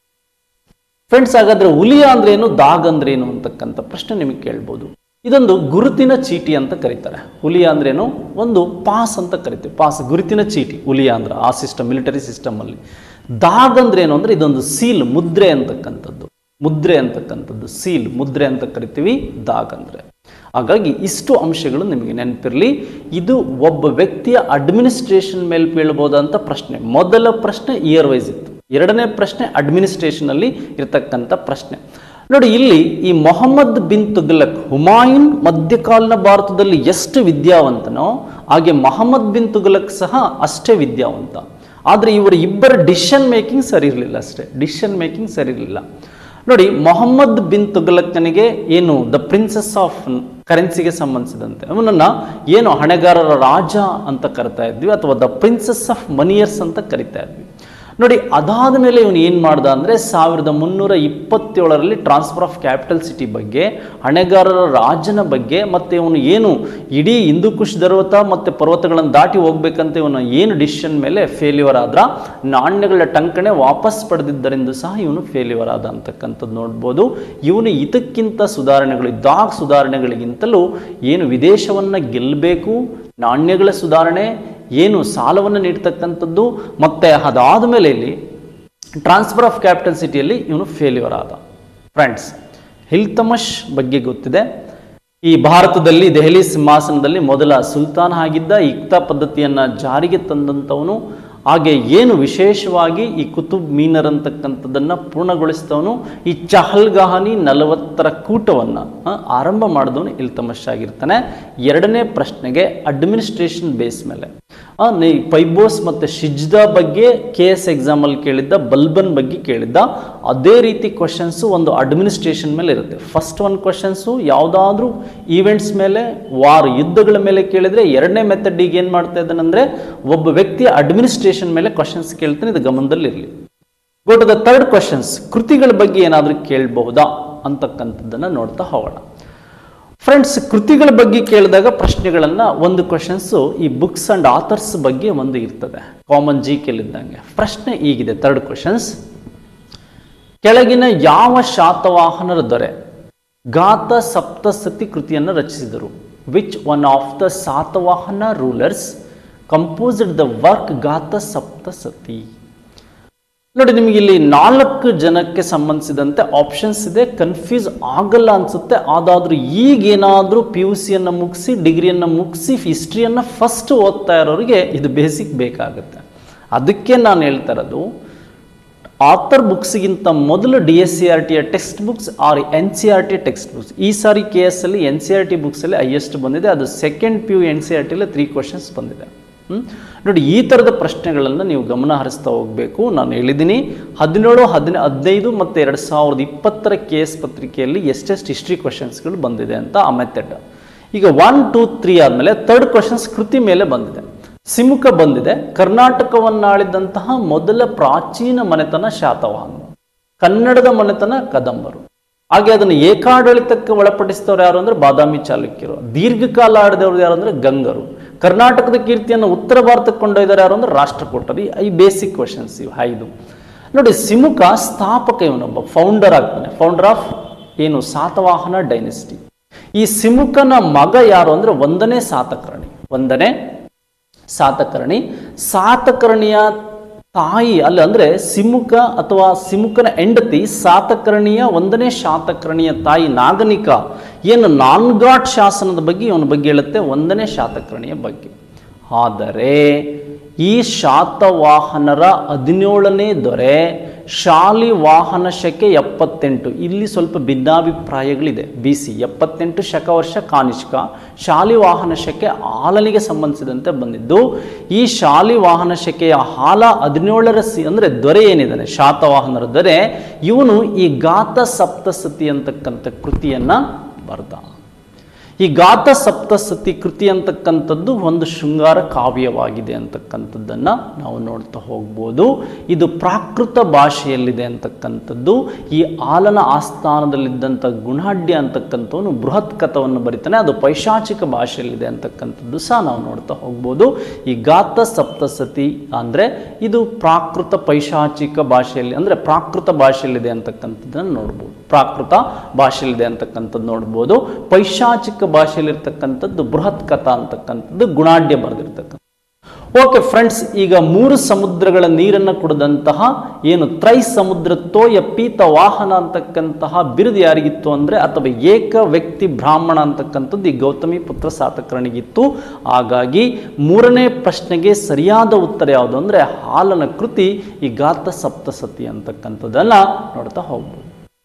ಫ್ರೆಂಡ್ಸ್ ಹಾಗಾದ್ರೆ ಹುಲಿಯ ಅಂದ್ರೆ ಏನು ದಾಗ್ ಅಂದ್ರೆ ಏನು ಅಂತಕ್ಕಂಥ ಪ್ರಶ್ನೆ ನಿಮಗೆ ಕೇಳ್ಬೋದು ಇದೊಂದು ಗುರುತಿನ ಚೀಟಿ ಅಂತ ಕರೀತಾರೆ ಹುಲಿಯ ಅಂದ್ರೇನು ಒಂದು ಪಾಸ್ ಅಂತ ಕರಿತೀವಿ ಪಾಸ್ ಗುರುತಿನ ಚೀಟಿ ಹುಲಿಯ ಅಂದ್ರೆ ಆ ಸಿಸ್ಟಮ್ ಮಿಲಿಟರಿ ಸಿಸ್ಟಮ್ ಅಲ್ಲಿ ದಾಗ್ ಅಂದ್ರೆ ಏನು ಅಂದ್ರೆ ಇದೊಂದು ಸೀಲ್ ಮುದ್ರೆ ಅಂತಕ್ಕಂಥದ್ದು ಮುದ್ರೆ ಅಂತಕ್ಕಂಥದ್ದು ಸೀಲ್ ಮುದ್ರೆ ಅಂತ ಕರಿತೀವಿ ದಾಗ್ ಅಂದ್ರೆ ಹಾಗಾಗಿ ಇಷ್ಟು ಅಂಶಗಳು ನಿಮಗೆ ನೆನಪಿರಲಿ ಇದು ಒಬ್ಬ ವ್ಯಕ್ತಿಯ ಅಡ್ಮಿನಿಸ್ಟ್ರೇಷನ್ ಮೇಲೆ ಬೀಳ್ಬೋದಂತ ಪ್ರಶ್ನೆ ಮೊದಲ ಪ್ರಶ್ನೆ ಇಯರ್ ವೈಸ್ ಇತ್ತು ಎರಡನೇ ಪ್ರಶ್ನೆ ಅಡ್ಮಿನಿಸ್ಟ್ರೇಷನ್ ಅಲ್ಲಿ ಇರತಕ್ಕಂಥ ಪ್ರಶ್ನೆ ನೋಡಿ ಇಲ್ಲಿ ಈ ಮೊಹಮ್ಮದ್ ಬಿನ್ ತುಗ್ಲಕ್ ಹುಮಾಯೂನ್ ಮಧ್ಯಕಾಲೀನ ಭಾರತದಲ್ಲಿ ಎಷ್ಟು ವಿದ್ಯಾವಂತನೋ ಹಾಗೆ ಮೊಹಮ್ಮದ್ ಬಿನ್ ತುಗ್ಲಕ್ ಸಹ ಅಷ್ಟೇ ವಿದ್ಯಾವಂತ ಆದರೆ ಇವರ ಇಬ್ಬರ ಡಿಸಿಷನ್ ಮೇಕಿಂಗ್ ಸರಿ ಇರಲಿಲ್ಲ ಅಷ್ಟೇ ಡಿಸಿಷನ್ ಮೇಕಿಂಗ್ ಸರಿ ಇರಲಿಲ್ಲ ನೋಡಿ ಮೊಹಮ್ಮದ್ ಬಿನ್ ತುಗ್ಲಕ್ಕನಿಗೆ ಏನು ದ ಪ್ರಿನ್ಸಸ್ ಆಫ್ ಕರೆನ್ಸಿಗೆ ಸಂಬಂಧಿಸಿದಂತೆ ಅವನನ್ನ ಏನು ಹಣೆಗಾರರ ರಾಜ ಅಂತ ಕರಿತಾ ಇದ್ವಿ ಅಥವಾ ದ ಪ್ರಿನ್ಸಸ್ ಆಫ್ ಮನಿಯರ್ಸ್ ಅಂತ ಕರಿತಾ ಇದ್ವಿ ನೋಡಿ ಅದಾದ ಮೇಲೆ ಇವನು ಏನು ಮಾಡ್ದ ಅಂದರೆ ಸಾವಿರದ ಮುನ್ನೂರ ಇಪ್ಪತ್ತೇಳರಲ್ಲಿ ಟ್ರಾನ್ಸ್ಫರ್ ಆಫ್ ಕ್ಯಾಪಿಟಲ್ ಸಿಟಿ ಬಗ್ಗೆ ಹಣೆಗಾರರ ರಾಜನ ಬಗ್ಗೆ ಮತ್ತು ಇವನು ಏನು ಇಡೀ ಹಿಂದೂ ಕುಶ್ ಪರ್ವತ ಮತ್ತು ಪರ್ವತಗಳನ್ನು ದಾಟಿ ಹೋಗ್ಬೇಕಂತ ಇವನು ಏನು ಡಿಸಿಷನ್ ಮೇಲೆ ಫೇಲ್ಯೂರ್ ಆದ್ರ ನಾಣ್ಯಗಳ ಟಂಕಣೆ ವಾಪಸ್ ಪಡೆದಿದ್ದರಿಂದ ಸಹ ಇವನು ಫೇಲ್ಯೂರ್ ಆದ ಅಂತಕ್ಕಂಥದ್ದು ನೋಡ್ಬೋದು ಇವನು ಇದಕ್ಕಿಂತ ಸುಧಾರಣೆಗಳು ದಾಗ್ ಸುಧಾರಣೆಗಳಿಗಿಂತಲೂ ಏನು ವಿದೇಶವನ್ನು ಗೆಲ್ಲಬೇಕು ನಾಣ್ಯಗಳ ಸುಧಾರಣೆ ಏನು ಸಾಲವನ್ನು ನೀಡ್ತಕ್ಕಂಥದ್ದು ಮತ್ತು ಅದಾದ ಮೇಲೆ ಇಲ್ಲಿ ಟ್ರಾನ್ಸ್ಫರ್ ಆಫ್ ಕ್ಯಾಪಿಟಲ್ ಸಿಟಿಯಲ್ಲಿ ಇವನು ಫೇಲ್ಯೂರ್ ಆದ ಫ್ರೆಂಡ್ಸ್ ಹಿಲ್ತಮಶ್ ಬಗ್ಗೆ ಗೊತ್ತಿದೆ ಈ ಭಾರತದಲ್ಲಿ ದೆಹಲಿ ಸಿಂಹಾಸನದಲ್ಲಿ ಮೊದಲ ಸುಲ್ತಾನ್ ಆಗಿದ್ದ ಇಕ್ತಾ ಪದ್ಧತಿಯನ್ನು ಜಾರಿಗೆ ತಂದಂಥವನು ಹಾಗೆ ಏನು ವಿಶೇಷವಾಗಿ ಈ ಕುತುಬ್ ಮೀನರ್ ಅಂತಕ್ಕಂಥದ್ದನ್ನು ಪೂರ್ಣಗೊಳಿಸಿದವನು ಈ ಚಹಲ್ಗಹಾನಿ ನಲವತ್ತರ ಕೂಟವನ್ನು ಆರಂಭ ಮಾಡಿದವನು ಇಲ್ತಮಶ್ ಆಗಿರ್ತಾನೆ ಎರಡನೇ ಪ್ರಶ್ನೆಗೆ ಅಡ್ಮಿನಿಸ್ಟ್ರೇಷನ್ ಬೇಸ್ ಮೇಲೆ ಆ, ನಿ- ಪೈಬೋಸ್ ಮತ್ತು ಶಿಜ್ದಾ ಬಗ್ಗೆ ಕೆ ಎಸ್ ಎಕ್ಸಾಮಲ್ಲಿ ಕೇಳಿದ್ದ ಬಲ್ಬನ್ ಬಗ್ಗೆ ಕೇಳಿದ್ದ ಅದೇ ರೀತಿ ಕ್ವಶನ್ಸು ಒಂದು ಅಡ್ಮಿನಿಸ್ಟ್ರೇಷನ್ ಮೇಲೆ ಇರುತ್ತೆ ಫಸ್ಟ್ ಒಂದು ಕ್ವಶನ್ಸು ಯಾವುದಾದ್ರೂ ಈವೆಂಟ್ಸ್ ಮೇಲೆ ವಾರ್ ಯುದ್ಧಗಳ ಮೇಲೆ ಕೇಳಿದ್ರೆ ಎರಡನೇ ಮೆಥಡ್ ಈಗ ಏನು ಮಾಡ್ತಾ ಇದ್ದಾನಂದ್ರೆ ಒಬ್ಬ ವ್ಯಕ್ತಿಯ ಅಡ್ಮಿನಿಸ್ಟ್ರೇಷನ್ ಮೇಲೆ ಕ್ವಶನ್ಸ್ ಕೇಳ್ತಾನೆ ಇದು ಗಮನದಲ್ಲಿರಲಿ go to the third questions ಕೃತಿಗಳ ಬಗ್ಗೆ ಏನಾದರೂ ಕೇಳಬಹುದಾ ಅಂತಕ್ಕಂಥದ್ದನ್ನು ನೋಡ್ತಾ ಹೋಗೋಣ ಫ್ರೆಂಡ್ಸ್ ಕೃತಿಗಳ ಬಗ್ಗೆ ಕೇಳಿದಾಗ ಪ್ರಶ್ನೆಗಳನ್ನು ಒಂದು ಕ್ವಶನ್ಸು ಈ ಬುಕ್ಸ್ ಅಂಡ್ ಆಥರ್ಸ್ ಬಗ್ಗೆ ಒಂದು ಇರ್ತದೆ ಕಾಮನ್ ಜಿ ಕೇಳಿದ್ದಂಗೆ ಪ್ರಶ್ನೆ ಈಗಿದೆ ಥರ್ಡ್ ಕ್ವಶನ್ಸ್ ಕೆಳಗಿನ ಯಾವ ಶಾತವಾಹನರ ದೊರೆ ಗಾತ ಸಪ್ತಸತಿ ಕೃತಿಯನ್ನು ರಚಿಸಿದರು which one of the Satavahana rulers composed the work Gatha Saptasati ನೋಡಿ ನಿಮಗೆ ಇಲ್ಲಿ ನಾಲ್ಕು ಜನಕ್ಕೆ ಸಂಬಂಧಿಸಿದಂತೆ ಆಪ್ಷನ್ಸ್ ಇದೆ ಕನ್ಫ್ಯೂಸ್ ಆಗಲ್ಲ ಅನ್ಸುತ್ತೆ ಅದಾದ್ರೂ ಈಗೇನಾದರೂ ಪಿ ಯು ಸಿಯನ್ನು ಮುಗಿಸಿ ಡಿಗ್ರಿಯನ್ನು ಮುಗಿಸಿ ಹಿಸ್ಟ್ರಿಯನ್ನು ಫಸ್ಟ್ ಓದ್ತಾ ಇರೋರಿಗೆ ಇದು ಬೇಸಿಕ್ ಬೇಕಾಗುತ್ತೆ ಅದಕ್ಕೆ ನಾನು ಹೇಳ್ತಾ ಇರೋದು ಆಥರ್ ಬುಕ್ಸ್ಗಿಂತ ಮೊದಲು ಡಿ ಎಸ್ ಸಿ ಆರ್ ಟಿಯ text books R N C R T text books ಈ ಸಾರಿ ಕೆ ಎಸ್ ಅಲ್ಲಿ ಎನ್ ಸಿ ಆರ್ ಟಿ ಬುಕ್ಸಲ್ಲಿ ಹೈಯೆಸ್ಟ್ ಬಂದಿದೆ ಅದು second P U N C R ಟಿಲಿ ತ್ರೀ ಕ್ವಶನ್ಸ್ ಬಂದಿದೆ ಹ್ಮ್? ನೋಡಿ ಈ ಥರದ ಪ್ರಶ್ನೆಗಳನ್ನು ನೀವು ಗಮನ ಹರಿಸ್ತಾ ಹೋಗಬೇಕು ನಾನು ಹೇಳಿದ್ದೀನಿ ಹದಿನೇಳು ಹದಿನ ಹದಿನೈದು ಮತ್ತು ಎರಡು ಸಾವಿರದ ಇಪ್ಪತ್ತರ ಕೆ ಎಸ್ ಪತ್ರಿಕೆಯಲ್ಲಿ ಎಷ್ಟೆಷ್ಟು ಹಿಸ್ಟ್ರಿ ಕ್ವಶನ್ಸ್ಗಳು ಬಂದಿದೆ ಅಂತ ಆ ಮೆಥಡ್ ಈಗ ಒನ್ ಟೂ ತ್ರೀ ಆದಮೇಲೆ ಥರ್ಡ್ ಕ್ವಶನ್ಸ್ ಕೃತಿ ಮೇಲೆ ಬಂದಿದೆ ಸಿಮುಖ ಬಂದಿದೆ ಕರ್ನಾಟಕವನ್ನಾಳಿದಂತಹ ಮೊದಲ ಪ್ರಾಚೀನ ಮನೆತನ ಶಾತವಾಹನ ಕನ್ನಡದ ಮನೆತನ ಕದಂಬರು ಹಾಗೆ ಅದನ್ನು ಏಕಾಡಳಿತಕ್ಕೆ ಒಳಪಡಿಸಿದವರು ಯಾರು ಅಂದ್ರೆ ಬಾದಾಮಿ ಚಾಲುಕ್ಯರು ದೀರ್ಘಕಾಲ ಆಡಿದವರು ಯಾರು ಅಂದ್ರೆ ಗಂಗರು ಕರ್ನಾಟಕದ ಕೀರ್ತಿಯನ್ನು ಉತ್ತರ ಭಾರತಕ್ಕೆ ಕೊಂಡೊಯ್ದವರು ಯಾರು ಅಂದ್ರೆ ರಾಷ್ಟ್ರಕೂಟರು ಈ- ಈ ಬೇಸಿಕ್ ಕ್ವಶನ್ಸ್ ಇವು ಐದು ನೋಡಿ ಸಿಮುಖ ಸ್ಥಾಪಕ ಇವನೊಬ್ಬ ಫೌಂಡರ್ ಆಗ್ತಾನೆ ಫೌಂಡರ್ ಆಫ್ ಏನು ಸಾತವಾಹನ ಡೈನೆಸ್ಟಿ ಈ ಸಿಮುಖನ ಮಗ ಯಾರು ಅಂದ್ರೆ ಒಂದನೇ ಸಾತಕರ್ಣಿ ಒಂದನೇ ಸಾತಕರ್ಣಿ ಸಾತಕರ್ಣಿಯ ತಾಯಿ ಅಲ್ಲ ಅಂದ್ರೆ ಸಿಮುಖ ಅಥವಾ ಸಿಮುಖನ ಹೆಂಡತಿ ಸಾತಕರ್ಣಿಯ ಒಂದನೇ ಶಾತಕರ್ಣಿಯ ತಾಯಿ ನಾಗನಿಕ ಏನು ನಾನ್ಗಾಟ್ ಶಾಸನದ ಬಗ್ಗೆ ಇವನ ಬಗ್ಗೆ ಹೇಳುತ್ತೆ ಒಂದನೇ ಶಾತಕರ್ಣಿಯ ಬಗ್ಗೆ ಆದರೆ ಈ ಶಾತವಾಹನರ ಹದಿನೇಳನೇ ದೊರೆ ಶಾಲಿವಾಹನ ಶಕೆ ಎಪ್ಪತ್ತೆಂಟು ಇಲ್ಲಿ ಸ್ವಲ್ಪ ಭಿನ್ನಾಭಿಪ್ರಾಯಗಳಿದೆ ಬಿ ಸಿ ಎಪ್ಪತ್ತೆಂಟು ಶಕ ವರ್ಷ ಕಾನಿಷ್ಕ ಶಾಲಿವಾಹನ ಶಕೆ ಹಾಲನಿಗೆ ಸಂಬಂಧಿಸಿದಂತೆ ಬಂದಿದ್ದು ಈ ಶಾಲಿವಾಹನ ಶಕೆಯ ಹಾಲ ಹದಿನೇಳರ ಸಿ ಅಂದರೆ ದೊರೆ ಏನಿದ್ದಾನೆ ಶಾತವಾಹನರ ದೊರೆ ಇವನು ಈ ಗಾತ ಸಪ್ತಸತಿ ಅಂತಕ್ಕಂಥ ಕೃತಿಯನ್ನ ಬರ್ದ ಈ ಗಾತ ಸಪ್ತಸತಿ ಕೃತಿ ಅಂತಕ್ಕಂಥದ್ದು ಒಂದು ಶೃಂಗಾರ ಕಾವ್ಯವಾಗಿದೆ ಅಂತಕ್ಕಂಥದ್ದನ್ನು ನಾವು ನೋಡ್ತಾ ಹೋಗ್ಬೋದು ಇದು ಪ್ರಾಕೃತ ಭಾಷೆಯಲ್ಲಿದೆ ಅಂತಕ್ಕಂಥದ್ದು ಈ ಆಲನ ಆಸ್ಥಾನದಲ್ಲಿದ್ದಂಥ ಗುಣಾಢ್ಯ ಅಂತಕ್ಕಂಥವನು ಬೃಹತ್ ಕಥವನ್ನು ಬರಿತಾನೆ ಅದು ಪೈಶಾಚಿಕ ಭಾಷೆಯಲ್ಲಿದೆ ಅಂತಕ್ಕಂಥದ್ದು ಸಹ ನಾವು ನೋಡ್ತಾ ಹೋಗ್ಬೋದು ಈ ಗಾತ ಸಪ್ತಸತಿ ಅಂದರೆ ಇದು ಪ್ರಾಕೃತ ಪೈಶಾಚಿಕ ಭಾಷೆಯಲ್ಲಿ ಅಂದರೆ ಪ್ರಾಕೃತ ಭಾಷೆಯಲ್ಲಿದೆ ಅಂತಕ್ಕಂಥದ್ದನ್ನು ನೋಡ್ಬೋದು ಪ್ರಾಕೃತ ಭಾಷೆಯಲ್ಲಿದೆ ಅಂತಕ್ಕಂಥದ್ದು ನೋಡ್ಬೋದು ಪೈಶಾಚಿಕ ಭಾಷೆಯಲ್ಲಿರ್ತಕ್ಕಂಥದ್ದು ಬೃಹತ್ ಕಥಾ ಅಂತಕ್ಕಂಥದ್ದು ಗುಣಾಢ್ಯ ಬರೆದಿರ್ತಕ್ಕಂಥ ಓಕೆ ಫ್ರೆಂಡ್ಸ್ ಈಗ ಮೂರು ಸಮುದ್ರಗಳ ನೀರನ್ನು ಕುಡಿದಂತಹ ಏನು ತ್ರೈ ಸಮುದ್ರ ತೋಯ ಪೀತ ವಾಹನ ಅಂತಕ್ಕಂತಹ ಬಿರುದು ಯಾರಿಗಿತ್ತು ಅಂದರೆ ಅಥವಾ ಏಕ ವ್ಯಕ್ತಿ ಬ್ರಾಹ್ಮಣ ಅಂತಕ್ಕಂಥದ್ದು ಈ ಗೌತಮಿ ಪುತ್ರ ಸಾತಕರಣಿಗಿತ್ತು ಹಾಗಾಗಿ ಮೂರನೇ ಪ್ರಶ್ನೆಗೆ ಸರಿಯಾದ ಉತ್ತರ ಯಾವುದು ಅಂದರೆ ಹಾಲನ ಕೃತಿ ಈ ಗಾತ ಸಪ್ತಸತಿ ಅಂತಕ್ಕಂಥದ್ದನ್ನ ನೋಡ್ತಾ ಹೋಗ್ಬೋದು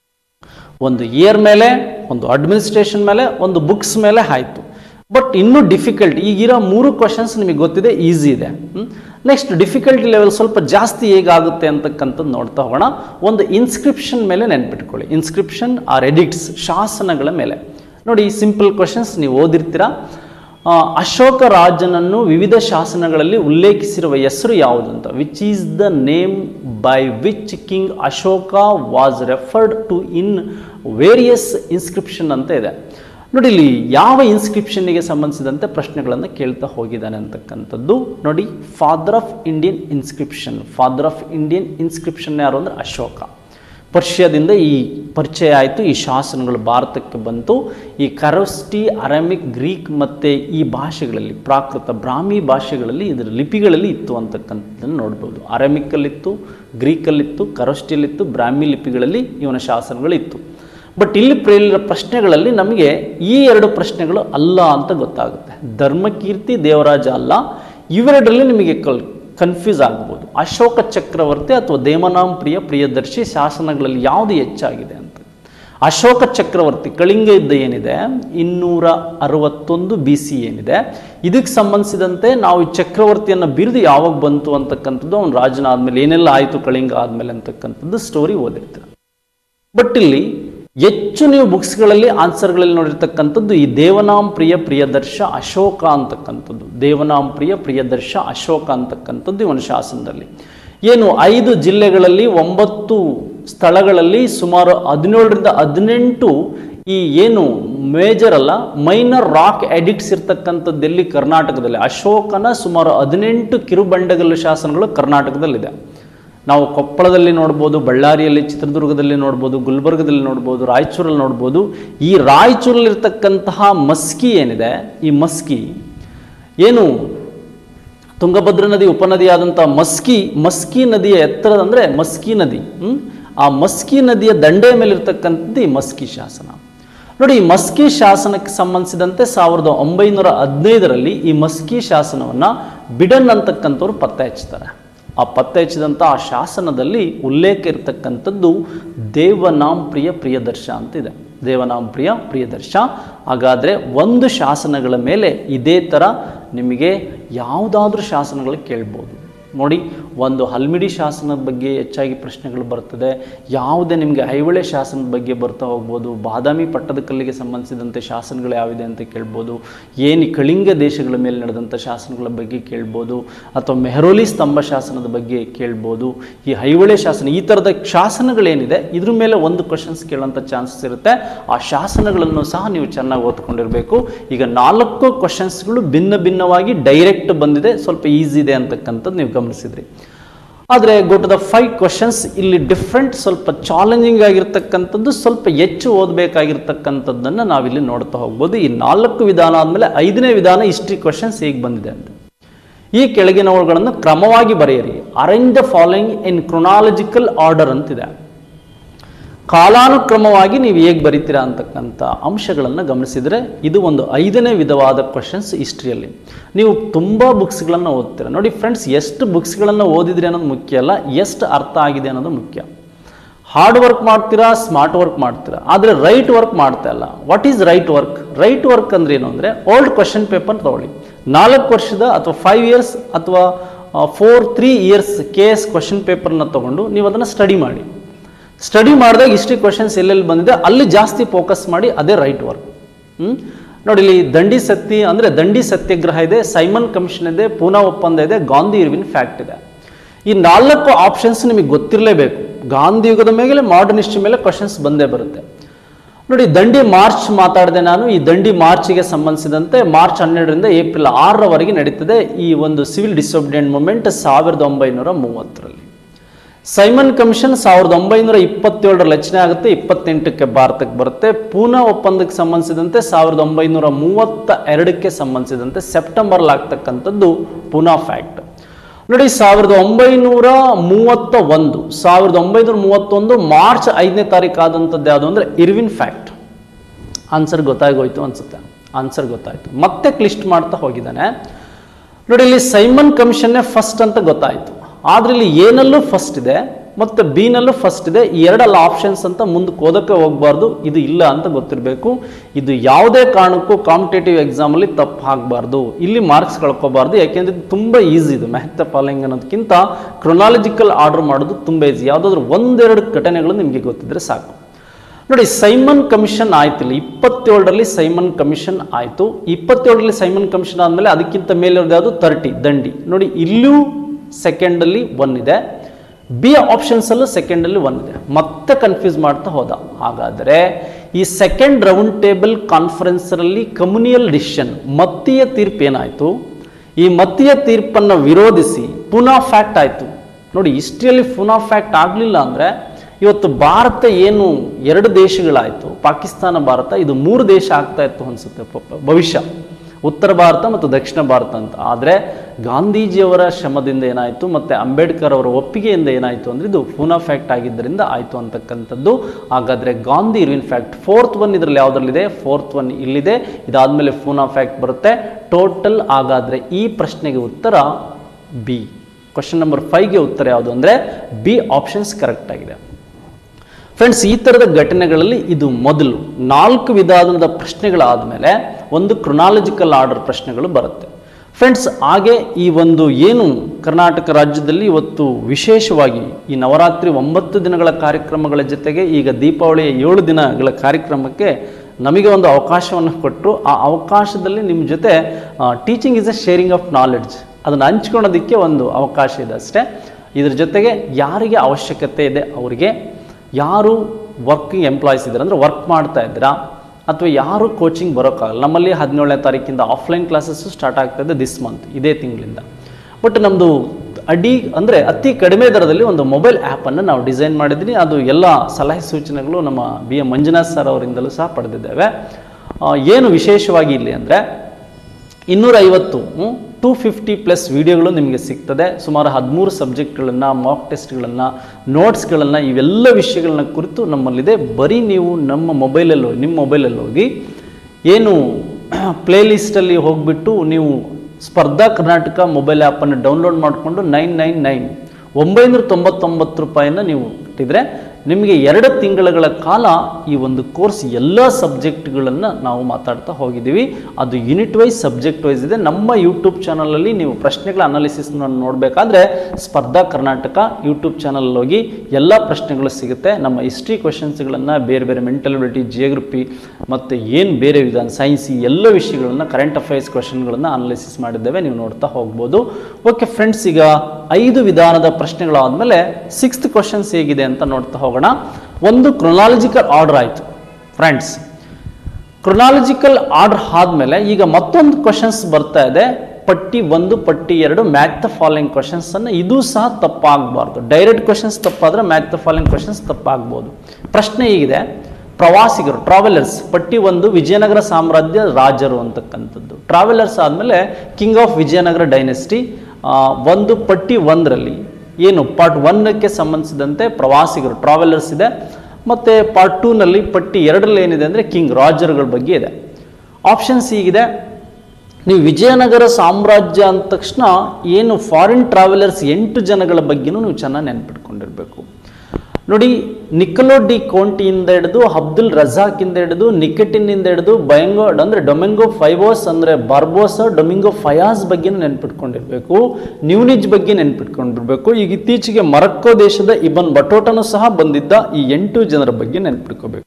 ಒಂದು ಇಯರ್ ಮೇಲೆ ಒಂದು ಅಡ್ಮಿನಿಸ್ಟ್ರೇಷನ್ ಮೇಲೆ ಒಂದು ಬುಕ್ಸ್ ಮೇಲೆ ಆಯಿತು ಬಟ್ ಇನ್ನೂ ಡಿಫಿಕಲ್ಟ್ ಈಗಿರೋ ಮೂರು ಕ್ವಶನ್ಸ್ ನಿಮಗೆ ಗೊತ್ತಿದೆ ಈಸಿ ಇದೆ ನೆಕ್ಸ್ಟ್ ಡಿಫಿಕಲ್ಟಿ ಲೆವೆಲ್ ಸ್ವಲ್ಪ ಜಾಸ್ತಿ ಹೇಗಾಗುತ್ತೆ ಅಂತಕ್ಕಂಥದ್ದು ನೋಡ್ತಾ ಹೋಗೋಣ ಒಂದು ಇನ್ಸ್ಕ್ರಿಪ್ಷನ್ ಮೇಲೆ ನೆನ್ಪಿಟ್ಕೊಳ್ಳಿ ಇನ್ಸ್ಕ್ರಿಪ್ಷನ್ ಆರ್ ಎಡಿಕ್ಟ್ಸ್ ಶಾಸನಗಳ ಮೇಲೆ ನೋಡಿ ಸಿಂಪಲ್ ಕ್ವಶನ್ಸ್ ನೀವು ಓದಿರ್ತೀರಾ ಆ, ಅಶೋಕ ರಾಜನನ್ನು ವಿವಿಧ ಶಾಸನಗಳಲ್ಲಿ ಉಲ್ಲೇಖಿಸಿರುವ ಹೆಸರು ಯಾವುದು ಅಂತ which is the name by which king Ashoka was referred to in various inscription ಅಂತ ಇದೆ ನೋಡಿ ಇಲ್ಲಿ ಯಾವ ಇನ್ಸ್ಕ್ರಿಪ್ಷನ್ಗೆ ಸಂಬಂಧಿಸಿದಂತೆ ಪ್ರಶ್ನೆಗಳನ್ನು ಕೇಳ್ತಾ ಹೋಗಿದ್ದಾನೆ ಅಂತಕ್ಕಂಥದ್ದು ನೋಡಿ father of Indian inscription father of Indian inscription ಯಾರು ಅಂದರೆ ಅಶೋಕ ಪರ್ಷಿಯಾದಿಂದ ಈ ಪರಿಚಯ ಆಯಿತು ಈ ಶಾಸನಗಳು ಭಾರತಕ್ಕೆ ಬಂತು ಈ ಕರೋಸ್ಟಿ ಅರಾಮಿಕ್ ಗ್ರೀಕ್ ಮತ್ತು ಈ ಭಾಷೆಗಳಲ್ಲಿ ಪ್ರಾಕೃತ ಬ್ರಾಹ್ಮಿ ಭಾಷೆಗಳಲ್ಲಿ ಇದರ ಲಿಪಿಗಳಲ್ಲಿ ಇತ್ತು ಅಂತಕ್ಕಂಥದ್ದನ್ನು ನೋಡ್ಬೋದು ಅರಾಮಿಕಲ್ಲಿತ್ತು ಗ್ರೀಕಲ್ಲಿತ್ತು ಕರೋಸ್ಟಿಯಲ್ಲಿತ್ತು ಬ್ರಾಹ್ಮಿ ಲಿಪಿಗಳಲ್ಲಿ ಇವನ ಶಾಸನಗಳಿತ್ತು ಬಟ್ ಇಲ್ಲಿ ಪ್ರೇರಿದ ಪ್ರಶ್ನೆಗಳಲ್ಲಿ ನಮಗೆ ಈ ಎರಡು ಪ್ರಶ್ನೆಗಳು ಅಲ್ಲ ಅಂತ ಗೊತ್ತಾಗುತ್ತೆ ಧರ್ಮಕೀರ್ತಿ ದೇವರಾಜ ಅಲ್ಲ ಇವೆರಡರಲ್ಲಿ ನಿಮಗೆ ಕಲ್ ಕನ್ಫ್ಯೂಸ್ ಆಗ್ಬೋದು ಅಶೋಕ ಚಕ್ರವರ್ತಿ ಅಥವಾ ದೇವನಾಂ ಪ್ರಿಯ ಪ್ರಿಯದರ್ಶಿ ಶಾಸನಗಳಲ್ಲಿ ಯಾವುದು ಹೆಚ್ಚಾಗಿದೆ ಅಂತ ಅಶೋಕ ಚಕ್ರವರ್ತಿ ಕಳಿಂಗ ಯುದ್ಧ ಏನಿದೆ ಇನ್ನೂರ ಅರವತ್ತೊಂದು ಬಿ ಸಿ ಏನಿದೆ ಇದಕ್ಕೆ ಸಂಬಂಧಿಸಿದಂತೆ ನಾವು ಈ ಚಕ್ರವರ್ತಿಯನ್ನು ಬಿರುದು ಯಾವಾಗ ಬಂತು ಅಂತಕ್ಕಂಥದ್ದು ಅವ್ನು ರಾಜನ ಆದಮೇಲೆ ಏನೆಲ್ಲ ಆಯಿತು ಕಳಿಂಗ ಆದಮೇಲೆ ಅಂತಕ್ಕಂಥದ್ದು ಸ್ಟೋರಿ ಓದಿರ್ತೀರ ಬಟ್ ಇಲ್ಲಿ ಹೆಚ್ಚು ನೀವು ಬುಕ್ಸ್ಗಳಲ್ಲಿ ಆನ್ಸರ್ಗಳಲ್ಲಿ ನೋಡಿರ್ತಕ್ಕಂಥದ್ದು ಈ ದೇವನಾಂ ಪ್ರಿಯ ಪ್ರಿಯದರ್ಶ ಅಶೋಕ ಅಂತಕ್ಕಂಥದ್ದು ದೇವನಾಂ ಪ್ರಿಯ ಪ್ರಿಯದರ್ಶ ಅಶೋಕ ಅಂತಕ್ಕಂಥದ್ದು ಇವನ ಶಾಸನದಲ್ಲಿ ಏನು ಐದು ಜಿಲ್ಲೆಗಳಲ್ಲಿ ಒಂಬತ್ತು ಸ್ಥಳಗಳಲ್ಲಿ ಸುಮಾರು ಹದಿನೇಳರಿಂದ ಹದಿನೆಂಟು ಈ ಏನು ಮೇಜರ್ ಅಲ್ಲ ಮೈನರ್ ರಾಕ್ ಎಡಿಕ್ಟ್ಸ್ ಇರ್ತಕ್ಕಂಥದ್ದು ಎಲ್ಲಿ ಕರ್ನಾಟಕದಲ್ಲಿ ಅಶೋಕನ ಸುಮಾರು ಹದಿನೆಂಟು ಕಿರುಬಂಡಗಲ್ಲು ಶಾಸನಗಳು ಕರ್ನಾಟಕದಲ್ಲಿದೆ ನಾವು ಕೊಪ್ಪಳದಲ್ಲಿ ನೋಡ್ಬೋದು ಬಳ್ಳಾರಿಯಲ್ಲಿ ಚಿತ್ರದುರ್ಗದಲ್ಲಿ ನೋಡ್ಬೋದು ಗುಲ್ಬರ್ಗದಲ್ಲಿ ನೋಡ್ಬೋದು ರಾಯಚೂರಲ್ಲಿ ನೋಡ್ಬೋದು ಈ ರಾಯಚೂರಲ್ಲಿರ್ತಕ್ಕಂತಹ ಮಸ್ಕಿ ಏನಿದೆ ಈ ಮಸ್ಕಿ ಏನು ತುಂಗಭದ್ರಾ ನದಿ ಉಪನದಿಯಾದಂಥ ಮಸ್ಕಿ ಮಸ್ಕಿ ನದಿಯ ಎತ್ತರದ ಅಂದರೆ ಮಸ್ಕಿ ನದಿ ಹ್ಮ್? ಆ ಮಸ್ಕಿ ನದಿಯ ದಂಡೆಯ ಮೇಲೆ ಇರ್ತಕ್ಕಂಥದ್ದು ಈ ಮಸ್ಕಿ ಶಾಸನ ನೋಡಿ ಈ ಮಸ್ಕಿ ಶಾಸನಕ್ಕೆ ಸಂಬಂಧಿಸಿದಂತೆ ಸಾವಿರದ ಒಂಬೈನೂರ ಹದಿನೈದರಲ್ಲಿ ಈ ಮಸ್ಕಿ ಶಾಸನವನ್ನು ಬಿಡನ್ ಅಂತಕ್ಕಂಥವ್ರು ಪತ್ತೆ ಹಚ್ತಾರೆ ಆ ಪತ್ತೆ ಹಚ್ಚಿದಂಥ ಆ ಶಾಸನದಲ್ಲಿ ಉಲ್ಲೇಖ ಇರತಕ್ಕಂಥದ್ದು ದೇವನಾಂ ಪ್ರಿಯ ಪ್ರಿಯದರ್ಶ ಅಂತಿದೆ ದೇವನಾಂ ಪ್ರಿಯ ಪ್ರಿಯದರ್ಶ ಹಾಗಾದರೆ ಒಂದು ಶಾಸನಗಳ ಮೇಲೆ ಇದೇ ಥರ ನಿಮಗೆ ಯಾವುದಾದ್ರೂ ಶಾಸನಗಳು ಕೇಳ್ಬೋದು ನೋಡಿ ಒಂದು ಹಲ್ಮಿಡಿ ಶಾಸನದ ಬಗ್ಗೆ ಹೆಚ್ಚಾಗಿ ಪ್ರಶ್ನೆಗಳು ಬರ್ತದೆ ಯಾವುದೇ ನಿಮಗೆ ಐಹೊಳೆ ಶಾಸನದ ಬಗ್ಗೆ ಬರ್ತಾ ಹೋಗ್ಬೋದು ಬಾದಾಮಿ ಪಟ್ಟದಕಲ್ಲಿಗೆ ಸಂಬಂಧಿಸಿದಂತೆ ಶಾಸನಗಳು ಯಾವಿದೆ ಅಂತ ಕೇಳ್ಬೋದು ಏನು ಕಳಿಂಗ ದೇಶಗಳ ಮೇಲೆ ನಡೆದಂಥ ಶಾಸನಗಳ ಬಗ್ಗೆ ಕೇಳ್ಬೋದು ಅಥವಾ ಮೆಹರೋಲಿ ಸ್ತಂಭ ಶಾಸನದ ಬಗ್ಗೆ ಕೇಳ್ಬೋದು ಈ ಐಹೊಳೆ ಶಾಸನ ಈ ಥರದ ಶಾಸನಗಳೇನಿದೆ ಇದ್ರ ಮೇಲೆ ಒಂದು ಕ್ವಶನ್ಸ್ ಕೇಳೋಂಥ ಚಾನ್ಸಸ್ ಇರುತ್ತೆ ಆ ಶಾಸನಗಳನ್ನು ಸಹ ನೀವು ಚೆನ್ನಾಗಿ ಓದ್ಕೊಂಡಿರಬೇಕು ಈಗ ನಾಲ್ಕು ಕ್ವಶನ್ಸ್ಗಳು ಭಿನ್ನ ಭಿನ್ನವಾಗಿ ಡೈರೆಕ್ಟ್ ಬಂದಿದೆ ಸ್ವಲ್ಪ ಈಸಿ ಇದೆ ಅಂತಕ್ಕಂಥದ್ದು ನೀವು ಗಮನಿಸಿದ್ರಿ ಆದರೆ go to the five questions ಇಲ್ಲಿ ಡಿಫ್ರೆಂಟ್ ಸ್ವಲ್ಪ ಚಾಲೆಂಜಿಂಗ್ ಆಗಿರ್ತಕ್ಕಂಥದ್ದು ಸ್ವಲ್ಪ ಹೆಚ್ಚು ಓದಬೇಕಾಗಿರ್ತಕ್ಕಂಥದ್ದನ್ನು ನಾವಿಲ್ಲಿ ನೋಡ್ತಾ ಹೋಗ್ಬೋದು ಈ ನಾಲ್ಕು ವಿಧಾನ ಆದಮೇಲೆ ಐದನೇ ವಿಧಾನ ಹಿಸ್ಟ್ರಿ ಕ್ವಶನ್ಸ್ ಹೇಗೆ ಬಂದಿದೆ ಅಂತ ಈ ಕೆಳಗಿನವುಗಳನ್ನು ಕ್ರಮವಾಗಿ ಬರೆಯಿರಿ arrange the following in chronological order ಅಂತಿದೆ ಕಾಲಾನುಕ್ರಮವಾಗಿ ನೀವು ಹೇಗೆ ಬರಿತೀರಾ ಅಂತಕ್ಕಂಥ ಅಂಶಗಳನ್ನು ಗಮನಿಸಿದರೆ ಇದು ಒಂದು ಐದನೇ ವಿಧವಾದ ಕ್ವಶನ್ಸ್ ಹಿಸ್ಟ್ರಿಯಲ್ಲಿ ನೀವು ತುಂಬ ಬುಕ್ಸ್ಗಳನ್ನು ಓದ್ತೀರಾ ನೋಡಿ ಫ್ರೆಂಡ್ಸ್ ಎಷ್ಟು ಬುಕ್ಸ್ಗಳನ್ನು ಓದಿದ್ರಿ ಅನ್ನೋದು ಮುಖ್ಯ ಅಲ್ಲ ಎಷ್ಟು ಅರ್ಥ ಆಗಿದೆ ಅನ್ನೋದು ಮುಖ್ಯ ಹಾರ್ಡ್ ವರ್ಕ್ ಮಾಡ್ತೀರಾ ಸ್ಮಾರ್ಟ್ ವರ್ಕ್ ಮಾಡ್ತೀರಾ ಆದರೆ ರೈಟ್ ವರ್ಕ್ ಮಾಡ್ತಾ ಇಲ್ಲ what is right work right work ಅಂದ್ರೆ ಏನು ಅಂದರೆ ಓಲ್ಡ್ ಕ್ವಶನ್ ಪೇಪರ್ ತಗೊಳ್ಳಿ ನಾಲ್ಕು ವರ್ಷದ ಅಥವಾ ಫೈವ್ ಇಯರ್ಸ್ ಅಥವಾ four three years K S question ಪೇಪರ್ನ ತಗೊಂಡು ನೀವು ಅದನ್ನು ಸ್ಟಡಿ ಮಾಡಿ ಸ್ಟಡಿ ಮಾಡಿದಾಗ ಹಿಸ್ಟ್ರಿ ಕ್ವಶನ್ಸ್ ಎಲ್ಲೆಲ್ಲಿ ಬಂದಿದೆ ಅಲ್ಲಿ ಜಾಸ್ತಿ ಫೋಕಸ್ ಮಾಡಿ ಅದೇ ರೈಟ್ ವರ್ಕ್ ಹ್ಮ್ ನೋಡಿ ಇಲ್ಲಿ ದಂಡಿ ಸತ್ತಿ ಅಂದರೆ ದಂಡಿ ಸತ್ಯಾಗ್ರಹ ಇದೆ ಸೈಮನ್ ಕಮಿಷನ್ ಇದೆ ಪೂನಾ ಒಪ್ಪಂದ ಇದೆ ಗಾಂಧಿ ಇರ್ವಿನ್ ಫ್ಯಾಕ್ಟ್ ಇದೆ ಈ ನಾಲ್ಕು ಆಪ್ಷನ್ಸ್ ನಿಮಗೆ ಗೊತ್ತಿರಲೇಬೇಕು ಗಾಂಧಿ ಯುಗದ ಮೇಲೆ ಮಾಡರ್ನ್ ಹಿಸ್ಟ್ರಿ ಮೇಲೆ ಕ್ವಶನ್ಸ್ ಬಂದೇ ಬರುತ್ತೆ ನೋಡಿ ದಂಡಿ ಮಾರ್ಚ್ ಮಾತಾಡಿದೆ ನಾನು ಈ ದಂಡಿ ಮಾರ್ಚ್ಗೆ ಸಂಬಂಧಿಸಿದಂತೆ ಮಾರ್ಚ್ ಹನ್ನೆರಡರಿಂದ ಏಪ್ರಿಲ್ ಆರರವರೆಗೆ ನಡೀತದೆ ಈ ಒಂದು ಸಿವಿಲ್ ಡಿಸೊಬಿಡಿಯಂಟ್ ಮೂಮೆಂಟ್ ಸಾವಿರದ ಒಂಬೈನೂರ ಮೂವತ್ತರಲ್ಲಿ ಸೈಮನ್ ಕಮಿಷನ್ ಸಾವಿರದ ಒಂಬೈನೂರ ಇಪ್ಪತ್ತೇಳರ ರಚನೆ ಆಗುತ್ತೆ ಇಪ್ಪತ್ತೆಂಟಕ್ಕೆ ಭಾರತಕ್ಕೆ ಬರುತ್ತೆ ಪೂನಾ ಒಪ್ಪಂದಕ್ಕೆ ಸಂಬಂಧಿಸಿದಂತೆ ಸಾವಿರದ ಒಂಬೈನೂರ ಮೂವತ್ತ ಎರಡಕ್ಕೆ ಸಂಬಂಧಿಸಿದಂತೆ ಸೆಪ್ಟೆಂಬರ್ ಆಗ್ತಕ್ಕಂಥದ್ದು ಪೂನಾ ಫ್ಯಾಕ್ಟ್ ನೋಡಿ ಸಾವಿರದ ಒಂಬೈನೂರ ಮೂವತ್ತ ಒಂದು ಸಾವಿರದ ಒಂಬೈನೂರ ಮೂವತ್ತೊಂದು ಮಾರ್ಚ್ ಐದನೇ ತಾರೀಕು ಆದಂಥದ್ದು ಯಾವುದು ಅಂದರೆ ಇರ್ವಿನ್ ಫ್ಯಾಕ್ಟ್ ಆನ್ಸರ್ ಗೊತ್ತಾಗೋಯ್ತು ಅನ್ಸುತ್ತೆ ಆನ್ಸರ್ ಗೊತ್ತಾಯ್ತು ಮತ್ತೆ ಕ್ಲಿಸ್ಟ್ ಮಾಡ್ತಾ ಹೋಗಿದ್ದಾನೆ ನೋಡಿ ಇಲ್ಲಿ ಸೈಮನ್ ಕಮಿಷನ್ನೇ ಫಸ್ಟ್ ಅಂತ ಗೊತ್ತಾಯ್ತು ಆದ್ರೆ ಇಲ್ಲಿ ಏನಲ್ಲೂ ಫಸ್ಟ್ ಇದೆ ಮತ್ತು ಬಿನಲ್ಲೂ ಫಸ್ಟ್ ಇದೆ ಈ ಎರಡಲ್ಲ ಆಪ್ಷನ್ಸ್ ಅಂತ ಮುಂದಕ್ಕೆ ಓದಕ್ಕೆ ಹೋಗಬಾರ್ದು ಇದು ಇಲ್ಲ ಅಂತ ಗೊತ್ತಿರಬೇಕು ಇದು ಯಾವುದೇ ಕಾರಣಕ್ಕೂ ಕಾಂಪಿಟೇಟಿವ್ ಎಕ್ಸಾಮಲ್ಲಿ ತಪ್ಪು ಆಗಬಾರ್ದು ಇಲ್ಲಿ ಮಾರ್ಕ್ಸ್ ಕಳ್ಕೊಬಾರ್ದು ಯಾಕೆಂದ್ರೆ ಇದು ತುಂಬ ಈಸಿ ಇದು ಮ್ಯಾಥ್ ದ ಫಾಲೋಯಿಂಗ್ ಅನ್ನೋದಕ್ಕಿಂತ ಕ್ರೊನಾಲಜಿಕಲ್ ಆರ್ಡರ್ ಮಾಡೋದು ತುಂಬ ಈಸಿ ಯಾವುದಾದ್ರೂ ಒಂದೆರಡು ಘಟನೆಗಳು ನಿಮಗೆ ಗೊತ್ತಿದ್ರೆ ಸಾಕು ನೋಡಿ ಸೈಮನ್ ಕಮಿಷನ್ ಆಯ್ತು ಇಲ್ಲಿ ಇಪ್ಪತ್ತೇಳರಲ್ಲಿ ಸೈಮನ್ ಕಮಿಷನ್ ಆಯಿತು ಇಪ್ಪತ್ತೇಳರಲ್ಲಿ ಸೈಮನ್ ಕಮಿಷನ್ ಆದಮೇಲೆ ಅದಕ್ಕಿಂತ ಮೇಲೆ ಇರೋದು ಯಾವುದು ತರ್ಟಿ ದಂಡಿ ನೋಡಿ ಇಲ್ಲೂ ಸೆಕೆಂಡಲ್ಲಿ ಒನ್ ಇದೆ ಬಿ ಆಪ್ಷನ್ಸಲ್ಲೂ ಸೆಕೆಂಡಲ್ಲಿ ಒನ್ ಇದೆ ಮತ್ತೆ ಕನ್ಫ್ಯೂಸ್ ಮಾಡ್ತಾ ಹೋದ ಹಾಗಾದರೆ ಈ ಸೆಕೆಂಡ್ ರೌಂಡ್ ಟೇಬಲ್ ಕಾನ್ಫರೆನ್ಸರಲ್ಲಿ ಕಮ್ಯುನಿಯಲ್ ಡಿಸಿಷನ್ ಮತ್ತೀಯ ತೀರ್ಪು ಏನಾಯಿತು ಈ ಮತ್ತೀಯ ತೀರ್ಪನ್ನು ವಿರೋಧಿಸಿ ಪುನಃ ಫ್ಯಾಕ್ಟ್ ಆಯಿತು ನೋಡಿ ಹಿಸ್ಟ್ರಿಯಲ್ಲಿ ಪುನಃ ಫ್ಯಾಕ್ಟ್ ಆಗಲಿಲ್ಲ ಅಂದರೆ ಇವತ್ತು ಭಾರತ ಏನು ಎರಡು ದೇಶಗಳಾಯಿತು ಪಾಕಿಸ್ತಾನ ಭಾರತ ಇದು ಮೂರು ದೇಶ ಆಗ್ತಾ ಇತ್ತು ಅನಿಸುತ್ತೆ ಪ- ಭವಿಷ್ಯ ಉತ್ತರ ಭಾರತ ಮತ್ತು ದಕ್ಷಿಣ ಭಾರತ ಅಂತ ಆದರೆ ಗಾಂಧೀಜಿಯವರ ಶ್ರಮದಿಂದ ಏನಾಯಿತು ಮತ್ತು ಅಂಬೇಡ್ಕರ್ ಅವರ ಒಪ್ಪಿಗೆಯಿಂದ ಏನಾಯಿತು ಅಂದರೆ ಇದು ಪೂನಾ ಫ್ಯಾಕ್ಟ್ ಆಗಿದ್ದರಿಂದ ಆಯಿತು ಅಂತಕ್ಕಂಥದ್ದು ಹಾಗಾದರೆ Gandhi Irwin fact fourth one ಇದರಲ್ಲಿ ಯಾವುದರಲ್ಲಿದೆ ಫೋರ್ತ್ ಒನ್ ಇಲ್ಲಿದೆ ಇದಾದಮೇಲೆ ಪೂನಾ ಫ್ಯಾಕ್ಟ್ ಬರುತ್ತೆ ಟೋಟಲ್ ಹಾಗಾದರೆ ಈ ಪ್ರಶ್ನೆಗೆ ಉತ್ತರ ಬಿ ಕ್ವಶನ್ ನಂಬರ್ ಫೈವ್ಗೆ ಉತ್ತರ ಯಾವುದು ಅಂದರೆ ಬಿ ಆಪ್ಷನ್ಸ್ ಕರೆಕ್ಟ್ ಆಗಿದೆ ಫ್ರೆಂಡ್ಸ್ ಈ ಥರದ ಘಟನೆಗಳಲ್ಲಿ ಇದು ಮೊದಲು ನಾಲ್ಕು ವಿಧಾನದ ಪ್ರಶ್ನೆಗಳಾದ ಮೇಲೆ ಒಂದು ಕ್ರೊನಾಲಜಿಕಲ್ ಆರ್ಡರ್ ಪ್ರಶ್ನೆಗಳು ಬರುತ್ತೆ ಫ್ರೆಂಡ್ಸ್ ಹಾಗೆ ಈ ಒಂದು ಏನು ಕರ್ನಾಟಕ ರಾಜ್ಯದಲ್ಲಿ ಇವತ್ತು ವಿಶೇಷವಾಗಿ ಈ ನವರಾತ್ರಿ ಒಂಬತ್ತು ದಿನಗಳ ಕಾರ್ಯಕ್ರಮಗಳ ಜೊತೆಗೆ ಈಗ ದೀಪಾವಳಿಯ ಏಳು ದಿನಗಳ ಕಾರ್ಯಕ್ರಮಕ್ಕೆ ನಮಗೆ ಒಂದು ಅವಕಾಶವನ್ನು ಕೊಟ್ಟರು ಆ ಅವಕಾಶದಲ್ಲಿ ನಿಮ್ಮ ಜೊತೆ teaching is a sharing of knowledge ಅದನ್ನು ಹಂಚ್ಕೊಳ್ಳೋದಕ್ಕೆ ಒಂದು ಅವಕಾಶ ಇದೆ ಅಷ್ಟೇ ಇದ್ರ ಜೊತೆಗೆ ಯಾರಿಗೆ ಅವಶ್ಯಕತೆ ಇದೆ ಅವರಿಗೆ ಯಾರು ವರ್ಕಿಂಗ್ ಎಂಪ್ಲಾಯೀಸ್ ಇದ್ದಾರೆ ಅಂದರೆ ವರ್ಕ್ ಮಾಡ್ತಾ ಇದ್ದೀರಾ ಅಥವಾ ಯಾರು ಕೋಚಿಂಗ್ ಬರೋಕ್ಕಾಗಲ್ಲ ನಮ್ಮಲ್ಲಿ ಹದಿನೇಳನೇ ತಾರೀಕಿಂದ ಆಫ್ಲೈನ್ ಕ್ಲಾಸಸ್ಸು ಸ್ಟಾರ್ಟ್ ಆಗ್ತಾ ಇದೆ ದಿಸ್ ಮಂತ್ ಇದೇ ತಿಂಗಳಿಂದ ಬಟ್ ನಮ್ಮದು ಅಡಿ ಅಂದರೆ ಅತಿ ಕಡಿಮೆ ದರದಲ್ಲಿ ಒಂದು ಮೊಬೈಲ್ ಆ್ಯಪನ್ನು ನಾವು ಡಿಸೈನ್ ಮಾಡಿದ್ದೀನಿ ಅದು ಎಲ್ಲ ಸಲಹೆ ಸೂಚನೆಗಳು ನಮ್ಮ ಬಿ ಎಂ ಮಂಜುನಾಥ್ ಸರ್ ಅವರಿಂದಲೂ ಸಹ ಪಡೆದಿದ್ದೇವೆ ಆ, ಏನು ವಿಶೇಷವಾಗಿ ಇಲ್ಲಿ ಅಂದರೆ ಇನ್ನೂರೈವತ್ತು ಟೂ ಫಿಫ್ಟಿ ಪ್ಲಸ್ ವಿಡಿಯೋಗಳು ನಿಮಗೆ ಸಿಗ್ತದೆ ಸುಮಾರು ಹದಿಮೂರು ಸಬ್ಜೆಕ್ಟ್ಗಳನ್ನು ಮಾಕ್ ಟೆಸ್ಟ್ಗಳನ್ನು ನೋಟ್ಸ್ಗಳನ್ನು ಇವೆಲ್ಲ ವಿಷಯಗಳನ್ನ ಕುರಿತು ನಮ್ಮಲ್ಲಿದೆ ಬರೀ ನೀವು ನಮ್ಮ ಮೊಬೈಲಲ್ಲಿ ಹೋಗಿ ನಿಮ್ಮ ಮೊಬೈಲಲ್ಲಿ ಹೋಗಿ ಏನು ಪ್ಲೇ ಲಿಸ್ಟಲ್ಲಿ ಹೋಗಿಬಿಟ್ಟು ನೀವು ಸ್ಪರ್ಧಾ ಕರ್ನಾಟಕ ಮೊಬೈಲ್ ಆ್ಯಪನ್ನು ಡೌನ್ಲೋಡ್ ಮಾಡಿಕೊಂಡು ನೈನ್ ನೈನ್ ನೈನ್ ಒಂಬೈನೂರ ತೊಂಬತ್ತೊಂಬತ್ತು ರೂಪಾಯಿನ ನೀವು ಇಟ್ಟಿದ್ರೆ ನಿಮಗೆ ಎರಡು ತಿಂಗಳುಗಳ ಕಾಲ ಈ ಒಂದು ಕೋರ್ಸ್ ಎಲ್ಲ ಸಬ್ಜೆಕ್ಟ್ಗಳನ್ನು ನಾವು ಮಾತಾಡ್ತಾ ಹೋಗಿದ್ದೀವಿ ಅದು ಯೂನಿಟ್ ವೈಸ್ ಸಬ್ಜೆಕ್ಟ್ ವೈಸ್ ಇದೆ ನಮ್ಮ ಯೂಟ್ಯೂಬ್ ಚಾನಲಲ್ಲಿ ನೀವು ಪ್ರಶ್ನೆಗಳ ಅನಾಲಿಸಿಸ್ನ ನೋಡಬೇಕಾದ್ರೆ ಸ್ಪರ್ಧಾ ಕರ್ನಾಟಕ ಯೂಟ್ಯೂಬ್ ಚಾನಲಲ್ಲಿ ಹೋಗಿ ಎಲ್ಲ ಪ್ರಶ್ನೆಗಳು ಸಿಗುತ್ತೆ ನಮ್ಮ ಹಿಸ್ಟ್ರಿ ಕ್ವೆಶನ್ಸ್ಗಳನ್ನು ಬೇರೆ ಬೇರೆ ಮೆಂಟಲ್ ಅಬಿಲಿಟಿ ಜಿಯೋಗ್ರಫಿ ಮತ್ತು ಏನು ಬೇರೆ ವಿಧಾನ ಸೈನ್ಸ್ ಈ ಎಲ್ಲ ವಿಷಯಗಳನ್ನು ಕರೆಂಟ್ ಅಫೈರ್ಸ್ ಕ್ವೆಶನ್ಗಳನ್ನು ಅನಾಲಿಸಿಸ್ ಮಾಡಿದ್ದೇವೆ ನೀವು ನೋಡ್ತಾ ಹೋಗ್ಬೋದು ಓಕೆ ಫ್ರೆಂಡ್ಸ್ ಈಗ ಐದು ವಿಧಾನದ ಪ್ರಶ್ನೆಗಳಾದಮೇಲೆ ಸಿಕ್ಸ್ತ್ ಕ್ವಶನ್ಸ್ ಹೇಗಿದೆ ಅಂತ ನೋಡ್ತಾ ಹೋಗೋಣ ಒಂದು ಕ್ರೊನಾಲಜಿಕಲ್ ಆರ್ಡರ್ ಆಯಿತು ಫ್ರೆಂಡ್ಸ್ ಕ್ರೊನಾಲಜಿಕಲ್ ಆರ್ಡರ್ ಆದಮೇಲೆ ಈಗ ಮತ್ತೊಂದು ಕ್ವಶನ್ಸ್ ಬರ್ತಾ ಇದೆ ಪಟ್ಟಿ ಒಂದು ಪಟ್ಟಿ ಎರಡು ಮ್ಯಾಚ್ ದ ಫಾಲೋಯಿಂಗ್ ಕ್ವಶನ್ಸ್ ಅನ್ನು ಇದು ಸಹ ತಪ್ಪಾಗಬಾರ್ದು ಡೈರೆಕ್ಟ್ ಕ್ವಶನ್ಸ್ ತಪ್ಪಾದ್ರೆ ಮ್ಯಾಚ್ ದ ಫಾಲೋಯಿಂಗ್ ಕ್ವಶನ್ಸ್ ತಪ್ಪಾಗ್ಬೋದು ಪ್ರಶ್ನೆ ಹೀಗಿದೆ ಪ್ರವಾಸಿಗರು ಟ್ರಾವೆಲರ್ಸ್ ಪಟ್ಟಿ ಒಂದು ವಿಜಯನಗರ ಸಾಮ್ರಾಜ್ಯ ರಾಜರು ಅಂತಕ್ಕಂಥದ್ದು ಟ್ರಾವೆಲರ್ಸ್ ಆದಮೇಲೆ ಕಿಂಗ್ ಆಫ್ ವಿಜಯನಗರ ಡೈನೆಸ್ಟಿ ಒಂದು ಪಟ್ಟಿ ಒಂದರಲ್ಲಿ ಏನು ಪಾರ್ಟ್ ಒನ್ನಕ್ಕೆ ಸಂಬಂಧಿಸಿದಂತೆ ಪ್ರವಾಸಿಗರು ಟ್ರಾವೆಲರ್ಸ್ ಇದೆ ಮತ್ತು ಪಾರ್ಟ್ ಟೂನಲ್ಲಿ ಪಟ್ಟಿ ಎರಡರಲ್ಲಿ ಏನಿದೆ ಅಂದರೆ ಕಿಂಗ್ ರಾಜರುಗಳ ಬಗ್ಗೆ ಇದೆ ಆಪ್ಷನ್ಸ್ ಹೀಗಿದೆ ನೀವು ವಿಜಯನಗರ ಸಾಮ್ರಾಜ್ಯ ಅಂದ ತಕ್ಷಣ ಏನು ಫಾರಿನ್ ಟ್ರಾವೆಲರ್ಸ್ ಎಂಟು ಜನಗಳ ಬಗ್ಗೆನೂ ನೀವು ಚೆನ್ನಾಗಿ ನೆನ್ಪಿಟ್ಕೊಂಡಿರ್ಬೇಕು ನೋಡಿ ನಿಕಲೋ ಡಿ ಕೋಂಟಿಯಿಂದ ಹಿಡಿದು ಅಬ್ದುಲ್ ರಜಾಕಿಂದ ಹಿಡಿದು ನಿಕೆಟಿನಿಂದ ಹಿಡಿದು ಬಯಂಗೋಡ್ ಅಂದರೆ ಡೊಮೆಂಗೋ ಫೈಬೋಸ್ ಅಂದರೆ ಬಾರ್ಬೋಸ ಡೊಮಿಂಗೋ ಫಯಾಸ್ ಬಗ್ಗೆನೂ ನೆನ್ಪಿಟ್ಕೊಂಡಿರ್ಬೇಕು ನ್ಯೂನಿಜ್ ಬಗ್ಗೆ ನೆನ್ಪಿಟ್ಕೊಂಡಿರ್ಬೇಕು ಈಗ ಇತ್ತೀಚೆಗೆ ಮರಕ್ಕೋ ದೇಶದ ಇಬನ್ ಬಟೋಟನು ಸಹ ಬಂದಿದ್ದ ಈ ಎಂಟು ಜನರ ಬಗ್ಗೆ ನೆನ್ಪಿಟ್ಕೋಬೇಕು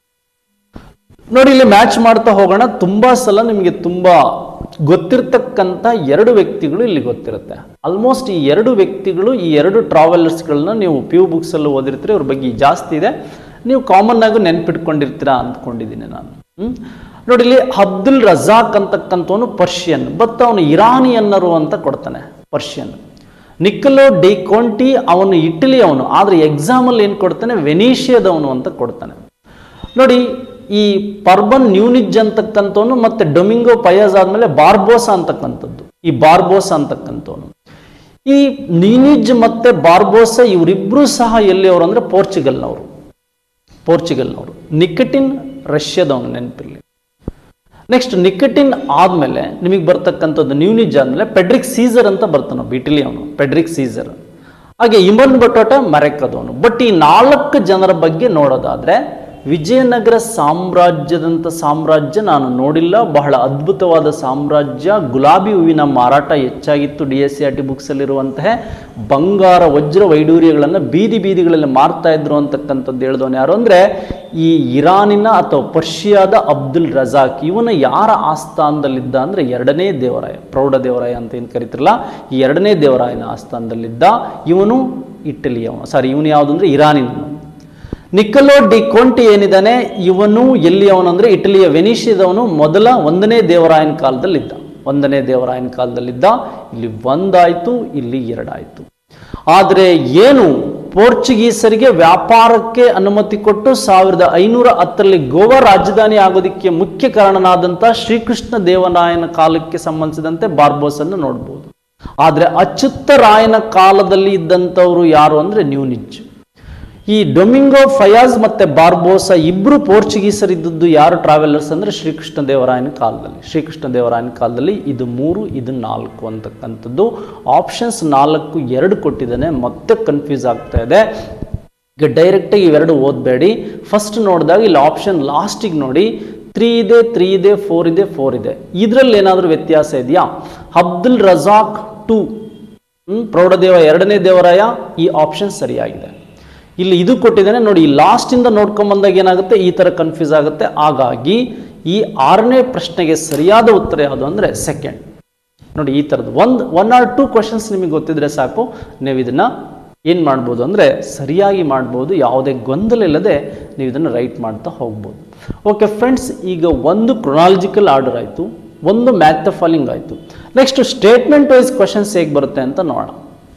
ನೋಡಿ ಇಲ್ಲಿ ಮ್ಯಾಚ್ ಮಾಡ್ತಾ ಹೋಗೋಣ ತುಂಬಾ ಸಲ ನಿಮಗೆ ತುಂಬಾ ಗೊತ್ತಿರ್ತಕ್ಕಂಥ ಎರಡು ವ್ಯಕ್ತಿಗಳು ಇಲ್ಲಿ ಗೊತ್ತಿರುತ್ತೆ ಆಲ್ಮೋಸ್ಟ್ ಈ ಎರಡು ವ್ಯಕ್ತಿಗಳು ಈ ಎರಡು ಟ್ರಾವೆಲರ್ಸ್ಗಳನ್ನ ನೀವು ಪಿ ಯು ಬುಕ್ಸಲ್ಲಿ ಓದಿರ್ತೀರಿ ಅವ್ರ ಬಗ್ಗೆ ಜಾಸ್ತಿ ಇದೆ ನೀವು ಕಾಮನ್ ಆಗಿ ನೆನ್ಪಿಟ್ಕೊಂಡಿರ್ತೀರಾ ಅಂದ್ಕೊಂಡಿದ್ದೀನಿ ನಾನು ಹ್ಮ್? ನೋಡಿ ಇಲ್ಲಿ ಅಬ್ದುಲ್ ರಜಾಕ್ ಅಂತಕ್ಕಂಥವನು ಪರ್ಷಿಯನ್ ಬಟ್ ಅವನು ಇರಾನಿಯನ್ನರು ಅಂತ ಕೊಡ್ತಾನೆ ಪರ್ಷಿಯನ್ ನಿಕ್ಕಲೋ ಡಿ ಕೋಂಟಿ ಅವನು ಇಟಲಿ ಅವನು ಆದರೆ ಎಕ್ಸಾಮಲ್ಲಿ ಏನು ಕೊಡ್ತಾನೆ ವೆನೀಷಿಯಾದವನು ಅಂತ ಕೊಡ್ತಾನೆ ನೋಡಿ ಈ ಪರ್ಬನ್ ನ್ಯೂನಿಜ್ ಅಂತಕ್ಕಂಥವನು ಮತ್ತೆ ಡೊಮಿಂಗೋ ಪಯಾಸ್ ಆದ್ಮೇಲೆ ಬಾರ್ಬೋಸ ಅಂತಕ್ಕಂಥದ್ದು ಈ ಬಾರ್ಬೋಸ ಅಂತಕ್ಕಂಥವನು ಈ ನ್ಯೂನಿಜ್ ಮತ್ತೆ ಬಾರ್ಬೋಸ ಇವರಿಬ್ರು ಸಹ ಎಲ್ಲಿಯವರು ಅಂದ್ರೆ ಪೋರ್ಚುಗಲ್ನವರು ಪೋರ್ಚುಗಲ್ನವರು ನಿಕಟಿನ್ ರಷ್ಯಾದವನು ನೆನಪಿರಲಿ ನೆಕ್ಸ್ಟ್ ನಿಕಟಿನ್ ಆದ್ಮೇಲೆ ನಿಮಗೆ ಬರ್ತಕ್ಕಂಥದ್ದು ನ್ಯೂನಿಜ್ ಆದ್ಮೇಲೆ ಪೆಡ್ರಿಕ್ ಸೀಸರ್ ಅಂತ ಬರ್ತಾನೆ ಇಟಲಿ ಅವನು ಪೆಡ್ರಿಕ್ ಸೀಸರ್ ಹಾಗೆ ಇಮನ್ ಬಟೋಟ ಮರೆಕದವನು ಬಟ್ ಈ ನಾಲ್ಕು ಜನರ ಬಗ್ಗೆ ನೋಡೋದಾದ್ರೆ ವಿಜಯನಗರ ಸಾಮ್ರಾಜ್ಯದಂಥ ಸಾಮ್ರಾಜ್ಯ ನಾನು ನೋಡಿಲ್ಲ ಬಹಳ ಅದ್ಭುತವಾದ ಸಾಮ್ರಾಜ್ಯ ಗುಲಾಬಿ ಹೂವಿನ ಮಾರಾಟ ಹೆಚ್ಚಾಗಿತ್ತು D S C R T ಬುಕ್ಸಲ್ಲಿರುವಂತಹ ಬಂಗಾರ ವಜ್ರ ವೈಡೂರ್ಯಗಳನ್ನು ಬೀದಿ ಬೀದಿಗಳಲ್ಲಿ ಮಾರ್ತಾ ಇದ್ರು ಅಂತಕ್ಕಂಥದ್ದು ಹೇಳಿದವನು ಯಾರು ಅಂದರೆ ಈ ಇರಾನಿನ ಅಥವಾ ಪರ್ಷಿಯಾದ ಅಬ್ದುಲ್ ರಜಾಕ್ ಇವನ ಯಾರ ಆಸ್ಥಾನದಲ್ಲಿದ್ದ ಅಂದರೆ ಎರಡನೇ ದೇವರಾಯ ಪ್ರೌಢ ದೇವರಾಯ ಅಂತ ಏನು ಕರಿತಿರಲ್ಲ ಈ ಎರಡನೇ ದೇವರಾಯನ ಆಸ್ಥಾನದಲ್ಲಿದ್ದ ಇವನು ಇಟಲಿಯವನು ಸಾರಿ ಇವನು ಯಾವುದು ಅಂದರೆ ಇರಾನಿನವನು ನಿಕಲೋ ಡಿ ಕೊಂಟಿ ಏನಿದ್ದಾನೆ ಇವನು ಎಲ್ಲಿ ಅವನಂದ್ರೆ ಇಟಲಿಯ ವೆನಿಷಿಯದವನು ಮೊದಲ ಒಂದನೇ ದೇವರಾಯನ ಕಾಲದಲ್ಲಿದ್ದ ಒಂದನೇ ದೇವರಾಯನ ಕಾಲದಲ್ಲಿದ್ದ ಇಲ್ಲಿ ಒಂದಾಯ್ತು ಇಲ್ಲಿ ಎರಡಾಯ್ತು ಆದರೆ ಏನು ಪೋರ್ಚುಗೀಸರಿಗೆ ವ್ಯಾಪಾರಕ್ಕೆ ಅನುಮತಿ ಕೊಟ್ಟು ಸಾವಿರದ ಐನೂರ ಹತ್ತರಲ್ಲಿ ಗೋವಾ ರಾಜಧಾನಿ ಆಗೋದಕ್ಕೆ ಮುಖ್ಯ ಕಾರಣನಾದಂಥ ಶ್ರೀಕೃಷ್ಣ ದೇವರಾಯನ ಕಾಲಕ್ಕೆ ಸಂಬಂಧಿಸಿದಂತೆ ಬಾರ್ಬೋಸನ್ನು ನೋಡ್ಬೋದು ಆದರೆ ಅಚ್ಯುತ ರಾಯನ ಕಾಲದಲ್ಲಿ ಇದ್ದಂಥವ್ರು ಯಾರು ಅಂದ್ರೆ ನ್ಯೂನಿಜ್ ಈ ಡೊಮಿಂಗೋ ಫಯಾಜ್ ಮತ್ತೆ ಬಾರ್ಬೋಸ ಇಬ್ರು ಪೋರ್ಚುಗೀಸರಿದ್ದದ್ದು ಯಾರು ಟ್ರಾವೆಲರ್ಸ್ ಅಂದ್ರೆ ಶ್ರೀಕೃಷ್ಣ ದೇವರಾಯನ ಕಾಲದಲ್ಲಿ ಶ್ರೀಕೃಷ್ಣ ದೇವರಾಯನ ಕಾಲದಲ್ಲಿ ಇದು ಮೂರು ಇದು ನಾಲ್ಕು ಅಂತಕ್ಕಂಥದ್ದು ಆಪ್ಷನ್ಸ್ ನಾಲ್ಕು ಎರಡು ಕೊಟ್ಟಿದ್ದಾನೆ ಮತ್ತೆ ಕನ್ಫ್ಯೂಸ್ ಆಗ್ತಾ ಇದೆ ಈಗ ಡೈರೆಕ್ಟಾಗಿ ಇವೆರಡು ಓದಬೇಡಿ ಫಸ್ಟ್ ನೋಡಿದಾಗ ಇಲ್ಲಿ ಆಪ್ಷನ್ ಲಾಸ್ಟಿಗೆ ನೋಡಿ ತ್ರೀ ಇದೆ ತ್ರೀ ಇದೆ ಫೋರ್ ಇದೆ ಫೋರ್ ಇದೆ ಇದರಲ್ಲಿ ಏನಾದರೂ ವ್ಯತ್ಯಾಸ ಇದೆಯಾ ಅಬ್ದುಲ್ ರಜಾಕ್ ಟು ಪ್ರೌಢದೇವ ಎರಡನೇ ದೇವರಾಯ ಈ ಆಪ್ಷನ್ ಸರಿಯಾಗಿದೆ ಇಲ್ಲಿ ಇದು ಕೊಟ್ಟಿದ್ದೇನೆ ನೋಡಿ ಈ ಲಾಸ್ಟಿಂದ ನೋಡ್ಕೊಂಡ್ ಬಂದಾಗ ಏನಾಗುತ್ತೆ ಈ ಥರ ಕನ್ಫ್ಯೂಸ್ ಆಗುತ್ತೆ ಹಾಗಾಗಿ ಈ ಆರನೇ ಪ್ರಶ್ನೆಗೆ ಸರಿಯಾದ ಉತ್ತರ ಯಾವುದು ಅಂದರೆ ಸೆಕೆಂಡ್ ನೋಡಿ ಈ ಥರದ್ದು ಒಂದು ಒನ್ ಆರ್ ಟೂ ಕ್ವಶನ್ಸ್ ನಿಮಗೆ ಗೊತ್ತಿದ್ರೆ ಸಾಕು ನೀವು ಇದನ್ನು ಏನು ಮಾಡ್ಬೋದು ಅಂದರೆ ಸರಿಯಾಗಿ ಮಾಡ್ಬೋದು ಯಾವುದೇ ಗೊಂದಲ ಇಲ್ಲದೆ ನೀವು ಇದನ್ನು ರೈಟ್ ಮಾಡ್ತಾ ಹೋಗ್ಬೋದು ಓಕೆ ಫ್ರೆಂಡ್ಸ್ ಈಗ ಒಂದು ಕ್ರೊನಾಲಜಿಕಲ್ ಆರ್ಡರ್ ಆಯಿತು ಒಂದು ಮ್ಯಾಥ್ ದ ಫಾಲಿಂಗ್ ಆಯಿತು ನೆಕ್ಸ್ಟ್ ಸ್ಟೇಟ್ಮೆಂಟ್ ವೈಸ್ ಕ್ವಶನ್ಸ್ ಹೇಗೆ ಬರುತ್ತೆ ಅಂತ ನೋಡೋಣ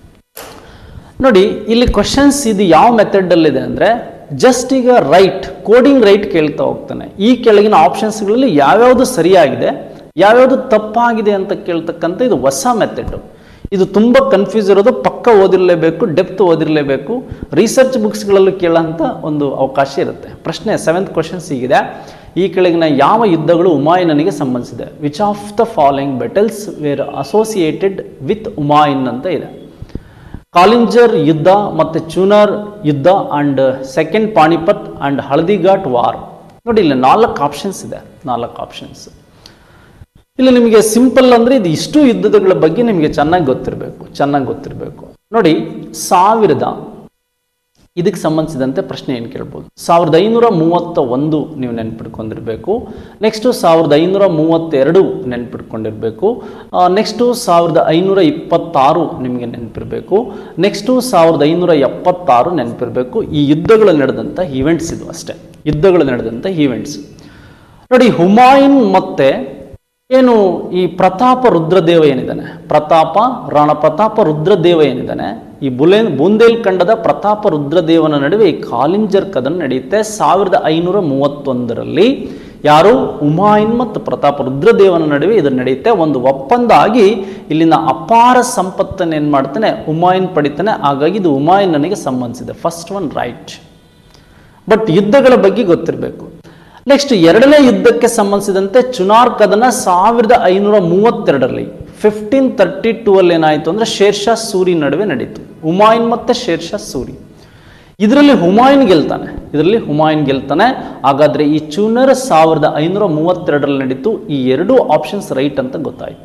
ನೋಡಿ ಇಲ್ಲಿ ಕ್ವಶನ್ಸ್ ಇದು ಯಾವ ಮೆಥಡಲ್ಲಿದೆ ಅಂದರೆ ಜಸ್ಟ್ ಈಗ ರೈಟ್ ಕೋಡಿಂಗ್ ರೈಟ್ ಕೇಳ್ತಾ ಹೋಗ್ತಾನೆ ಈ ಕೆಳಗಿನ ಆಪ್ಷನ್ಸ್ಗಳಲ್ಲಿ ಯಾವ್ಯಾವುದು ಸರಿಯಾಗಿದೆ ಯಾವ್ಯಾವುದು ತಪ್ಪಾಗಿದೆ ಅಂತ ಕೇಳ್ತಕ್ಕಂಥ ಇದು ಹೊಸ ಮೆಥಡ್ ಇದು ತುಂಬ ಕನ್ಫ್ಯೂಸ್ ಇರೋದು ಪಕ್ಕ ಓದಿರಲೇಬೇಕು ಡೆಪ್ತ್ ಓದಿರಲೇಬೇಕು ರಿಸರ್ಚ್ ಬುಕ್ಸ್ಗಳಲ್ಲೂ ಕೇಳೋಂಥ ಒಂದು ಅವಕಾಶ ಇರುತ್ತೆ ಪ್ರಶ್ನೆ ಸೆವೆಂತ್ ಕ್ವಶನ್ಸ್ ಹೀಗಿದೆ ಈ ಕೆಳಗಿನ ಯಾವ ಯುದ್ಧಗಳು ಹುಮಾಯೂನನಿಗೆ ಸಂಬಂಧಿಸಿದೆ which of the following battles were associated with Humayun ಅಂತ ಇದೆ ಕಾಲಿಂಜರ್ ಯುದ್ಧ ಮತ್ತು ಚೂನರ್ ಯುದ್ಧ and second Panipat and Haldighat war ನೋಡಿ ಇಲ್ಲಿ ನಾಲ್ಕು ಆಪ್ಷನ್ಸ್ ಇದೆ ನಾಲ್ಕು ಆಪ್ಷನ್ಸ್ ಇಲ್ಲಿ ನಿಮಗೆ ಸಿಂಪಲ್ ಅಂದ್ರೆ ಇದು ಇಷ್ಟು ಯುದ್ಧಗಳ ಬಗ್ಗೆ ನಿಮಗೆ ಚೆನ್ನಾಗಿ ಗೊತ್ತಿರಬೇಕು ಚೆನ್ನಾಗಿ ಗೊತ್ತಿರಬೇಕು ನೋಡಿ ಸಾವಿರದ ಇದಕ್ಕೆ ಸಂಬಂಧಿಸಿದಂತೆ ಪ್ರಶ್ನೆ ಏನು ಕೇಳ್ಬೋದು ಸಾವಿರದ ಐನೂರ ಮೂವತ್ತ ಒಂದು ನೀವು ನೆನ್ಪಿಟ್ಕೊಂಡಿರ್ಬೇಕು ನೆಕ್ಸ್ಟು ಸಾವಿರದ ಐನೂರ ಮೂವತ್ತೆರಡು ನೆನ್ಪಿಟ್ಕೊಂಡಿರ್ಬೇಕು ನೆಕ್ಸ್ಟು ಸಾವಿರದ ಐನೂರ ಇಪ್ಪತ್ತಾರು ನಿಮಗೆ ನೆನಪಿರಬೇಕು ನೆಕ್ಸ್ಟು ಸಾವಿರದ ಐನೂರ ಎಪ್ಪತ್ತಾರು ನೆನಪಿರಬೇಕು ಈ ಯುದ್ಧಗಳು ನಡೆದಂಥ ಈವೆಂಟ್ಸ್ ಇದು ಅಷ್ಟೇ ಯುದ್ಧಗಳು ನಡೆದಂಥ ಈವೆಂಟ್ಸ್ ನೋಡಿ ಹುಮಾಯೂನ್ ಮತ್ತೆ ಏನು ಈ ಪ್ರತಾಪ ರುದ್ರದೇವ ಏನಿದ್ದಾನೆ ಪ್ರತಾಪ ರಾಣ ಪ್ರತಾಪ ರುದ್ರದೇವ ಏನಿದ್ದಾನೆ ಈ ಬುಲೇನ್ ಬುಂದೇಲ್ಖಂಡದ ಪ್ರತಾಪ ರುದ್ರದೇವನ ನಡುವೆ ಈ ಕಾಲಿಂಜರ್ ಕದನ ನಡೆಯುತ್ತೆ ಸಾವಿರದ ಐನೂರ ಮೂವತ್ತೊಂದರಲ್ಲಿ ಯಾರು ಹುಮಾಯೂನ್ ಮತ್ತು ಪ್ರತಾಪ ರುದ್ರದೇವನ ನಡುವೆ ಇದು ನಡೆಯುತ್ತೆ ಒಂದು ಒಪ್ಪಂದ ಆಗಿ ಇಲ್ಲಿನ ಅಪಾರ ಸಂಪತ್ತನ್ನು ಏನು ಮಾಡ್ತಾನೆ ಹುಮಾಯೂನ್ ಪಡಿತಾನೆ ಹಾಗಾಗಿ ಇದು ಹುಮಾಯೂನನಿಗೆ ಸಂಬಂಧಿಸಿದೆ ಫಸ್ಟ್ ಒನ್ ರೈಟ್ ಬಟ್ ಯುದ್ಧಗಳ ಬಗ್ಗೆ ಗೊತ್ತಿರಬೇಕು ನೆಕ್ಸ್ಟ್ ಎರಡನೇ ಯುದ್ಧಕ್ಕೆ ಸಂಬಂಧಿಸಿದಂತೆ ಚುನಾರ್ ಕದನ ಸಾವಿರದ ಐನೂರ ಮೂವತ್ತೆರಡರಲ್ಲಿ ಫಿಫ್ಟೀನ್ ತರ್ಟಿ ಟೂ ಅಲ್ಲಿ ಏನಾಯಿತು ಅಂದ್ರೆ ಶೇರ್ಷಾ ಸೂರಿ ನಡುವೆ ನಡೀತು ಹುಮಾಯೂನ್ ಮತ್ತೆ ಶೇರ್ಷಾ ಸೂರಿ ಇದರಲ್ಲಿ ಹುಮಾಯೂನ್ ಗೆಲ್ತಾನೆ ಇದರಲ್ಲಿ ಹುಮಾಯೂನ್ ಗೆಲ್ತಾನೆ ಹಾಗಾದ್ರೆ ಈ ಚೂನರ್ ಸಾವಿರದ ಐನೂರ ಮೂವತ್ತೆರಡರಲ್ಲಿ ನಡೀತು ಈ ಎರಡು ಆಪ್ಷನ್ಸ್ ರೈಟ್ ಅಂತ ಗೊತ್ತಾಯ್ತು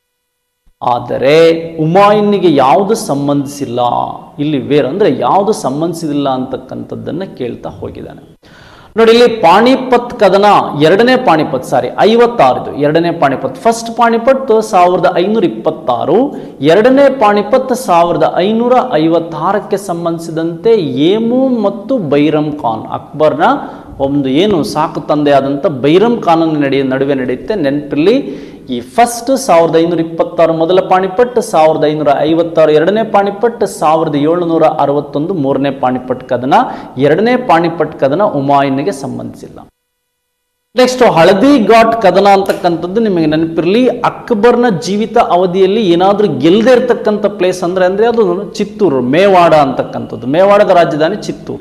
ಆದರೆ ಹುಮಾಯೂನ್ನಿಗೆ ಯಾವುದು ಸಂಬಂಧಿಸಿಲ್ಲ ಇಲ್ಲಿ ವೇರ್ ಅಂದ್ರೆ ಯಾವುದು ಸಂಬಂಧಿಸಿಲ್ಲ ಅಂತಕ್ಕಂಥದ್ದನ್ನ ಕೇಳ್ತಾ ಹೋಗಿದ್ದಾನೆ ನೋಡಿ ಇಲ್ಲಿ ಪಾಣಿಪತ್ ಕದನ ಎರಡನೇ ಪಾಣಿಪತ್ ಸಾರಿ ಐವತ್ತಾರು ಎರಡನೇ ಪಾಣಿಪತ್ ಫಸ್ಟ್ ಪಾಣಿಪತ್ ಸಾವಿರದ ಐನೂರ ಇಪ್ಪತ್ತಾರು ಎರಡನೇ ಪಾಣಿಪತ್ ಸಾವಿರದ ಐನೂರ ಐವತ್ತಾರಕ್ಕೆ ಸಂಬಂಧಿಸಿದಂತೆ ಏಮು ಮತ್ತು ಬೈರಮ್ ಖಾನ್ ಅಕ್ಬರ್ನ ಒಂದು ಏನು ಸಾಕು ತಂದೆಯಾದಂಥ ಬೈರಮ್ ಖಾನನ ನಡೆಯ ನಡುವೆ ನಡೆಯುತ್ತೆ ನೆನಪಿರಲಿ ಈ ಫಸ್ಟ್ ಸಾವಿರದ ಐನೂರ ಇಪ್ಪತ್ತಾರು ಮೊದಲ ಪಾಣಿಪಟ್ ಸಾವಿರದ ಐನೂರ ಐವತ್ತಾರು ಎರಡನೇ ಪಾಣಿಪಟ್ ಸಾವಿರದ ಏಳುನೂರ ಅರವತ್ತೊಂದು ಮೂರನೇ ಪಾಣಿಪಟ್ ಕದನ ಎರಡನೇ ಪಾಣಿಪಟ್ ಕದನ ಹುಮಾಯೂನ್ಗೆ ಸಂಬಂಧಿಸಿಲ್ಲ ನೆಕ್ಸ್ಟ್ ಹಳದಿ ಘಾಟ್ ಕದನ ಅಂತಕ್ಕಂಥದ್ದು ನಿಮಗೆ ನೆನಪಿರಲಿ ಅಕ್ಬರ್ನ ಜೀವಿತ ಅವಧಿಯಲ್ಲಿ ಏನಾದರೂ ಗೆಲ್ಲದೆ ಇರತಕ್ಕಂಥ ಪ್ಲೇಸ್ ಅಂದ್ರೆ ಅಂದ್ರೆ ಅದು ಚಿತ್ತೂರು ಮೇವಾಡ ಅಂತಕ್ಕಂಥದ್ದು ಮೇವಾಡದ ರಾಜಧಾನಿ ಚಿತ್ತೂರು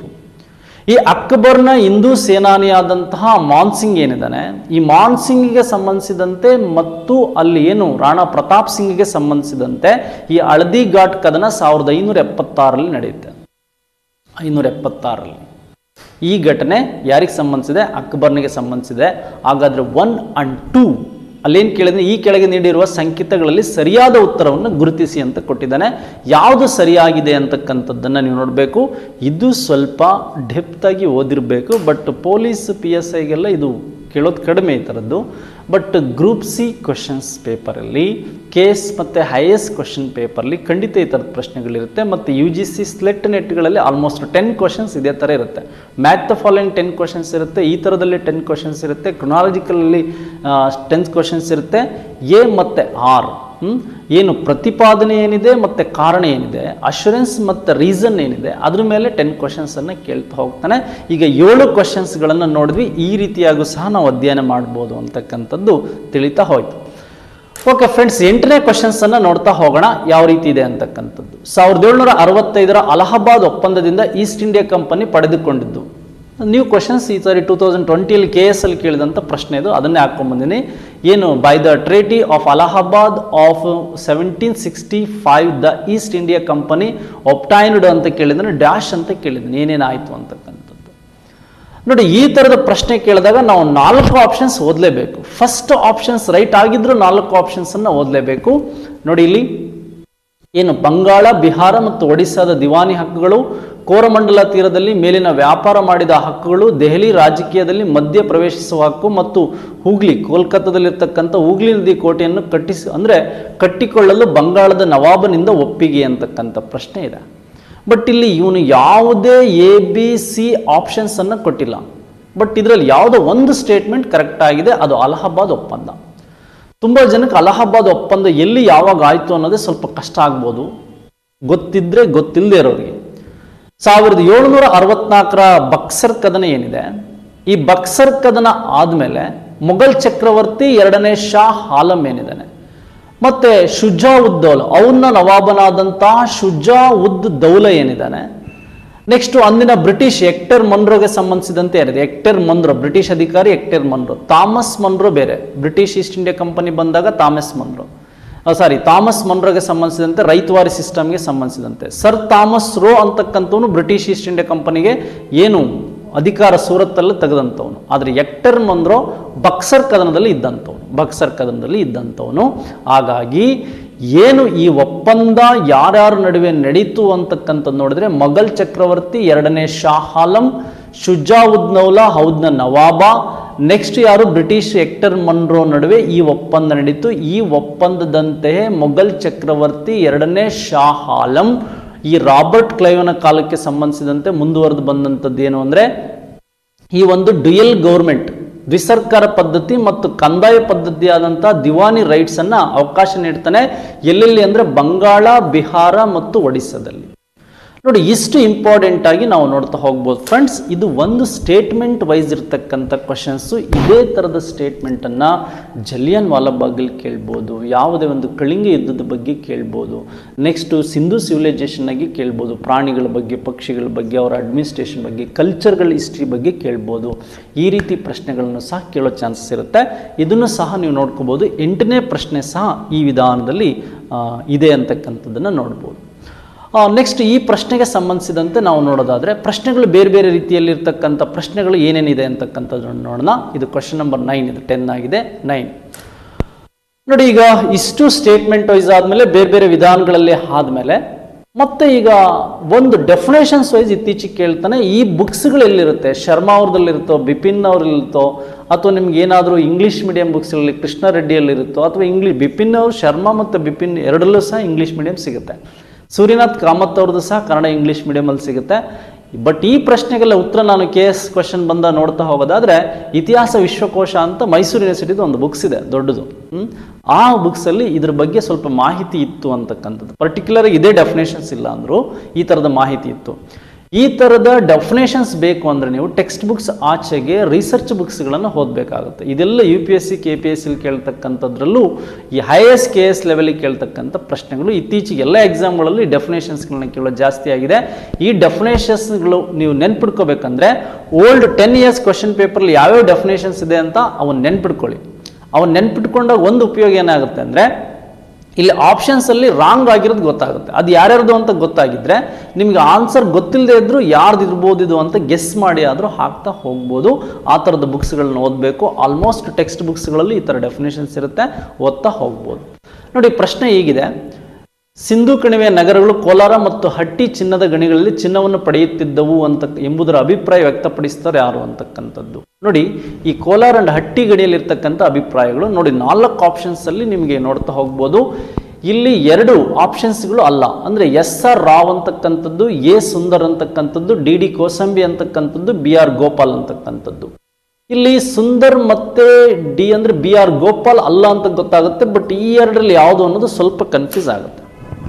ಈ ಅಕ್ಬರ್ನ ಹಿಂದೂ ಸೇನಾನಿಯಾದಂತಹ ಮಾನ್ಸಿಂಗ್ ಏನಿದ್ದಾನೆ ಈ ಮಾನ್ಸಿಂಗ್ಗೆ ಸಂಬಂಧಿಸಿದಂತೆ ಮತ್ತು ಅಲ್ಲಿ ಏನು ರಾಣಾ ಪ್ರತಾಪ್ ಸಿಂಗ್ಗೆ ಸಂಬಂಧಿಸಿದಂತೆ ಈ ಹಳದಿ ಘಾಟ್ ಕದನ ಸಾವಿರದ ಐನೂರ ಎಪ್ಪತ್ತಾರಲ್ಲಿ ನಡೆಯುತ್ತೆ ಐನೂರ ಎಪ್ಪತ್ತಾರಲ್ಲಿ ಈ ಘಟನೆ ಯಾರಿಗೆ ಸಂಬಂಧಿಸಿದೆ ಅಕ್ಬರ್ನಿಗೆ ಸಂಬಂಧಿಸಿದೆ ಹಾಗಾದ್ರೆ ಒನ್ ಅಂಡ್ ಟೂ ಅಲ್ಲೇನು ಕೇಳಿದ್ರೆ ಈ ಕೆಳಗೆ ನೀಡಿರುವ ಸಂಕೇತಗಳಲ್ಲಿ ಸರಿಯಾದ ಉತ್ತರವನ್ನು ಗುರುತಿಸಿ ಅಂತ ಕೊಟ್ಟಿದ್ದಾನೆ ಯಾವುದು ಸರಿಯಾಗಿದೆ ಅಂತಕ್ಕಂಥದ್ದನ್ನು ನೀವು ನೋಡಬೇಕು ಇದು ಸ್ವಲ್ಪ ಡೆಪ್ತಾಗಿ ಓದಿರಬೇಕು ಬಟ್ ಪೊಲೀಸ್ ಪಿ ಎಸ್ ಐಗೆಲ್ಲ ಇದು ಕೇಳೋದು ಕಡಿಮೆ ಈ ಥರದ್ದು ಬಟ್ ಗ್ರೂಪ್ ಸಿ ಕ್ವಶನ್ಸ್ ಪೇಪರಲ್ಲಿ ಕೇಸ್ ಮತ್ತು ಹೈಯೆಸ್ಟ್ ಕ್ವಶನ್ ಪೇಪರ್ಲಿ ಖಂಡಿತ ಈ ಥರದ ಪ್ರಶ್ನೆಗಳಿರುತ್ತೆ ಮತ್ತು ಯು ಜಿ ಸಿ ಸ್ಲೆಟ್ ನೆಟ್ಗಳಲ್ಲಿ ಆಲ್ಮೋಸ್ಟ್ ಟೆನ್ ಕ್ವಶನ್ಸ್ ಇದೇ ಥರ ಇರುತ್ತೆ match the following ten questions ಇರುತ್ತೆ ಈ ಥರದಲ್ಲಿ ಟೆನ್ ಕ್ವಶನ್ಸ್ ಇರುತ್ತೆ ಕ್ರೊನಾಲಜಿಕಲಲ್ಲಿ ಟೆನ್ ಕ್ವಶನ್ಸ್ ಇರುತ್ತೆ ಎ ಮತ್ತು ಆರ್ ಹ್ಮ್? ಏನು ಪ್ರತಿಪಾದನೆ ಏನಿದೆ ಮತ್ತು ಕಾರಣ ಏನಿದೆ ಅಶೂರೆನ್ಸ್ ಮತ್ತು ರೀಸನ್ ಏನಿದೆ ಅದ್ರ ಮೇಲೆ ಟೆನ್ ಕ್ವಶನ್ಸನ್ನು ಕೇಳ್ತಾ ಹೋಗ್ತಾನೆ ಈಗ ಏಳು ಕ್ವಶನ್ಸ್ಗಳನ್ನು ನೋಡಿದ್ವಿ ಈ ರೀತಿಯಾಗೂ ಸಹ ನಾವು ಅಧ್ಯಯನ ಮಾಡ್ಬೋದು ಅಂತಕ್ಕಂಥದ್ದು ತಿಳಿತಾ ಹೋಯ್ತು ಓಕೆ ಫ್ರೆಂಡ್ಸ್ ಎಂಟನೇ ಕ್ವಶನ್ಸ್ ಅನ್ನ ನೋಡ್ತಾ ಹೋಗೋಣ ಯಾವ ರೀತಿ ಇದೆ ಅಂತಕ್ಕಂಥದ್ದು ಸಾವಿರದ ಏಳ್ನೂರ ಅರವತ್ತೈದರ ಅಲಹಾಬಾದ್ ಒಪ್ಪಂದದಿಂದ ಈಸ್ಟ್ ಇಂಡಿಯಾ ಕಂಪನಿ ಪಡೆದುಕೊಂಡಿದ್ದು ನ್ಯೂ ಕ್ವಶನ್ಸ್ ಈ ಸಾರಿ ಟೂ ತೌಸಂಡ್ ಟ್ವೆಂಟಿಯಲ್ಲಿ ಕೆ ಎಸ್ ಅಲ್ಲಿ ಕೇಳಿದಂಥ ಪ್ರಶ್ನೆ ಇದು ಅದನ್ನೇ ಹಾಕೊಂಡ್ಬಂದಿನಿ ಏನು by the treaty of Allahabad of seventeen sixty five the East India company obtained ಅಂತ ಕೇಳಿದ್ರೆ ಡ್ಯಾಶ್ ಅಂತ ಕೇಳಿದ್ದೀನಿ ಏನೇನಾಯಿತು ಅಂತಕ್ಕಂಥದ್ದು ನೋಡಿ ಈ ಥರದ ಪ್ರಶ್ನೆ ಕೇಳಿದಾಗ ನಾವು ನಾಲ್ಕು ಆಪ್ಷನ್ಸ್ ಓದಲೇಬೇಕು ಫಸ್ಟ್ ಆಪ್ಷನ್ಸ್ ರೈಟ್ ಆಗಿದ್ರು ನಾಲ್ಕು ಆಪ್ಷನ್ಸನ್ನು ಓದಲೇಬೇಕು ನೋಡಿ ಇಲ್ಲಿ ಏನು ಬಂಗಾಳ ಬಿಹಾರ ಮತ್ತು ಒಡಿಸ್ಸಾದ ದಿವಾನಿ ಹಕ್ಕುಗಳು ಕೋರಮಂಡಲ ತೀರದಲ್ಲಿ ಮೇಲಿನ ವ್ಯಾಪಾರ ಮಾಡಿದ ಹಕ್ಕುಗಳು ದೆಹಲಿ ರಾಜಕೀಯದಲ್ಲಿ ಮಧ್ಯ ಪ್ರವೇಶಿಸುವ ಹಕ್ಕು ಮತ್ತು ಹೂಗ್ಲಿ ಕೋಲ್ಕತ್ತಾದಲ್ಲಿರ್ತಕ್ಕಂಥ ಹೂಗ್ಲಿ ನದಿ ಕೋಟೆಯನ್ನು ಕಟ್ಟಿಸಿ ಅಂದರೆ ಕಟ್ಟಿಕೊಳ್ಳಲು ಬಂಗಾಳದ ನವಾಬನಿಂದ ಒಪ್ಪಿಗೆ ಅಂತಕ್ಕಂಥ ಪ್ರಶ್ನೆ ಇದೆ ಬಟ್ ಇಲ್ಲಿ ಇವನು ಯಾವುದೇ ಎ ಬಿ ಸಿ ಆಪ್ಷನ್ಸ್ ಅನ್ನು ಕೊಟ್ಟಿಲ್ಲ ಬಟ್ ಇದರಲ್ಲಿ ಯಾವುದೋ ಒಂದು ಸ್ಟೇಟ್ಮೆಂಟ್ ಕರೆಕ್ಟ್ ಆಗಿದೆ ಅದು ಅಲಹಾಬಾದ್ ಒಪ್ಪಂದ ತುಂಬ ಜನಕ್ಕೆ ಅಲಹಾಬಾದ್ ಒಪ್ಪಂದ ಎಲ್ಲಿ ಯಾವಾಗ ಆಯಿತು ಅನ್ನೋದೇ ಸ್ವಲ್ಪ ಕಷ್ಟ ಆಗ್ಬೋದು ಗೊತ್ತಿದ್ರೆ ಗೊತ್ತಿಲ್ಲದೆ ಇರೋರಿಗೆ ಸಾವಿರದ ಏಳುನೂರ ಅರವತ್ನಾಲ್ಕರ ಬಕ್ಸರ್ ಕದನ ಏನಿದೆ ಈ ಬಕ್ಸರ್ ಕದನ ಆದಮೇಲೆ ಮೊಘಲ್ ಚಕ್ರವರ್ತಿ ಎರಡನೇ ಶಾ ಆಲಂ ಏನಿದ್ದಾನೆ ಮತ್ತೆ ಶುಜಾ ಉದ್ ದೌಲ ಅವನ ನವಾಬನಾದಂತಹ ಶುಜಾ ಉದ್ ದೌಲ ಏನಿದ್ದಾನೆ ನೆಕ್ಸ್ಟ್ ಅಂದಿನ ಬ್ರಿಟಿಷ್ ಎಕ್ಟರ್ ಮನ್ರೋಗೆ ಸಂಬಂಧಿಸಿದಂತೆ ಯಾರಿದೆ ಎಕ್ಟರ್ ಮನ್ರೋ ಬ್ರಿಟಿಷ್ ಅಧಿಕಾರಿ ಎಕ್ಟರ್ ಮನ್ರೋ ಥಾಮಸ್ ಮನ್ರೋ ಬೇರೆ ಬ್ರಿಟಿಷ್ ಈಸ್ಟ್ ಇಂಡಿಯಾ ಕಂಪನಿ ಬಂದಾಗ ಥಾಮಸ್ ಮನ್ರೋ ಸಾರಿ ಥಾಮಸ್ ಮನ್ರೋಗೆ ಸಂಬಂಧಿಸಿದಂತೆ ರೈತವಾರಿ ಸಿಸ್ಟಮ್ಗೆ ಸಂಬಂಧಿಸಿದಂತೆ ಸರ್ ಥಾಮಸ್ ರೋ ಅಂತಕ್ಕಂಥವನು ಬ್ರಿಟಿಷ್ ಈಸ್ಟ್ ಇಂಡಿಯಾ ಕಂಪನಿಗೆ ಏನು ಅಧಿಕಾರ ಸೂರತ್ತಲ್ಲಿ ತೆಗೆದಂಥವನು ಆದರೆ ಎಕ್ಟರ್ ಮನ್ರೋ ಬಕ್ಸರ್ ಕದನದಲ್ಲಿ ಇದ್ದಂಥವನು ಬಕ್ಸರ್ ಕದನದಲ್ಲಿ ಇದ್ದಂಥವನು ಹಾಗಾಗಿ ಏನು ಈ ಒಪ್ಪಂದ ಯಾರ್ಯಾರ ನಡುವೆ ನಡೀತು ಅಂತಕ್ಕಂಥದ್ದು ನೋಡಿದ್ರೆ ಮೊಘಲ್ ಚಕ್ರವರ್ತಿ ಎರಡನೇ ಶಾ ಆಲಂ ಶುಜಾವುದ್ ನೌಲಾ ಹೌದ್ನ ನವಾಬ ನೆಕ್ಸ್ಟ್ ಯಾರು ಬ್ರಿಟಿಷ್ ಎಕ್ಟರ್ ಮನ್ರೋ ನಡುವೆ ಈ ಒಪ್ಪಂದ ನಡೀತು ಈ ಒಪ್ಪಂದದಂತೆಯೇ ಮೊಘಲ್ ಚಕ್ರವರ್ತಿ ಎರಡನೇ ಶಾ ಆಲಂ ಈ ರಾಬರ್ಟ್ ಕ್ಲೈವ್ನ ಕಾಲಕ್ಕೆ ಸಂಬಂಧಿಸಿದಂತೆ ಮುಂದುವರೆದು ಬಂದಂಥದ್ದು ಏನು ಅಂದರೆ ಈ ಒಂದು ಡ್ಯುಯಲ್ ಗೌರ್ಮೆಂಟ್ ದ್ವಿಸರ್ಕಾರ ಪದ್ಧತಿ ಮತ್ತು ಕಂದಾಯ ಪದ್ಧತಿಯಾದಂಥ ದಿವಾನಿ ರೈಟ್ಸ್ ಅನ್ನ ಅವಕಾಶ ನೀಡ್ತಾನೆ ಎಲ್ಲೆಲ್ಲಿ ಅಂದ್ರೆ ಬಂಗಾಳ ಬಿಹಾರ ಮತ್ತು ಒಡಿಸ್ಸಾದಲ್ಲಿ ನೋಡಿ ಇಷ್ಟು ಇಂಪಾರ್ಟೆಂಟ್ ಆಗಿ ನಾವು ನೋಡ್ತಾ ಹೋಗ್ಬೋದು ಫ್ರೆಂಡ್ಸ್ ಇದು ಒಂದು ಸ್ಟೇಟ್ಮೆಂಟ್ ವೈಸ್ ಇರ್ತಕ್ಕಂಥ ಕ್ವಶನ್ಸು ಇದೇ ಥರದ ಸ್ಟೇಟ್ಮೆಂಟನ್ನು ಜಲಿಯನ್ ವಾಲಾಬಾಗಲ್ಲಿ ಕೇಳ್ಬೋದು ಯಾವುದೇ ಒಂದು ಕಳಿಂಗ ಯುದ್ಧದ ಬಗ್ಗೆ ಕೇಳ್ಬೋದು ನೆಕ್ಸ್ಟು ಸಿಂಧು ಸಿವಿಲೈಸೇಷನ್ ಆಗಿ ಕೇಳ್ಬೋದು ಪ್ರಾಣಿಗಳ ಬಗ್ಗೆ ಪಕ್ಷಿಗಳ ಬಗ್ಗೆ ಅವರ ಅಡ್ಮಿನಿಸ್ಟ್ರೇಷನ್ ಬಗ್ಗೆ ಕಲ್ಚರ್ಗಳ ಹಿಸ್ಟ್ರಿ ಬಗ್ಗೆ ಕೇಳ್ಬೋದು ಈ ರೀತಿ ಪ್ರಶ್ನೆಗಳನ್ನು ಸಹ ಕೇಳೋ ಚಾನ್ಸಸ್ ಇರುತ್ತೆ ಇದನ್ನು ಸಹ ನೀವು ನೋಡ್ಕೋಬೋದು ಎಂಟನೇ ಪ್ರಶ್ನೆ ಸಹ ಈ ವಿಧಾನದಲ್ಲಿ ಆ, ಇದೆ ಅಂತಕ್ಕಂಥದ್ದನ್ನು ನೋಡ್ಬೋದು ನೆಕ್ಸ್ಟ್ ಈ ಪ್ರಶ್ನೆಗೆ ಸಂಬಂಧಿಸಿದಂತೆ ನಾವು ನೋಡೋದಾದರೆ ಪ್ರಶ್ನೆಗಳು ಬೇರೆ ಬೇರೆ ರೀತಿಯಲ್ಲಿರ್ತಕ್ಕಂಥ ಪ್ರಶ್ನೆಗಳು ಏನೇನಿದೆ ಅಂತಕ್ಕಂಥದ್ದನ್ನು ನೋಡೋಣ ಇದು ಕ್ವಶನ್ ನಂಬರ್ ನೈನ್ ಇದು ಟೆನ್ ಆಗಿದೆ ನೈನ್ ನೋಡಿ ಈಗ ಇಷ್ಟು ಸ್ಟೇಟ್ಮೆಂಟ್ ವೈಸ್ ಆದಮೇಲೆ ಬೇರೆ ಬೇರೆ ವಿಧಾನಗಳಲ್ಲಿ ಆದಮೇಲೆ ಮತ್ತೆ ಈಗ ಒಂದು ಡೆಫಿನೇಷನ್ಸ್ ವೈಸ್ ಇತ್ತೀಚೆಗೆ ಕೇಳ್ತಾನೆ ಈ ಬುಕ್ಸ್ಗಳು ಎಲ್ಲಿರುತ್ತೆ ಶರ್ಮಾ ಅವ್ರದಲ್ಲಿರುತ್ತೋ ಬಿಪಿನ್ ಅವ್ರಲ್ಲಿರುತ್ತೋ ಅಥವಾ ನಿಮ್ಗೆ ಏನಾದರೂ ಇಂಗ್ಲೀಷ್ ಮೀಡಿಯಂ ಬುಕ್ಸ್ಗಳಲ್ಲಿ ಕೃಷ್ಣ ರೆಡ್ಡಿಯಲ್ಲಿರುತ್ತೋ ಅಥವಾ ಇಂಗ್ಲೀಷ್ ಬಿಪಿನ್ ಅವರು ಶರ್ಮಾ ಮತ್ತು ಬಿಪಿನ್ ಎರಡರಲ್ಲೂ ಸಹ ಇಂಗ್ಲೀಷ್ ಮೀಡಿಯಂ ಸಿಗುತ್ತೆ ಸೂರ್ಯನಾಥ್ ಕಾಮತ್ ಅವ್ರದ್ದು ಸಹ ಕನ್ನಡ ಇಂಗ್ಲೀಷ್ ಮೀಡಿಯಮಲ್ಲಿ ಸಿಗುತ್ತೆ ಬಟ್ ಈ ಪ್ರಶ್ನೆಗೆಲ್ಲ ಉತ್ತರ ನಾನು ಕೆ ಎಸ್ ಕ್ವಶನ್ ಬಂದ ನೋಡ್ತಾ ಹೋಗೋದಾದ್ರೆ ಇತಿಹಾಸ ವಿಶ್ವಕೋಶ ಅಂತ ಮೈಸೂರು ಯೂನಿವರ್ಸಿಟಿದು ಒಂದು ಬುಕ್ಸ್ ಇದೆ ದೊಡ್ಡದು ಹ್ಮ್? ಆ ಬುಕ್ಸಲ್ಲಿ ಇದ್ರ ಬಗ್ಗೆ ಸ್ವಲ್ಪ ಮಾಹಿತಿ ಇತ್ತು ಅಂತಕ್ಕಂಥದ್ದು ಪರ್ಟಿಕ್ಯುಲರ್ ಇದೇ ಡೆಫಿನೇಷನ್ಸ್ ಇಲ್ಲ ಅಂದರೂ ಈ ಥರದ ಮಾಹಿತಿ ಇತ್ತು ಈ ಥರದ ಡೆಫಿನೇಷನ್ಸ್ ಬೇಕು ಅಂದರೆ ನೀವು ಟೆಕ್ಸ್ಟ್ ಬುಕ್ಸ್ ಆಚೆಗೆ ರಿಸರ್ಚ್ ಬುಕ್ಸ್ಗಳನ್ನು ಓದಬೇಕಾಗುತ್ತೆ ಇದೆಲ್ಲ U P S C K P S ಸಿಲಿ ಕೇಳ್ತಕ್ಕಂಥದ್ರಲ್ಲೂ ಈ ಹೈ ಎಸ್ ಕೆ ಎಸ್ ಲೆವೆಲಿಗೆ ಕೇಳ್ತಕ್ಕಂಥ ಪ್ರಶ್ನೆಗಳು ಇತ್ತೀಚೆಗೆ ಎಲ್ಲ ಎಕ್ಸಾಮ್ಗಳಲ್ಲಿ ಡೆಫಿನೇಷನ್ಸ್ಗಳನ್ನ ಕೇಳೋದು ಜಾಸ್ತಿ ಆಗಿದೆ ಈ ಡೆಫಿನೇಷನ್ಸ್ಗಳು ನೀವು ನೆನ್ಪಿಡ್ಕೋಬೇಕಂದ್ರೆ ಓಲ್ಡ್ ಟೆನ್ ಇಯರ್ಸ್ ಕ್ವಶನ್ ಪೇಪರ್ಲಿ ಯಾವ್ಯಾವ ಡೆಫಿನೇಷನ್ಸ್ ಇದೆ ಅಂತ ಅವನ್ನ ನೆನ್ಪಿಡ್ಕೊಳ್ಳಿ ಅವನ್ನ ನೆನ್ಪಿಟ್ಕೊಂಡಾಗ ಒಂದು ಉಪಯೋಗ ಏನಾಗುತ್ತೆ ಅಂದರೆ ಇಲ್ಲಿ ಆಪ್ಷನ್ಸ್ ಅಲ್ಲಿ ರಾಂಗ್ ಆಗಿರೋದು ಗೊತ್ತಾಗುತ್ತೆ ಅದು ಯಾರ್ಯಾರ್ದು ಅಂತ ಗೊತ್ತಾಗಿದ್ರೆ ನಿಮ್ಗೆ ಆನ್ಸರ್ ಗೊತ್ತಿಲ್ಲದೆ ಇದ್ರೂ ಯಾರ್ದು ಇರ್ಬೋದು ಇದು ಅಂತ ಗೆಸ್ ಮಾಡಿ ಆದರೂ ಹಾಕ್ತಾ ಹೋಗ್ಬೋದು ಆ ಥರದ ಬುಕ್ಸ್ಗಳನ್ನ ಓದಬೇಕು ಆಲ್ಮೋಸ್ಟ್ ಟೆಕ್ಸ್ಟ್ ಬುಕ್ಸ್ಗಳಲ್ಲಿ ಈ ಥರ ಡೆಫಿನೇಷನ್ಸ್ ಇರುತ್ತೆ ಓದ್ತಾ ಹೋಗ್ಬೋದು ನೋಡಿ ಪ್ರಶ್ನೆ ಹೀಗಿದೆ ಸಿಂಧು ಕಣಿವೆಯ ನಗರಗಳು ಕೋಲಾರ ಮತ್ತು ಹಟ್ಟಿ ಚಿನ್ನದ ಗಣಿಗಳಲ್ಲಿ ಚಿನ್ನವನ್ನು ಪಡೆಯುತ್ತಿದ್ದವು ಅಂತ ಎಂಬುದರ ಅಭಿಪ್ರಾಯ ವ್ಯಕ್ತಪಡಿಸ್ತಾರೆ ಯಾರು ಅಂತಕ್ಕಂಥದ್ದು ನೋಡಿ ಈ ಕೋಲಾರ ಅಂಡ್ ಹಟ್ಟಿ ಗಣಿಯಲ್ಲಿರ್ತಕ್ಕಂಥ ಅಭಿಪ್ರಾಯಗಳು ನೋಡಿ ನಾಲ್ಕು ಆಪ್ಷನ್ಸ್ ಅಲ್ಲಿ ನಿಮಗೆ ನೋಡ್ತಾ ಹೋಗ್ಬೋದು ಇಲ್ಲಿ ಎರಡು ಆಪ್ಷನ್ಸ್ಗಳು ಅಲ್ಲ ಅಂದ್ರೆ ಎಸ್ ಆರ್ ರಾವ್ ಅಂತಕ್ಕಂಥದ್ದು ಎ ಸುಂದರ್ ಅಂತಕ್ಕಂಥದ್ದು ಡಿ ಡಿ ಕೋಸಂಬಿ ಅಂತಕ್ಕಂಥದ್ದು ಬಿ ಆರ್ ಗೋಪಾಲ್ ಅಂತಕ್ಕಂಥದ್ದು ಇಲ್ಲಿ ಸುಂದರ್ ಮತ್ತೆ ಡಿ ಅಂದ್ರೆ ಬಿ ಆರ್ ಗೋಪಾಲ್ ಅಲ್ಲ ಅಂತ ಗೊತ್ತಾಗುತ್ತೆ ಬಟ್ ಈ ಎರಡರಲ್ಲಿ ಯಾವುದು ಅನ್ನೋದು ಸ್ವಲ್ಪ ಕನ್ಫ್ಯೂಸ್ ಆಗುತ್ತೆ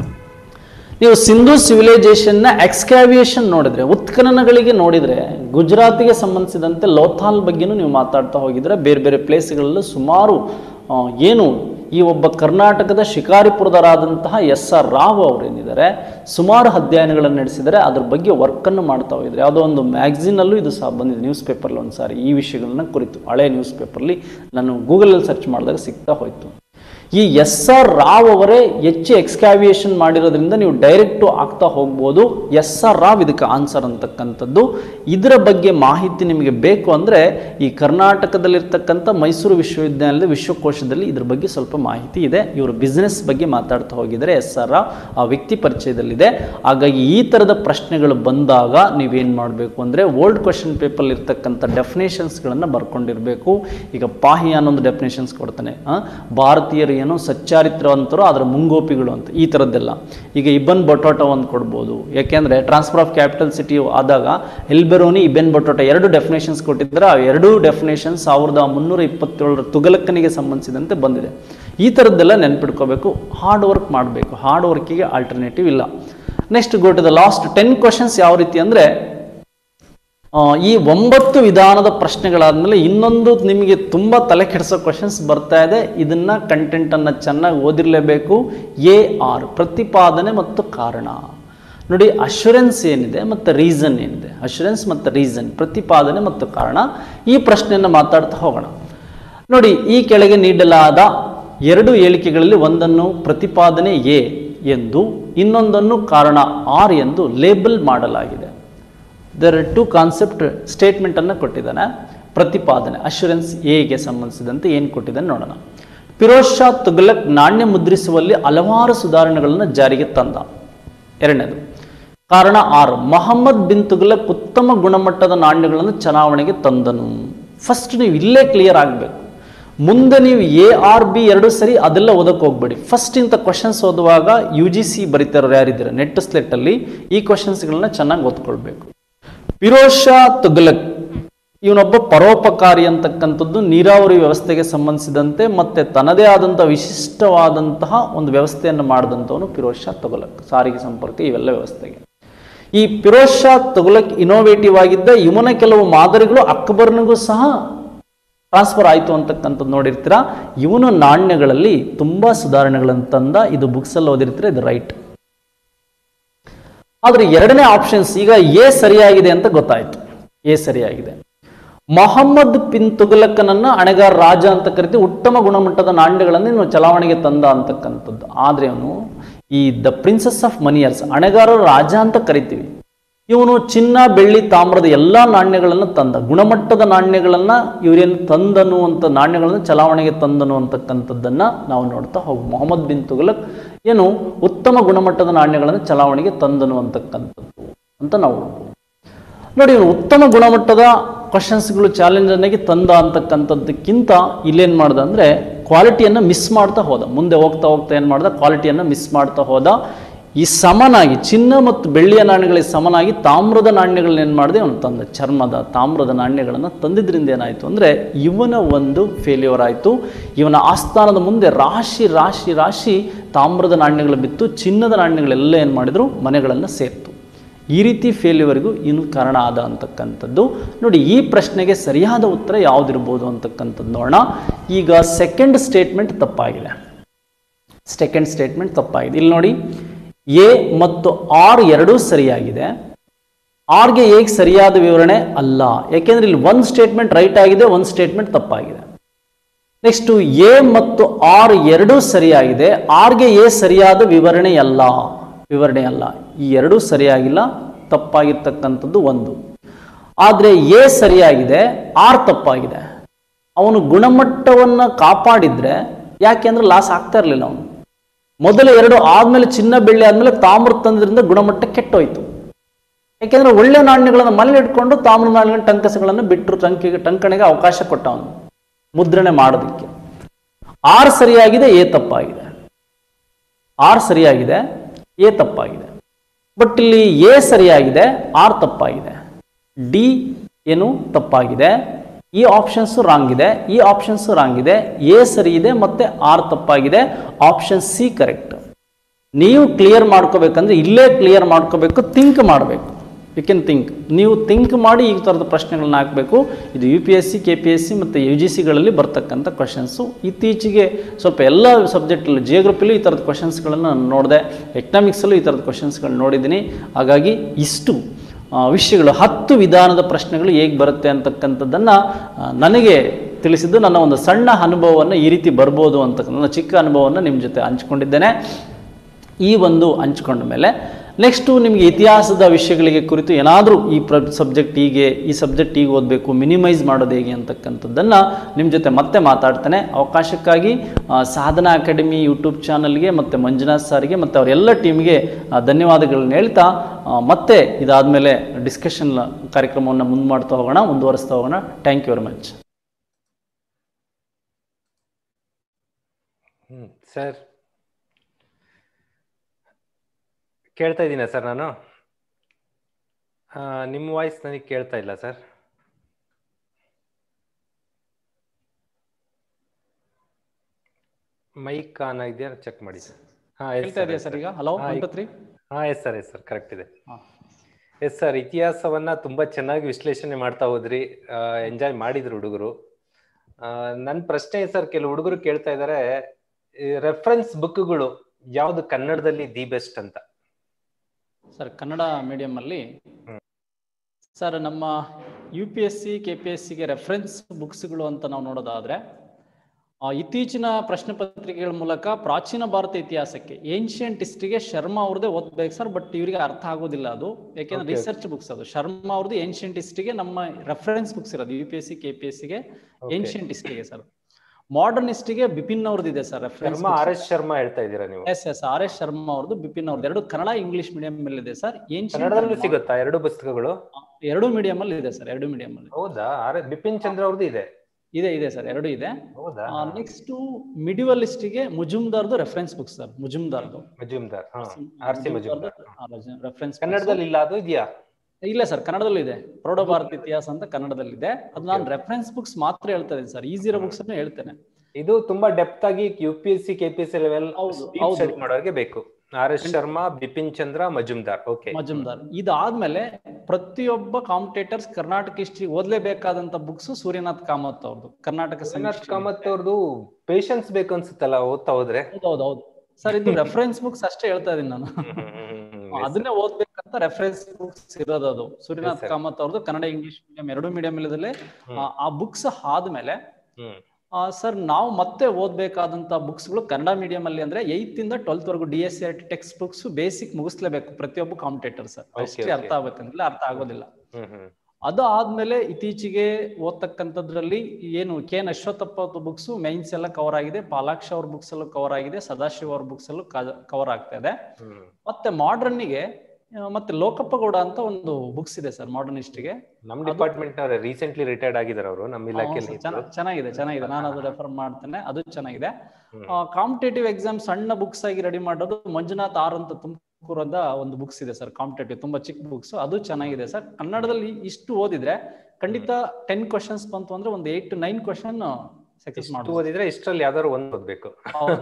ನೀವು ಸಿಂಧು ಸಿವಿಲೈಸೇಷನ್ನ ಎಕ್ಸ್ಕ್ಯಾವಿಯೇಷನ್ ನೋಡಿದ್ರೆ ಉತ್ಖನನಗಳಿಗೆ ನೋಡಿದ್ರೆ ಗುಜರಾತಿಗೆ ಸಂಬಂಧಿಸಿದಂತೆ ಲೋಥಾಲ್ ಬಗ್ಗೆನೂ ನೀವು ಮಾತಾಡ್ತಾ ಹೋಗಿದ್ರೆ ಬೇರೆ ಬೇರೆ ಪ್ಲೇಸ್ಗಳಲ್ಲೂ ಸುಮಾರು ಆ, ಏನು ಈ ಒಬ್ಬ ಕರ್ನಾಟಕದ ಶಿಕಾರಿಪುರದರಾದಂತಹ ಎಸ್ ಆರ್ ರಾವ್ ಅವರೇನಿದ್ದಾರೆ ಸುಮಾರು ಅಧ್ಯಯನಗಳನ್ನು ನಡೆಸಿದರೆ ಅದ್ರ ಬಗ್ಗೆ ವರ್ಕನ್ನು ಮಾಡ್ತಾ ಹೋಗಿದ್ದಾರೆ ಯಾವುದೋ ಒಂದು ಮ್ಯಾಗ್ಝಿನಲ್ಲೂ ಇದು ಸಹ ಬಂದಿದೆ ನ್ಯೂಸ್ ಪೇಪರ್ಲಿ ಒಂದು ಸಾರಿ ಈ ವಿಷಯಗಳನ್ನ ಕುರಿತು ಹಳೆ ನ್ಯೂಸ್ ಪೇಪರ್ಲಿ ನಾನು ಗೂಗಲಲ್ಲಿ ಸರ್ಚ್ ಮಾಡಿದಾಗ ಸಿಗ್ತಾ ಹೋಯ್ತು ಈ ಎಸ್ ಆರ್ ರಾವ್ ಅವರೇ ಹೆಚ್ಚು ಎಕ್ಸ್ಕ್ಯಾವಿಯೇಷನ್ ಮಾಡಿರೋದ್ರಿಂದ ನೀವು ಡೈರೆಕ್ಟು ಆಗ್ತಾ ಹೋಗ್ಬೋದು ಎಸ್ ಆರ್ ರಾವ್ ಇದಕ್ಕೆ ಆನ್ಸರ್ ಅಂತಕ್ಕಂಥದ್ದು ಇದರ ಬಗ್ಗೆ ಮಾಹಿತಿ ನಿಮಗೆ ಬೇಕು ಅಂದರೆ ಈ ಕರ್ನಾಟಕದಲ್ಲಿರ್ತಕ್ಕಂಥ ಮೈಸೂರು ವಿಶ್ವವಿದ್ಯಾಲಯದ ವಿಶ್ವಕೋಶದಲ್ಲಿ ಇದ್ರ ಬಗ್ಗೆ ಸ್ವಲ್ಪ ಮಾಹಿತಿ ಇದೆ ಇವರು ಬಿಸ್ನೆಸ್ ಬಗ್ಗೆ ಮಾತಾಡ್ತಾ ಹೋಗಿದ್ದಾರೆ ಎಸ್ ಆರ್ ರಾವ್ ಆ ವ್ಯಕ್ತಿ ಪರಿಚಯದಲ್ಲಿದೆ ಹಾಗಾಗಿ ಈ ಥರದ ಪ್ರಶ್ನೆಗಳು ಬಂದಾಗ ನೀವೇನು ಮಾಡಬೇಕು ಅಂದರೆ ಓಲ್ಡ್ ಕ್ವಶನ್ ಪೇಪರ್ ಇರ್ತಕ್ಕಂಥ ಡೆಫಿನೇಷನ್ಸ್ಗಳನ್ನು ಬರ್ಕೊಂಡಿರಬೇಕು ಈಗ ಪಾಹಿ ಅನ್ನೊಂದು ಡೆಫಿನೇಷನ್ಸ್ ಕೊಡ್ತಾನೆ ಆ, ಭಾರತೀಯರು ಏನೋ ಸಚ್ಚಾರಿತ್ರವಂತರು ಅದರ ಮುಂಗೋಪಿಗಳು ಅಂತ ಈ ಥರದ್ದೆಲ್ಲ ಈಗ ಇಬನ್ ಬೊಟೋಟ ಒಂದು ಕೊಡ್ಬೋದು ಯಾಕೆಂದರೆ ಟ್ರಾನ್ಸ್ಫರ್ ಆಫ್ ಕ್ಯಾಪಿಟಲ್ ಸಿಟಿ ಆದಾಗ ಎಲ್ಬೆರೋನಿ ಇಬೆನ್ ಬೊಟೋಟ ಎರಡು ಡೆಫಿನೇಷನ್ಸ್ ಕೊಟ್ಟಿದ್ದಾರೆ ಆ ಎರಡೂ ಡೆಫಿನೇಷನ್ ಸಾವಿರದ ಮುನ್ನೂರ ಇಪ್ಪತ್ತೇಳರ ತುಗಲಕ್ಕನಿಗೆ ಸಂಬಂಧಿಸಿದಂತೆ ಬಂದಿದೆ ಈ ಥರದ್ದೆಲ್ಲ ನೆನ್ಪಿಟ್ಕೋಬೇಕು ಹಾರ್ಡ್ ವರ್ಕ್ ಮಾಡಬೇಕು ಹಾರ್ಡ್ ವರ್ಕಿಗೆ ಆಲ್ಟರ್ನೇಟಿವ್ ಇಲ್ಲ next go to the last ten questions ಯಾವ ರೀತಿ ಅಂದರೆ ಆ, ಈ ಒಂಬತ್ತು ವಿಧಾನದ ಪ್ರಶ್ನೆಗಳಾದ್ಮೇಲೆ ಇನ್ನೊಂದು ನಿಮಗೆ ತುಂಬ ತಲೆ ಕೆಡಿಸೋ ಕ್ವಶನ್ಸ್ ಬರ್ತಾ ಇದೆ ಇದನ್ನ ಕಂಟೆಂಟನ್ನು ಚೆನ್ನಾಗಿ ಓದಿರಲೇಬೇಕು ಎ ಆರ್ ಪ್ರತಿಪಾದನೆ ಮತ್ತು ಕಾರಣ ನೋಡಿ ಅಶ್ಯೂರೆನ್ಸ್ ಏನಿದೆ ಮತ್ತು ರೀಸನ್ ಏನಿದೆ ಅಶ್ಯೂರೆನ್ಸ್ ಮತ್ತು ರೀಸನ್ ಪ್ರತಿಪಾದನೆ ಮತ್ತು ಕಾರಣ ಈ ಪ್ರಶ್ನೆಯನ್ನು ಮಾತಾಡ್ತಾ ಹೋಗೋಣ ನೋಡಿ ಈ ಕೆಳಗೆ ನೀಡಲಾದ ಎರಡು ಹೇಳಿಕೆಗಳಲ್ಲಿ ಒಂದನ್ನು ಪ್ರತಿಪಾದನೆ ಎ ಎಂದು ಇನ್ನೊಂದನ್ನು ಕಾರಣ ಆರ್ ಎಂದು ಲೇಬಲ್ ಮಾಡಲಾಗಿದೆ ದರ್ ಟು ಕಾನ್ಸೆಪ್ಟ್ ಸ್ಟೇಟ್ಮೆಂಟನ್ನು ಕೊಟ್ಟಿದ್ದಾನೆ ಪ್ರತಿಪಾದನೆ ಅಶ್ಯೂರೆನ್ಸ್ ಎಗೆ ಸಂಬಂಧಿಸಿದಂತೆ ಏನು ಕೊಟ್ಟಿದ್ದಾನೆ ನೋಡೋಣ ಫಿರೋಜ್ ಶಾ ತುಘಲಕ್ ನಾಣ್ಯ ಮುದ್ರಿಸುವಲ್ಲಿ ಹಲವಾರು ಸುಧಾರಣೆಗಳನ್ನು ಜಾರಿಗೆ ತಂದ ಎರಡನೇದು ಕಾರಣ ಆರು ಮೊಹಮ್ಮದ್ ಬಿನ್ ತುಘಲಕ್ ಉತ್ತಮ ಗುಣಮಟ್ಟದ ನಾಣ್ಯಗಳನ್ನು ಚಲಾವಣೆಗೆ ತಂದನು ಫಸ್ಟ್ ನೀವು ಇಲ್ಲೇ ಕ್ಲಿಯರ್ ಆಗಬೇಕು ಮುಂದೆ ನೀವು ಎ ಆರ್ ಬಿ ಎರಡು ಸರಿ ಅದೆಲ್ಲ ಓದಕ್ಕೆ ಹೋಗ್ಬೇಡಿ ಫಸ್ಟ್ ಇಂಥ ಕ್ವಶನ್ಸ್ ಓದುವಾಗ ಯು ಜಿ ಸಿ ಬರೀತಾರೋ ಯಾರಿದ್ದೀರ ನೆಟ್ ಸ್ಲೆಟ್ಟಲ್ಲಿ ಈ ಕ್ವಶನ್ಸ್ಗಳನ್ನ ಚೆನ್ನಾಗಿ ಓದ್ಕೊಳ್ಬೇಕು ಫಿರೋಜ್ ಶಾ ತುಘಲಕ್ ಇವನೊಬ್ಬ ಪರೋಪಕಾರಿ ಅಂತಕ್ಕಂಥದ್ದು ನೀರಾವರಿ ವ್ಯವಸ್ಥೆಗೆ ಸಂಬಂಧಿಸಿದಂತೆ ಮತ್ತೆ ತನ್ನದೇ ಆದಂಥ ವಿಶಿಷ್ಟವಾದಂತಹ ಒಂದು ವ್ಯವಸ್ಥೆಯನ್ನು ಮಾಡಿದಂಥವನು ಫಿರೋಜ್ ಶಾ ತುಘಲಕ್ ಸಾರಿಗೆ ಸಂಪರ್ಕ ಇವೆಲ್ಲ ವ್ಯವಸ್ಥೆಗೆ ಈ ಫಿರೋಜ್ ಶಾ ತುಘಲಕ್ ಇನೋವೇಟಿವ್ ಆಗಿದ್ದ ಇವನ ಕೆಲವು ಮಾದರಿಗಳು ಅಕ್ಬರ್ನಿಗೂ ಸಹ ಟ್ರಾನ್ಸ್ಫರ್ ಆಯಿತು ಅಂತಕ್ಕಂಥದ್ದು ನೋಡಿರ್ತೀರಾ ಇವನು ನಾಣ್ಯಗಳಲ್ಲಿ ತುಂಬಾ ಸುಧಾರಣೆಗಳನ್ನು ತಂದ ಇದು ಬುಕ್ಸಲ್ಲಿ ಓದಿರ್ತೀರ ಇದು ರೈಟ್ ಆದ್ರೆ ಎರಡನೇ ಆಪ್ಷನ್ಸ್ ಈಗ ಎ ಸರಿಯಾಗಿದೆ ಅಂತ ಗೊತ್ತಾಯ್ತು ಎ ಸರಿಯಾಗಿದೆ ಮೊಹಮ್ಮದ್ ಬಿನ್ ತುಘಲಕ್ಕನನ್ನ ಹಣೆಗಾರ ರಾಜ ಅಂತ ಕರಿತೀವಿ ಉತ್ತಮ ಗುಣಮಟ್ಟದ ನಾಣ್ಯಗಳನ್ನು ಇವನು ಚಲಾವಣೆಗೆ ತಂದ ಅಂತಕ್ಕಂಥದ್ದು ಆದ್ರೆ ಅವನು ಈ ದ ಪ್ರಿನ್ಸಸ್ ಆಫ್ ಮನಿಯರ್ಸ್ ಹಣೆಗಾರ ರಾಜ ಅಂತ ಕರಿತೀವಿ ಇವನು ಚಿನ್ನ ಬೆಳ್ಳಿ ತಾಮ್ರದ ಎಲ್ಲಾ ನಾಣ್ಯಗಳನ್ನು ತಂದ ಗುಣಮಟ್ಟದ ನಾಣ್ಯಗಳನ್ನ ಇವರೇನು ತಂದನು ಅಂತ ನಾಣ್ಯಗಳನ್ನು ಚಲಾವಣೆಗೆ ತಂದನು ಅಂತಕ್ಕಂಥದ್ದನ್ನ ನಾವು ನೋಡ್ತಾ ಹೋಗಿ ಮೊಹಮ್ಮದ್ ಬಿನ್ ತುಘಲಕ್ ಏನು ಉತ್ತಮ ಗುಣಮಟ್ಟದ ನಾಣ್ಯಗಳನ್ನು ಚಲಾವಣೆಗೆ ತಂದನು ಅಂತಕ್ಕಂಥದ್ದು ಅಂತ ನಾವು ನೋಡ್ಬೋದು ನೋಡಿ ಇವನು ಉತ್ತಮ ಗುಣಮಟ್ಟದ ಕ್ವಶನ್ಸ್ಗಳು ಚಾಲೆಂಜನ್ನಾಗಿ ತಂದ ಅಂತಕ್ಕಂಥದ್ದಕ್ಕಿಂತ ಇಲ್ಲೇನು ಮಾಡ್ದ ಅಂದರೆ ಕ್ವಾಲಿಟಿಯನ್ನು ಮಿಸ್ ಮಾಡ್ತಾ ಹೋದ ಮುಂದೆ ಹೋಗ್ತಾ ಹೋಗ್ತಾ ಏನು ಮಾಡ್ದ ಕ್ವಾಲಿಟಿಯನ್ನು ಮಿಸ್ ಮಾಡ್ತಾ ಹೋದ ಈ ಸಮನಾಗಿ ಚಿನ್ನ ಮತ್ತು ಬೆಳ್ಳಿಯ ನಾಣ್ಯಗಳಿಗೆ ಸಮನಾಗಿ ತಾಮ್ರದ ನಾಣ್ಯಗಳನ್ನ ಏನು ಮಾಡಿದೆ ಅವನು ತಂದ ಚರ್ಮದ ತಾಮ್ರದ ನಾಣ್ಯಗಳನ್ನು ತಂದಿದ್ರಿಂದ ಏನಾಯಿತು ಅಂದರೆ ಇವನ ಒಂದು ಫೇಲ್ಯೂರ್ ಆಯಿತು ಇವನ ಆಸ್ಥಾನದ ಮುಂದೆ ರಾಶಿ ರಾಶಿ ರಾಶಿ ತಾಮ್ರದ ನಾಣ್ಯಗಳು ಬಿತ್ತು ಚಿನ್ನದ ನಾಣ್ಯಗಳೆಲ್ಲ ಏನು ಮಾಡಿದ್ರು ಮನೆಗಳನ್ನು ಸೇರ್ತು ಈ ರೀತಿ ಫೇಲ್ಯೂರ್ಗೂ ಇನ್ನು ಕಾರಣ ಆದ ಅಂತಕ್ಕಂಥದ್ದು ನೋಡಿ ಈ ಪ್ರಶ್ನೆಗೆ ಸರಿಯಾದ ಉತ್ತರ ಯಾವುದಿರ್ಬೋದು ಅಂತಕ್ಕಂಥದ್ದು ನೋಡೋಣ ಈಗ ಸೆಕೆಂಡ್ ಸ್ಟೇಟ್ಮೆಂಟ್ ತಪ್ಪಾಗಿದೆ ಸೆಕೆಂಡ್ ಸ್ಟೇಟ್ಮೆಂಟ್ ತಪ್ಪಾಗಿದೆ ಇಲ್ಲಿ ನೋಡಿ ಎ ಮತ್ತು ಆರ್ ಎರಡೂ ಸರಿಯಾಗಿದೆ ಆರ್ಗೆ ಏಗೆ ಸರಿಯಾದ ವಿವರಣೆ ಅಲ್ಲ ಯಾಕೆಂದ್ರೆ ಇಲ್ಲಿ ಒಂದು ಸ್ಟೇಟ್ಮೆಂಟ್ ರೈಟ್ ಆಗಿದೆ ಒಂದು ಸ್ಟೇಟ್ಮೆಂಟ್ ತಪ್ಪಾಗಿದೆ ನೆಕ್ಸ್ಟ್ ಎ ಮತ್ತು ಆರ್ ಎರಡೂ ಸರಿಯಾಗಿದೆ ಆರ್ಗೆ ಎ ಸರಿಯಾದ ವಿವರಣೆ ಅಲ್ಲ ವಿವರಣೆ ಅಲ್ಲ ಈ ಎರಡೂ ಸರಿಯಾಗಿಲ್ಲ ತಪ್ಪಾಗಿರ್ತಕ್ಕಂಥದ್ದು ಒಂದು ಆದರೆ ಎ ಸರಿಯಾಗಿದೆ ಆರ್ ತಪ್ಪಾಗಿದೆ ಅವನು ಗುಣಮಟ್ಟವನ್ನು ಕಾಪಾಡಿದ್ರೆ ಯಾಕೆಂದ್ರೆ ಲಾಸ್ ಆಗ್ತಾ ಇರಲಿಲ್ಲ ಅವನು ಮೊದಲು ಎರಡು ಆದ್ಮೇಲೆ ಚಿನ್ನ ಬೆಳ್ಳಿ ಆದ್ಮೇಲೆ ತಾಮ್ರ ತಂದ್ರಿಂದ ಗುಣಮಟ್ಟ ಕೆಟ್ಟೋಯ್ತು ಯಾಕೆಂದ್ರೆ ಒಳ್ಳೆ ನಾಣ್ಯಗಳನ್ನು ಮನೇಲಿ ಇಟ್ಕೊಂಡು ತಾಮ್ರ ನಾಣ್ಯಗಳ ಟಂಕಸಗಳನ್ನು ಬಿಟ್ಟರು ಟಂಕಿಗೆ ಟಂಕಣೆಗೆ ಅವಕಾಶ ಕೊಟ್ಟ ಅವನು ಮುದ್ರಣೆ ಮಾಡೋದಕ್ಕೆ ಆರ್ ಸರಿಯಾಗಿದೆ ಎ ತಪ್ಪಾಗಿದೆ ಆರ್ ಸರಿಯಾಗಿದೆ ಎ ತಪ್ಪಾಗಿದೆ ಬಟ್ ಇಲ್ಲಿ ಎ ಸರಿಯಾಗಿದೆ ಆರ್ ತಪ್ಪಾಗಿದೆ ಡಿ ಏನು ತಪ್ಪಾಗಿದೆ ಈ ಆಪ್ಷನ್ಸ್ ರಾಂಗ್ ಇದೆ ಈ ಆಪ್ಷನ್ಸ್ ರಾಂಗ್ ಇದೆ ಎ ಸರಿ ಇದೆ ಮತ್ತೆ ಆರ್ ತಪ್ಪಾಗಿದೆ ಆಪ್ಷನ್ ಸಿ ಕರೆಕ್ಟ್ ನೀವು ಕ್ಲಿಯರ್ ಮಾಡ್ಕೋಬೇಕಂದ್ರೆ ಇಲ್ಲೇ ಕ್ಲಿಯರ್ ಮಾಡ್ಕೋಬೇಕು ಥಿಂಕ್ ಮಾಡಬೇಕು ಯು ಕ್ಯಾನ್ ಥಿಂಕ್ ನೀವು ಥಿಂಕ್ ಮಾಡಿ ಈ ಥರದ ಪ್ರಶ್ನೆಗಳನ್ನ ಹಾಕಬೇಕು ಇದು U P S C K P S C ಮತ್ತು ಯು ಜಿ ಸಿಗಳಲ್ಲಿ ಬರ್ತಕ್ಕಂಥ ಕ್ವಶನ್ಸು ಇತ್ತೀಚೆಗೆ ಸ್ವಲ್ಪ ಎಲ್ಲ ಸಬ್ಜೆಕ್ಟಲ್ಲಿ ಜಿಯೋಗ್ರಫಿಲೂ ಈ ಥರದ ಕ್ವಶನ್ಸ್ಗಳನ್ನು ನಾನು ನೋಡಿದೆ ಎಕನಾಮಿಕ್ಸಲ್ಲೂ ಈ ಥರದ ಕ್ವಶನ್ಸ್ಗಳು ನೋಡಿದ್ದೀನಿ ಹಾಗಾಗಿ ಇಷ್ಟು ಆ, ವಿಷಯಗಳು ಹತ್ತು ವಿಧಾನದ ಪ್ರಶ್ನೆಗಳು ಹೇಗೆ ಬರುತ್ತೆ ಅಂತಕ್ಕಂಥದ್ದನ್ನು ನನಗೆ ತಿಳಿಸಿದ್ದು ನನ್ನ ಒಂದು ಸಣ್ಣ ಅನುಭವವನ್ನು ಈ ರೀತಿ ಬರ್ಬೋದು ಅಂತಕ್ಕಂಥ ನನ್ನ ಚಿಕ್ಕ ಅನುಭವವನ್ನು ನಿಮ್ಮ ಜೊತೆ ಹಂಚ್ಕೊಂಡಿದ್ದೇನೆ ಈ ಒಂದು ಹಂಚ್ಕೊಂಡ ಮೇಲೆ ನೆಕ್ಸ್ಟು ನಿಮಗೆ ಇತಿಹಾಸದ ವಿಷಯಗಳಿಗೆ ಕುರಿತು ಏನಾದರೂ ಈ ಪ್ರ ಸಬ್ಜೆಕ್ಟ್ ಹೀಗೆ ಈ ಸಬ್ಜೆಕ್ಟ್ ಹೀಗೆ ಓದಬೇಕು ಮಿನಿಮೈಸ್ ಮಾಡೋದು ಹೇಗೆ ಅಂತಕ್ಕಂಥದ್ದನ್ನು ನಿಮ್ಮ ಜೊತೆ ಮತ್ತೆ ಮಾತಾಡ್ತೇನೆ ಅವಕಾಶಕ್ಕಾಗಿ ಆ, ಸಾಧನಾ ಅಕಾಡೆಮಿ ಯೂಟ್ಯೂಬ್ ಚಾನಲ್ಗೆ ಮತ್ತು ಮಂಜುನಾಥ್ ಸರ್ಗೆ ಮತ್ತು ಅವರೆಲ್ಲ ಟೀಮ್ಗೆ ಧನ್ಯವಾದಗಳನ್ನ ಹೇಳ್ತಾ ಆ, ಮತ್ತೆ ಇದಾದಮೇಲೆ ಡಿಸ್ಕಷನ್ ಕಾರ್ಯಕ್ರಮವನ್ನು ಮುಂದೆ ಮಾಡ್ತಾ ಹೋಗೋಣ ಮುಂದುವರಿಸ್ತಾ ಹೋಗೋಣ thank you very much hmm sir ಕೇಳ್ತಾ ಇದ್ದೀನ ಸರ್ ನಾನು ಆ, ನಿಮ್ಮ ವಾಯ್ಸ್ ನನಗೆ ಕೇಳ್ತಾ ಇಲ್ಲ ಸರ್ ಮೈಕ್ ಆನ್ ಇದೆಯಾ ಚೆಕ್ ಮಾಡಿ ಸರ್ ಹಾ ಹೇಳ್ತಾ ಇದೆಯಾ ಸರ್ ಈಗ ಹಲೋ ಹಾ, ಒನ್ ಈಗ- ಟು ತ್ರೀ ಹಾ yes sir yes sir correct ಇದೆ ಎಸ್ ಸರ್ ಇತಿಹಾಸವನ್ನ ತುಂಬಾ ಚೆನ್ನಾಗಿ ವಿಶ್ಲೇಷಣೆ ಮಾಡ್ತಾ ಹೋದ್ರಿ ಎಂಜಾಯ್ ಮಾಡಿದ್ರು ಹುಡುಗರು ನನ್ನ ಪ್ರಶ್ನೆ ಸರ್ ಕೆಲವು ಹುಡುಗರು ಕೇಳ್ತಾ ಇದ್ದಾರೆ ರೆಫರೆನ್ಸ್ ಬುಕ್ಗಳು ಯಾವ್ದು ಕನ್ನಡದಲ್ಲಿ ದಿ ಬೆಸ್ಟ್ ಅಂತ ಸರ್ ಕನ್ನಡ ಮೀಡಿಯಂ ಅಲ್ಲಿ ಹ್ಮ್. ಸರ್ ನಮ್ಮ U P S C K P S ಸಿಗೆ ರೆಫರೆನ್ಸ್ ಬುಕ್ಸ್ಗಳು ಅಂತ ನಾವು ನೋಡೋದಾದ್ರೆ ಆ, ಇತ್ತೀಚಿನ ಪ್ರಶ್ನೆ ಪತ್ರಿಕೆಗಳ ಮೂಲಕ ಪ್ರಾಚೀನ ಭಾರತ ಇತಿಹಾಸಕ್ಕೆ ಏನ್ಷಿಯಂಟ್ ಹಿಸ್ಟ್ರಿಗೆ ಶರ್ಮಾ ಅವ್ರದ್ದೇ ಓದ್ಬೇಕು ಸರ್ ಬಟ್ ಇವರಿಗೆ ಅರ್ಥ ಆಗೋದಿಲ್ಲ ಅದು ಯಾಕೆಂದ್ರೆ Okay, okay. ರಿಸರ್ಚ್ ಬುಕ್ಸ್ ಅದು ಶರ್ಮಾ ಅವ್ರದ್ದು ಏನ್ಷಿಯಂಟ್ ಹಿಸ್ಟ್ರಿಗೆ ನಮ್ಮ ರೆಫರೆನ್ಸ್ ಬುಕ್ಸ್ ಇರೋದು U P S C K P S ಸಿಗೆ Okay. ಏನ್ಷಿಯಂಟ್ ಹಿಸ್ಟ್ರಿಗೆ ಸರ್ ಮಾಡರ್ನ್ ಹಿಸ್ಟ್ರಿಗೆ ಬಿಪಿನ್ ಅವ್ರದ್ದು ಇದೆ sir reference Sharma R S Sharma ಹೇಳ್ತಾ ಇದ್ದೀರಾ ನೀವು S S R S Sharma ಅವ್ರದ್ದು ಬಿಪಿನ್ ಅವ್ರದ್ದು ಎರಡು ಕನ್ನಡ ಇಂಗ್ಲಿಷ್ ಮೀಡಿಯಂ ಮೇಲೆ ಇದೆ ಸರ್ ಕನ್ನಡದಲ್ಲೂ ಏನ್ಷಿಯಂಟ್ ಸಿಗುತ್ತಾ ಎರಡು ಪುಸ್ತಕಗಳು ಎರಡು ಮೀಡಿಯಂ ಅಲ್ಲಿ ಇದೆ ಸರ್ ಎರಡು ಮೀಡಿಯಂ ಅಲ್ಲಿ ಹೌದಾ ಆರ್ ಬಿಪಿನ್ ಚಂದ್ರ ಅವ್ರದ್ದು ಇದೆ ಇದೆ ಇದೆ ಸರ್ ಎರಡು ಇದೆ ಹೌದಾ ನೆಕ್ಸ್ಟ್ ಮಿಡಿವಲಿಸ್ಟಿಗೆ ಮುಜುಮ್ದಾರ್ದು ರೆಫರೆನ್ಸ್ ಬುಕ್ ಸರ್ ಮುಜುಮ್ದಾರ್ದು ಮಜುಮ್ದಾರ್ ಹಾ ಆರ್ ಸಿ ಮಜುಮ್ದಾರ್ ರೆಫರೆನ್ಸ್ ಕನ್ನಡದಲ್ಲಿ ಇಲ್ಲ ಅದು ಇದೆಯಾ ಇಲ್ಲ ಸರ್ ಕನ್ನಡದಲ್ಲೂ ಇದೆ ಪ್ರೌಢ ಭಾರತ ಇತಿಹಾಸ ಅಂತ ಕನ್ನಡದಲ್ಲಿ ಇದೆ ಅದು ನಾನು ರೆಫರೆನ್ಸ್ ಬುಕ್ಸ್ ಮಾತ್ರ ಹೇಳ್ತಾ ಇದ್ದೀನಿ ಸರ್ ಈಸಿ ಇರೋ ಬುಕ್ಸ್ ಹೇಳ್ತೇನೆ ಇದು ತುಂಬಾ ಡೆಪ್ತ್ ಆಗಿ U P S C K P S C level ಹೌದು, ಹೌದು. ಸ್ಟಡಿ ಮಾಡೋರಿಗೆ ಬೇಕು R S Sharma Bipin Chandra Majumdar okay Majumdar ಇದಾದ್ಮೇಲೆ ಪ್ರತಿಯೊಬ್ಬ ಕಾಂಪಿಟೇಟರ್ಸ್ ಕರ್ನಾಟಕ ಹಿಸ್ಟ್ರಿ ಓದ್ಲೇಬೇಕಾದಂತ ಬುಕ್ಸ್ ಸೂರ್ಯನಾಥ್ ಕಾಮತ್ ಅವ್ರದ್ದು ಕರ್ನಾಟಕ ಶ್ರೀನಾಥ್ ಸಮೀಕ್ಷೆ. ಕಾಮತ್ ಅವ್ರದ್ದು ಪೇಶನ್ಸ್ ಬೇಕು ಅನ್ಸುತ್ತಲ್ಲ ಓದ್ತಾ ಹೋದ್ರೆ ಹೌದು ಹೌದು ಸರ್ ಇದು ರೆಫರೆನ್ಸ್ ಬುಕ್ಸ್ ಅಷ್ಟೇ ಹೇಳ್ತಾ ಇದೀನಿ ನಾನು ಅದನ್ನೇ ಓದ್ಬೇಕಂತ ರೆಫರೆನ್ಸ್ ಬುಕ್ಸ್ ಇರೋದು ಅದು ಸೂರ್ಯನಾಥ್ sir. ಕಾಮತ್ ಅವ್ರದ್ದು ಕನ್ನಡ ಇಂಗ್ಲಿಷ್ ಮೀಡಿಯಂ ಎರಡು ಮೀಡಿಯಂ ಇಲ್ಲದಲ್ಲೇ ಹ್ಮ್. ಆ ಬುಕ್ಸ್ ಆದ್ಮೇಲೆ ಹ್ಮ್ ಸರ್ ನಾವು ಮತ್ತೆ ಓದ್ಬೇಕಾದಂತ ಬುಕ್ಸ್ಗಳು ಕನ್ನಡ ಮೀಡಿಯಂ ಅಲ್ಲಿ ಅಂದ್ರೆ ಏತ್ ಇಂದ ಟ್ವೆಲ್ತ್ ವರೆಗೂ D S C R text books basic ಮುಗಿಸ್ಲೇಬೇಕು ಪ್ರತಿಯೊಬ್ಬ ಕಾಂಪಿಟೇಟರ್ ಸರ್ Okay, ಅಷ್ಟೇ okay. ಅರ್ಥ ಆಗ್ಬೇಕಂದ್ರೆ ಅರ್ಥ ಆಗೋದಿಲ್ಲ ಹ್ಮ್ ಹ್ಮ್ ಅದು ಆದ್ಮೇಲೆ ಇತ್ತೀಚೆಗೆ ಓದ್ತಕ್ಕಂಥದ್ರಲ್ಲಿ ಏನು K N Ashwathappa books mains ಎಲ್ಲ ಕವರ್ ಆಗಿದೆ ಪಾಲಾಕ್ಷ ಅವ್ರ ಬುಕ್ಸ್ ಎಲ್ಲೂ ಕವರ್ ಆಗಿದೆ ಸದಾಶಿವ ಅವ್ರ ಬುಕ್ಸ್ ಎಲ್ಲೂ ಕವರ್ ಆಗ್ತಾ ಇದೆ ಹ್ಮ್ ಮತ್ತೆ ಮಾಡರ್ನ್ಗೆ ಮತ್ತೆ ಲೋಕಪ್ಪ ಗೌಡ ಅಂತ ಒಂದು ಬುಕ್ಸ್ ಇದೆ ಸರ್ ಮಾಡರ್ನ್ ಹಿಸ್ಟ್ರಿಗೆ ನಮ್ ಡಿಪಾರ್ಟ್ಮೆಂಟ್ ಅವ್ರೆ ರೀಸೆಂಟ್ಲಿ ರಿಟೈರ್ಡ್ ಆಗಿದ್ದಾರೆ ಅವರು ನಮ್ಮ ಇಲಾಖೆಯಲ್ಲಿ ಇದ್ರು. ಚೆನ್ನಾಗಿದೆ ಚೆನ್ನಾಗಿದೆ ನಾನು ಅದು ರೆಫರ್ ಮಾಡ್ತೇನೆ ಅದು ಚೆನ್ನಾಗಿದೆ ಹ್ಮ್. ಕಾಂಪಿಟೇಟಿವ್ ಎಕ್ಸಾಮ್ ಸಣ್ಣ ಬುಕ್ಸ್ ಆಗಿ ರೆಡಿ ಮಾಡೋದು ಮಂಜುನಾಥ್ ಆರ್ ಅಂತ ತುಮಕೂರದ ಒಂದು ಬುಕ್ಸ್ ಇದೆ ಸರ್ ಕಾಂಪಿಟೇಟಿವ್ ತುಂಬಾ ಚಿಕ್ಕ ಬುಕ್ಸ್ ಅದು ಚೆನ್ನಾಗಿದೆ ಸರ್ ಕನ್ನಡದಲ್ಲಿ ಇಷ್ಟು ಓದಿದ್ರೆ ಖಂಡಿತ ಟೆನ್ ಕ್ವಶನ್ಸ್ ಬಂತು ಅಂದ್ರೆ ಒಂದು eight to nine question success ಇಷ್ಟು ಮಾಡ್ಬೋದು ಓದಿದ್ರೆ ಇಷ್ಟರಲ್ಲಿ ಯಾವ್ದಾದ್ರು ಒಂದ್ ಓದ್ಬೇಕು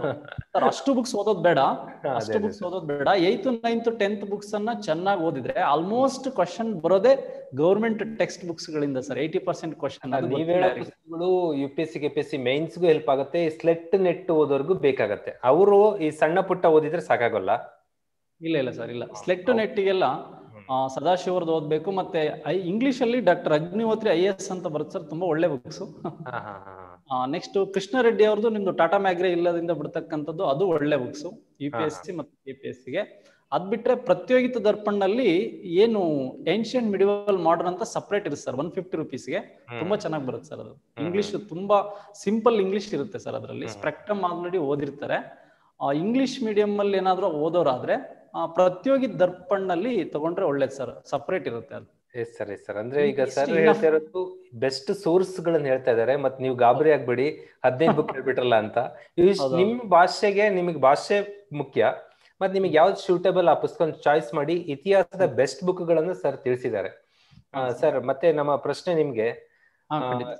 ಸರ್ ಅಷ್ಟು ಬುಕ್ಸ್ ಓದೋದ್ ಬೇಡ ಅದೇ, ಅಷ್ಟು ಅದೇ. ಬುಕ್ಸ್ ಓದೋದ್ ಬೇಡ ಏಯ್ತ್ ನೈನ್ತ್ ಟೆಂತ್ ಬುಕ್ಸ್ ಅನ್ನ ಚೆನ್ನಾಗಿ ಓದಿದ್ರೆ ಆಲ್ಮೋಸ್ಟ್ ಕ್ವಶನ್ ಬರೋದೇ ಗೌರ್ಮೆಂಟ್ ಟೆಕ್ಸ್ಟ್ ಬುಕ್ಸ್ ಗಳಿಂದ ಸರ್ ಏಯ್ಟಿ ಪರ್ಸೆಂಟ್ ಕ್ವಶನ್ ನೀವ್ ಹೇಳೋ ಪುಸ್ತಕಗಳು U P S C K P S C ಮೈನ್ಸ್ಗೂ ಹೆಲ್ಪ್ ಆಗುತ್ತೆ ಸ್ಲೆಟ್ ನೆಟ್ ಓದೋರ್ಗು ಬೇಕಾಗತ್ತೆ ಅವರು ಈ ಸಣ್ಣ ಪುಟ್ಟ ಓದಿದ್ರೆ ಸಾಕಾಗಲ್ಲ ಇಲ್ಲ ಇಲ್ಲ ಸರ್ ಇಲ್ಲ ಸ್ಲೆಟ್ ನೆಟ್ಟಿಗೆಲ್ಲ ಸದಾಶಿವರ್ದು ಓದ್ಬೇಕು ಮತ್ತೆ ಐ ಇಂಗ್ಲಿಷ್ ಅಲ್ಲಿ ಡಾಕ್ಟರ್ ಅಗ್ನಿಹೋತ್ರಿ ಐ ಎಸ್ ಅಂತ ಬರುತ್ತೆ ಸರ್ ತುಂಬಾ ಒಳ್ಳೆ ಬುಕ್ಸ್ ಹಾ ಹಾ ಹಾ ನೆಕ್ಸ್ಟ್ ಕೃಷ್ಣ ರೆಡ್ಡಿ ಅವ್ರದ್ದು ನಿಮ್ದು ಟಾಟಾ ಮ್ಯಾಗ್ರೆ ಇಲ್ಲದಿಂದ ಬಿಡ್ತಕ್ಕಂಥದ್ದು ಅದು ಒಳ್ಳೆ books U P S C ಮತ್ತು ಕೆ ಪಿ ಎಸ್ ಸಿಗೆ ಅದ್ ಬಿಟ್ರೆ ಪ್ರತ್ಯೋಗಿತ ದರ್ಪಣದಲ್ಲಿ ಏನು ಏನ್ಷಿಯಂಟ್ ಮಿಡಿವಲ್ ಮಾಡರ್ನ್ ಅಂತ ಸಪ್ರೇಟ್ ಇರುತ್ತೆ ಸರ್ ಒನ್ ಫಿಫ್ಟಿ ರುಪೀಸ್ಗೆ ತುಂಬಾ ಚೆನ್ನಾಗಿ ಬರುತ್ತೆ ಸರ್ ಅದು ಇಂಗ್ಲಿಷ್ ತುಂಬಾ ಸಿಂಪಲ್ ಇಂಗ್ಲಿಷ್ ಇರುತ್ತೆ ಸರ್ ಅದರಲ್ಲಿ ಸ್ಪೆಕ್ಟ್ರಮ್ ಆಲ್ರೆಡಿ ಓದಿರ್ತಾರೆ ಇಂಗ್ಲಿಷ್ ಮೀಡಿಯಂ ಅಲ್ಲಿ ಏನಾದ್ರೂ ಓದೋರಾದ್ರೆ ಆ, ಪ್ರತ್ಯೋಗಿ ದರ್ಪಣ್ನಲ್ಲಿ ತಗೊಂಡ್ರೆ ಒಳ್ಳೇದು ಸರ್ ಸಪ್ರೇಟ್ ಇರುತ್ತೆ ಅದು ಎಸ್ ಸರ್ ಎಸ್ ಸರ್ ಅಂದ್ರೆ ಈಗ Next ಸರ್ enough. ಹೇಳ್ತಾ ಇರೋದು ಬೆಸ್ಟ್ ಸೋರ್ಸ್ ಗಳನ್ನ ಹೇಳ್ತಾ ಇದಾರೆ ಮತ್ ನೀವು ಗಾಬರಿ ಆಗ್ಬೇಡಿ ಹದಿನೈದು ಬುಕ್ ಹೇಳ್ಬಿಟ್ರಲ್ಲ ಅಂತ ಇವಿಷ್- ಹೌದು. ನಿಮ್ ಭಾಷೆಗೆ ನಿಮಗೆ ಭಾಷೆ ಮುಖ್ಯ ಮತ್ ನಿಮಗೆ ಯಾವ್ದು ಸೂಟೇಬಲ್ ಆ ಪುಸ್ತಕ ಚಾಯ್ಸ್ ಮಾಡಿ ಇತಿಹಾಸದ ಬೆಸ್ಟ್ ಬುಕ್ ಗಳನ್ನ ಸರ್ ತಿಳಿಸಿದ್ದಾರೆ ಸರ್ ಮತ್ತೆ ನಮ್ಮ ಪ್ರಶ್ನೆ ನಿಮ್ಗೆ ಹಾ ಆ, ಖಂಡಿತ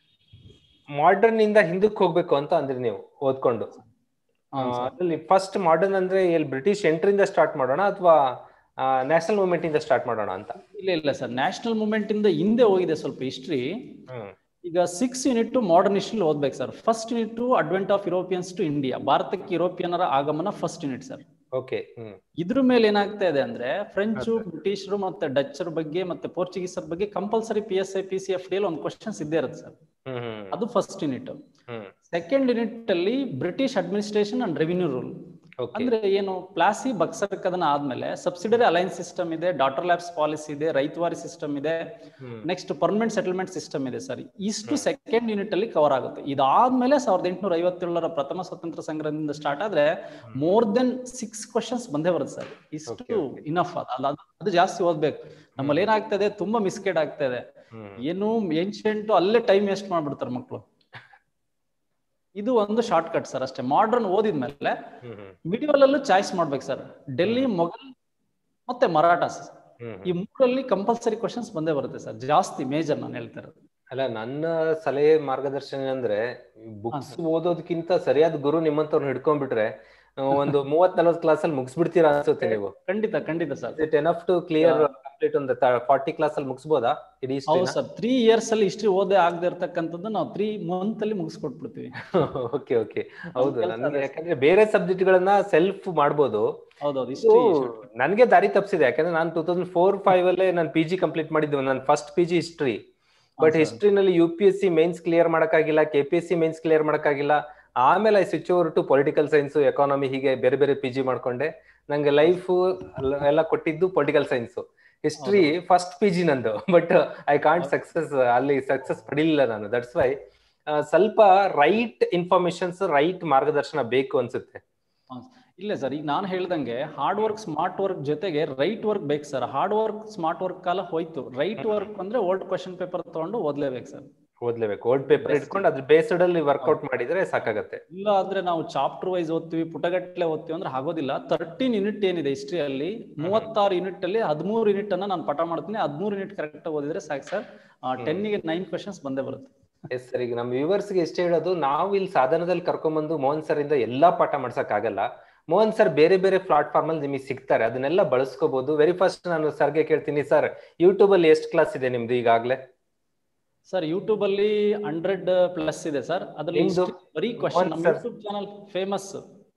ಮಾಡರ್ನ್ ಇಂದ ಹಿಂದಕ್ಕೆ ಹೋಗ್ಬೇಕು ಅಂತ ಅಂದ್ರಿ ನೀವು ಓದ್ಕೊಂಡು ಹಾ, ಆ, ಸರ್. ಅದ್ರಲ್ಲಿ ಫಸ್ಟ್ ಮಾಡರ್ನ್ ಅಂದ್ರೆ ಎಲ್ಲಿ ಬ್ರಿಟಿಷ್ ಎಂಟ್ರಿಂದ ಸ್ಟಾರ್ಟ್ ಮಾಡೋಣ ಅಥವಾ ನ್ಯಾಷನಲ್ ಮೂವ್ಮೆಂಟ್ ಇಂದ ಸ್ಟಾರ್ಟ್ ಮಾಡೋಣ ಅಂತ ಇಲ್ಲ ಇಲ್ಲ ಸರ್ ನ್ಯಾಷನಲ್ ಮೂವ್ಮೆಂಟ್ ಇಂದ ಹಿಂದೆ ಹೋಗಿದೆ ಸ್ವಲ್ಪ ಹಿಸ್ಟ್ರಿ ಹ್ಮ್ ಈಗ ಸಿಕ್ಸ್ ಯೂನಿಟ್ ಮಾಡರ್ನ್ ಹಿಸ್ಟ್ರಿ ಓದ್ಬೇಕು sir first unit advent of Europeans to India ಭಾರತಕ್ಕೆ ಯುರೋಪಿಯನರ ಆಗಮನ ಫಸ್ಟ್ ಯೂನಿಟ್ ಸರ್ ಓಕೆ ಹ್ಮ್ ಇದ್ರ ಮೇಲೆ ಏನಾಗ್ತಾ ಇದೆ ಅಂದ್ರೆ ಫ್ರೆಂಚು ಹೌದು. ಬ್ರಿಟಿಷರು ಮತ್ತೆ ಡಚ್ಚರ್ ಬಗ್ಗೆ ಮತ್ತೆ ಪೋರ್ಚುಗೀಸರ್ ಬಗ್ಗೆ compulsory P S I P C F D ಒಂದು ಕ್ವಶನ್ಸ್ ಇದ್ದೇ ಇರುತ್ತೆ ಸರ್ ಹ್ಮ್ ಹ್ಮ್ ಅದು ಫಸ್ಟ್ ಯೂನಿಟ್ ಹ್ಮ್ ಸೆಕೆಂಡ್ ಯೂನಿಟ್ ಅಲ್ಲಿ British administration and revenue rule okay ಅಂದ್ರೆ ಏನು ಪ್ಲಾಸಿ ಬಕ್ಸರ್ ಕದನ ಆದ್ಮೇಲೆ ಸಬ್ಸಿಡರಿ ಅಲೈನ್ಸ್ ಸಿಸ್ಟಮ್ ಇದೆ ಡಾಟರ್ ಲ್ಯಾಬ್ಸ್ ಪಾಲಿಸಿ ಇದೆ ರೈತವಾರಿ ಸಿಸ್ಟಮ್ ಇದೆ ಹ್ಮ್ ನೆಕ್ಸ್ಟ್ ಪರ್ಮನೆಂಟ್ ಸೆಟಲ್ಮೆಂಟ್ ಸಿಸ್ಟಮ್ ಇದೆ ಸರ್ ಇಷ್ಟು ಸೆಕೆಂಡ್ ಯೂನಿಟ್ ಅಲ್ಲಿ ಕವರ್ ಆಗುತ್ತೆ ಇದಾದ್ಮೇಲೆ ಸಾವಿರದ ಎಂಟುನೂರ ಐವತ್ತೇಳರ ಪ್ರಥಮ ಸ್ವತಂತ್ರ ಸಂಗ್ರಹದಿಂದ ಸ್ಟಾರ್ಟ್ ಆದ್ರೆ ಮೋರ್ ದೆನ್ ಸಿಕ್ಸ್ ಕ್ವಶನ್ಸ್ ಬಂದೇ ಬರುತ್ತೆ ಸರ್ Okay, ಇಷ್ಟು okay. ಇನಫ್ ಅದು ಅದು- ಅದು ಜಾಸ್ತಿ ಓದ್ಬೇಕು ನಮ್ಮಲ್ಲಿ ಏನಾಗ್ತದೆ ತುಂಬಾ ಮಿಸ್ಗೈಡ್ ಆಗ್ತಾ ಇದೆ ಹ್ಮ್ ಏನು ಏನ್ಷಿಯಂಟ್ ಅಲ್ಲೇ ಟೈಮ್ ವೇಸ್ಟ್ ಮಾಡ್ಬಿಡ್ತಾರೆ ಮಕ್ಕಳು ಇದು ಒಂದು ಶಾರ್ಟ್ ಕಟ್ ಸರ್ ಅಷ್ಟೇ ಮಾಡರ್ನ್ ಓದಿದ್ಮೇಲೆ ಹ್ಮ್ ಹ್ಮ್ ಮಿಡಿವಲ್ ಅಲ್ಲೂ ಚಾಯ್ಸ್ ಮಾಡ್ಬೇಕು ಸರ್ ಡೆಲ್ಲಿ ಮೊಘಲ್ ಮತ್ತೆ ಮರಾಠಾಸ್ ಹ್ಮ್ ಈ ಮೂರಲ್ಲಿ ಕಂಪಲ್ಸರಿ ಕ್ವಶನ್ಸ್ ಬಂದೇ ಬರುತ್ತೆ ಸರ್ ಜಾಸ್ತಿ ಮೇಜರ್ ನಾನು ಹೇಳ್ತಾ ಇರೋದು ಅಲ್ಲ ನನ್ನ ಸಲಹೆ ಮಾರ್ಗದರ್ಶನ ಅಂದ್ರೆ ಬುಕ್ಸ್ ಓದೋದಕ್ಕಿಂತ ಸರಿಯಾದ ಗುರು ನಿಮ್ಮಂತವ್ರನ್ನ ಹಿಡ್ಕೊಂಡ್ಬಿಟ್ರೆ ಒಂದು ಮೂವತ್ ನಲ್ವತ್ ಕ್ಲಾಸ್ ಅಲ್ಲಿ ಮುಗಿಸ್ಬಿಡ್ತೀರಾ ಅನ್ಸುತ್ತೆ ನೀವು ಖಂಡಿತ ಖಂಡಿತ sir it enough to clear complete ಒಂದು ಫಾರ್ಟಿ ಕ್ಲಾಸ್ ಅಲ್ಲಿ ಮುಗಿಸ್ಬೋದಾ ಇಡೀ ಹೌದು ಸರ್ ತ್ರೀ ಇಯರ್ಸ್ ಅಲ್ಲಿ ಹಿಸ್ಟ್ರಿ ಓದೇ ಆಗದೆ ಇರ್ತಕ್ಕಂಥದ್ದು ನಾವು ತ್ರೀ ಮಂತ್ ಅಲ್ಲಿ ಮುಗಿಸ್ಕೊಟ್ಬಿಡ್ತೀವಿ ಓಕೆ ಓಕೆ ಹೌದು ನನಗೆ ಯಾಕಂದ್ರೆ ಬೇರೆ ಸಬ್ಜೆಕ್ಟ್ ಗಳನ್ನ ಸೆಲ್ಫ್ ಮಾಡ್ಬೋದು ಹೌದೌದು ಇದು ನನ್ಗೆ ದಾರಿ ತಪ್ಪಿಸಿದೆ ಯಾಕಂದ್ರೆ ನಾನು ಟೂ ತೌಸಂಡ್ ಫೋರ್ ಫೈವ್ ಅಲ್ಲೇ ನಾನು ಪಿ ಜಿ ಕಂಪ್ಲೀಟ್ ಮಾಡಿದ್ದು ನನ್ನ first P G history but ಹಿಸ್ಟ್ರಿನಲ್ಲಿ U P S C mains clear ಮಾಡಕ್ಕಾಗಿಲ್ಲ K P S C mains clear ಮಾಡಕ್ಕಾಗಿಲ್ಲ ಆಮೇಲೆ I switch over to political science economy ಹೀಗೆ ಬೇರೆ ಬೇರೆ ಪಿ ಜಿ ಮಾಡ್ಕೊಂಡೆ ನಂಗೆ ಲೈಫ್ ಎಲ್ಲ ಕೊಟ್ಟಿದ್ದು political science history first P G ನಂದು ಬಟ್ ಐ ಕಾಂಟ್ ಸಕ್ಸಸ್ ಅಲ್ಲಿ ಸಕ್ಸಸ್ ಪಡಿಲಿಲ್ಲ ನಾನು ದಟ್ಸ್ ವೈ ಸ್ವಲ್ಪ ರೈಟ್ ಇನ್ಫಾರ್ಮೇಶನ್ಸ್ ರೈಟ್ ಮಾರ್ಗದರ್ಶನ ಬೇಕು ಅನ್ಸುತ್ತೆ ಇಲ್ಲ ಸರ್ ಈಗ ನಾನು ಹೇಳ್ದಂಗೆ ಹಾರ್ಡ್ ವರ್ಕ್ ಸ್ಮಾರ್ಟ್ ವರ್ಕ್ ಜೊತೆಗೆ ರೈಟ್ ವರ್ಕ್ ಬೇಕು sir hard work smart work ಕಾಲ ಹೋಯ್ತು ರೈಟ್ ವರ್ಕ್ ಅಂದ್ರೆ ಓಲ್ಡ್ ಕ್ವಶನ್ ಪೇಪರ್ ತಗೊಂಡು ಓದ್ಲೇಬೇಕು ಸರ್ ಓದ್ಲೇಬೇಕು ಓಲ್ಡ್ ಪೇಪರ್ ಇಟ್ಕೊಂಡು ಅದ್ರ ಬೇಸ್ಡ್ ಅಲ್ಲಿ ವರ್ಕೌಟ್ ಮಾಡಿದ್ರೆ ಸಾಕಾಗತ್ತೆ ಇಲ್ಲ ಆದ್ರೆ ನಾವು ಚಾಪ್ಟರ್ ವೈಸ್ ಓದ್ತೀವಿ ಪುಟಗಟ್ಲೆ ಓದ್ತೀವಿ ಅಂದ್ರೆ ಆಗೋದಿಲ್ಲ ತರ್ಟೀನ್ ಯೂನಿಟ್ ಏನಿದೆ ಹಿಸ್ಟ್ರಿಯಲ್ಲಿ ಮೂವತ್ತಾರು ಯೂನಿಟ್ ಅಲ್ಲಿ ಹದಿಮೂರು ಯೂನಿಟ್ ಅನ್ನ ನಾನು ಪಾಠ ಮಾಡ್ತೀನಿ ಹದಿಮೂರು ಯೂನಿಟ್ ಕರೆಕ್ಟ್ ಓದಿದ್ರೆ ಸಾಕು ಸರ್ ಟೆನ್ನಿಗೆ ನೈನ್ ಕ್ವಶನ್ಸ್ ಬಂದೇ ಬರುತ್ತೆ ಎಸ್ ಸರ್ ಈಗ ನಮ್ಮ ವ್ಯೂವರ್ಸ್ ಗೆ ಎಷ್ಟೇ ಹೇಳೋದು ನಾವು ಇಲ್ಲಿ ಸಾಧನದಲ್ಲಿ ಕರ್ಕೊಂಡ್ಬಂದು ಮೋಹನ್ ಸರ್ ಇಂದ ಎಲ್ಲಾ ಪಾಠ ಮಾಡ್ಸಕ್ ಆಗಲ್ಲ ಮೋಹನ್ ಸರ್ ಬೇರೆ ಬೇರೆ ಪ್ಲಾಟ್ಫಾರ್ಮ್ ಅಲ್ಲಿ ನಿಮಗೆ ಸಿಗ್ತಾರೆ ಅದನ್ನೆಲ್ಲ ಬಳಸ್ಕೋಬಹುದು ವೆರಿ ಫಸ್ಟ್ ನಾನು ಸರ್ಗೆ ಕೇಳ್ತೀನಿ ಸರ್ ಯೂಟ್ಯೂಬ್ ಅಲ್ಲಿ ಎಷ್ಟು ಕ್ಲಾಸ್ ಇದೆ ನಿಮ್ದು ಈಗಾಗ್ಲೇ ಸರ್ ಯೂಟ್ಯೂಬ್ ಅಲ್ಲಿ ಹಂಡ್ರೆಡ್ ಪ್ಲಸ್ ಇದೆ ಸರ್ ಅದ್ರಲ್ಲಿ ಬರೀ ಕ್ವಶನ್ ನಮ್ಮ YouTube channel famous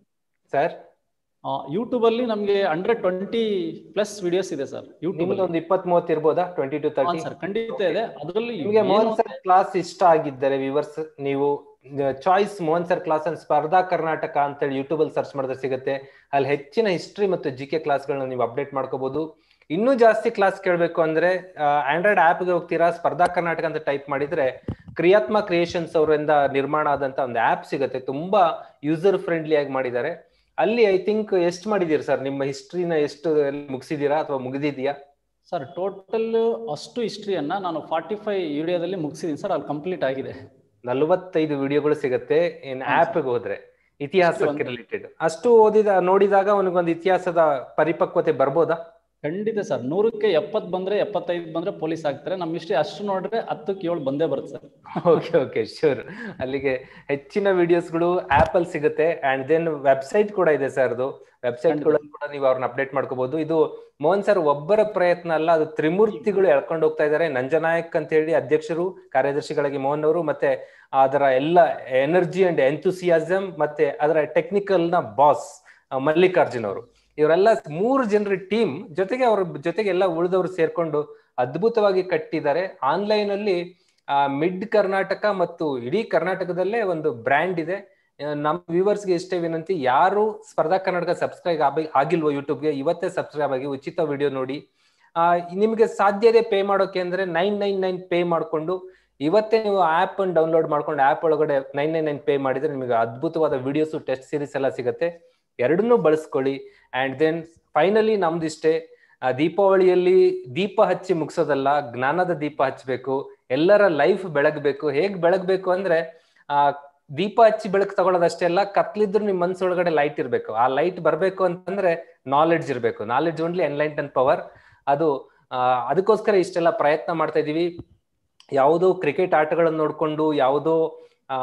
sir YouTube ಅಲ್ಲಿ ನಮ್ಗೆ ಹಂಡ್ರೆಡ್ ಟ್ವೆಂಟಿ ಪ್ಲಸ್ ವಿಡಿಯೋಸ್ ಇದೆ ಸರ್ ಯೂಟ್ಯೂಬ್ ಒಂದು ಇಪ್ಪತ್ ಮೂವತ್ ಇರ್ಬೋದಾ ಟ್ವೆಂಟಿ ಟು ತರ್ಟಿ ಸರ್ ಖಂಡಿತ ಇದೆ ಅದರಲ್ಲಿ ನಿಮಗೆ ಮೋಹನ್ ಸರ್ ಕ್ಲಾಸ್ ಇಷ್ಟ ಆಗಿದ್ದರೆ ವಿವರ್ಸ್ ನೀವು ಚಾಯ್ಸ್ ಮೋಹನ್ ಸರ್ ಕ್ಲಾಸ್ ಅನ್ನು ಸ್ಪರ್ಧಾ ಕರ್ನಾಟಕ ಅಂತೇಳಿ ಯೂಟ್ಯೂಬ್ ಅಲ್ಲಿ ಸರ್ಚ್ ಮಾಡಿದ್ರೆ ಸಿಗುತ್ತೆ ಅಲ್ಲಿ ಹೆಚ್ಚಿನ ಹಿಸ್ಟ್ರಿ ಮತ್ತು ಜಿ ಕೆ ಕ್ಲಾಸ್ಗಳನ್ನ ನೀವು ಅಪ್ಡೇಟ್ ಮಾಡ್ಕೋಬಹುದು ಇನ್ನೂ ಜಾಸ್ತಿ ಕ್ಲಾಸ್ ಕೇಳಬೇಕು ಅಂದ್ರೆ ಆಂಡ್ರಾಯ್ಡ್ ಆಪ್ಗೆ ಹೋಗ್ತೀರಾ ಸ್ಪರ್ಧಾ ಕರ್ನಾಟಕ ಅಂತ ಟೈಪ್ ಮಾಡಿದ್ರೆ ಕ್ರಿಯಾತ್ಮ ಕ್ರಿಯೇಷನ್ಸ್ ಅವರಿಂದ ನಿರ್ಮಾಣ ಆದಂತ ಒಂದು ಆಪ್ ಸಿಗುತ್ತೆ ತುಂಬಾ ಯೂಸರ್ ಫ್ರೆಂಡ್ಲಿ ಆಗಿ ಮಾಡಿದ್ದಾರೆ ಅಲ್ಲಿ ಐ ಥಿಂಕ್ ಎಷ್ಟು ಮಾಡಿದೀರಿ ಸರ್ ನಿಮ್ಮ ಹಿಸ್ಟ್ರಿನ ಎಷ್ಟು ಮುಗಿಸಿದೀರಾ ಅಥವಾ ಮುಗಿದಿದ್ಯಾ ಸರ್ ಟೋಟಲ್ ಅಷ್ಟು ಹಿಸ್ಟ್ರಿಯನ್ನ ನಾನು ಫಾರ್ಟಿ ಫೈವ್ ವಿಡಿಯೋದಲ್ಲಿ ಮುಗಿಸಿದೀನಿ ಸರ್ ಅಲ್ಲಿ ಕಂಪ್ಲೀಟ್ ಆಗಿದೆ ನಲವತ್ತೈದು ವಿಡಿಯೋಗಳು ಸಿಗುತ್ತೆ ಇನ್ ಆಪ್ ಹೋದ್ರೆ ಇತಿಹಾಸಕ್ಕೆ ರಿಲೇಟೆಡ್ ಅಷ್ಟು ಓದಿದ ನೋಡಿದಾಗ ಅವನಿಗೊಂದು ಇತಿಹಾಸದ ಪರಿಪಕ್ವತೆ ಬರ್ಬೋದಾ ಖಂಡಿತ ಸರ್ ನೂರಕ್ಕೆ ಎಪ್ಪತ್ ಬಂದ್ರೆ ಎಪ್ಪತ್ತೈದು ಬಂದ್ರೆ ಪೊಲೀಸ್ ಆಗ್ತಾರೆ ನಮ್ ಇಷ್ಟೇ ಅಷ್ಟು ನೋಡ್ರೆ ಹತ್ತಕ್ಕೆ ಏಳು ಬಂದೇ ಬರುತ್ತೆ ಸರ್ ಓಕೆ ಓಕೆ ಶೂರ್ ಅಲ್ಲಿಗೆ ಹೆಚ್ಚಿನ ವಿಡಿಯೋಸ್ಗಳು ಆಪ್ ಅಲ್ಲಿ ಸಿಗುತ್ತೆ ಅಂಡ್ ದೆನ್ ವೆಬ್ಸೈಟ್ ಕೂಡ ಇದೆ ಸರ್ ಅದು ವೆಬ್ಸೈಟ್ ಕೂಡ ನೀವು ಅವ್ರನ್ನ ಅಪ್ಡೇಟ್ ಮಾಡ್ಕೋಬಹುದು ಇದು ಮೋಹನ್ ಸರ್ ಒಬ್ಬರ ಪ್ರಯತ್ನ ಅಲ್ಲ ಅದು ತ್ರಿಮೂರ್ತಿಗಳು ಎಳ್ಕೊಂಡು ಹೋಗ್ತಾ ಇದ್ದಾರೆ ನಂಜನಾಯಕ್ ಅಂತ ಹೇಳಿ ಅಧ್ಯಕ್ಷರು ಕಾರ್ಯದರ್ಶಿಗಳಾಗಿ ಮೋಹನ್ ಅವರು ಮತ್ತೆ ಅದರ ಎಲ್ಲ ಎನರ್ಜಿ ಅಂಡ್ ಎಂಥೂಸಿಯಾಸಮ್ ಮತ್ತೆ ಅದರ ಟೆಕ್ನಿಕಲ್ ನ ಬಾಸ್ ಮಲ್ಲಿಕಾರ್ಜುನ್ ಅವರು ಇವರೆಲ್ಲ ಮೂರು ಜನರ ಟೀಮ್ ಜೊತೆಗೆ ಅವ್ರ ಜೊತೆಗೆ ಎಲ್ಲ ಉಳಿದವರು ಸೇರ್ಕೊಂಡು ಅದ್ಭುತವಾಗಿ ಕಟ್ಟಿದ್ದಾರೆ ಆನ್ಲೈನ್ ಅಲ್ಲಿ ಮಿಡ್ ಕರ್ನಾಟಕ ಮತ್ತು ಇಡೀ ಕರ್ನಾಟಕದಲ್ಲೇ ಒಂದು ಬ್ರ್ಯಾಂಡ್ ಇದೆ ನಮ್ಮ ವ್ಯೂವರ್ಸ್ಗೆ ಇಷ್ಟೇ ವಿನಂತಿ ಯಾರು ಸ್ಪರ್ಧಾ ಕರ್ನಾಟಕ ಸಬ್ಸ್ಕ್ರೈಬ್ ಆಗಿಲ್ವೋ ಯೂಟ್ಯೂಬ್ಗೆ ಇವತ್ತೇ ಸಬ್ಸ್ಕ್ರೈಬ್ ಆಗಿ ಉಚಿತ ವಿಡಿಯೋ ನೋಡಿ ಆ ನಿಮಗೆ ಸಾಧ್ಯ ಇದೆ ಪೇ ಮಾಡೋಕೆ ಅಂದ್ರೆ ನೈನ್ ನೈನ್ ನೈನ್ ಪೇ ಮಾಡಿಕೊಂಡು ಇವತ್ತೇ ನೀವು ಆಪ್ ಅನ್ನು ಡೌನ್ಲೋಡ್ ಮಾಡ್ಕೊಂಡು ಆಪ್ ಒಳಗಡೆ ನೈನ್ ನೈನ್ ನೈನ್ ಪೇ ಮಾಡಿದ್ರೆ ನಿಮಗೆ ಅದ್ಭುತವಾದ ವಿಡಿಯೋಸ್ ಟೆಸ್ಟ್ ಸೀರೀಸ್ ಎಲ್ಲ ಸಿಗುತ್ತೆ ಎರಡನ್ನೂ ಬಳಸ್ಕೊಳ್ಳಿ ಅಂಡ್ ದೆನ್ ಫೈನಲಿ ನಮ್ದಿಷ್ಟೇ ದೀಪಾವಳಿಯಲ್ಲಿ ದೀಪ ಹಚ್ಚಿ ಮುಗಿಸೋದಲ್ಲ ಜ್ಞಾನದ ದೀಪ ಹಚ್ಚಬೇಕು ಎಲ್ಲರ ಲೈಫ್ ಬೆಳಗ್ಬೇಕು ಹೇಗ್ ಬೆಳಗ್ಬೇಕು ಅಂದ್ರೆ ಆ ದೀಪ ಹಚ್ಚಿ ಬೆಳಕು ತಗೊಳ್ಳೋದಷ್ಟೇ ಅಲ್ಲ ಕತ್ಲಿದ್ರು ನಿಮ್ ಮನ್ಸೊಳಗಡೆ ಲೈಟ್ ಇರ್ಬೇಕು ಆ ಲೈಟ್ ಬರ್ಬೇಕು ಅಂತಂದ್ರೆ ನಾಲೆಡ್ಜ್ ಇರ್ಬೇಕು knowledge only enlight and power ಅದು ಅದಕ್ಕೋಸ್ಕರ ಇಷ್ಟೆಲ್ಲ ಪ್ರಯತ್ನ ಮಾಡ್ತಾ ಇದೀವಿ ಯಾವುದೋ ಕ್ರಿಕೆಟ್ ಆಟಗಳನ್ನ ನೋಡ್ಕೊಂಡು ಯಾವುದೋ ಆ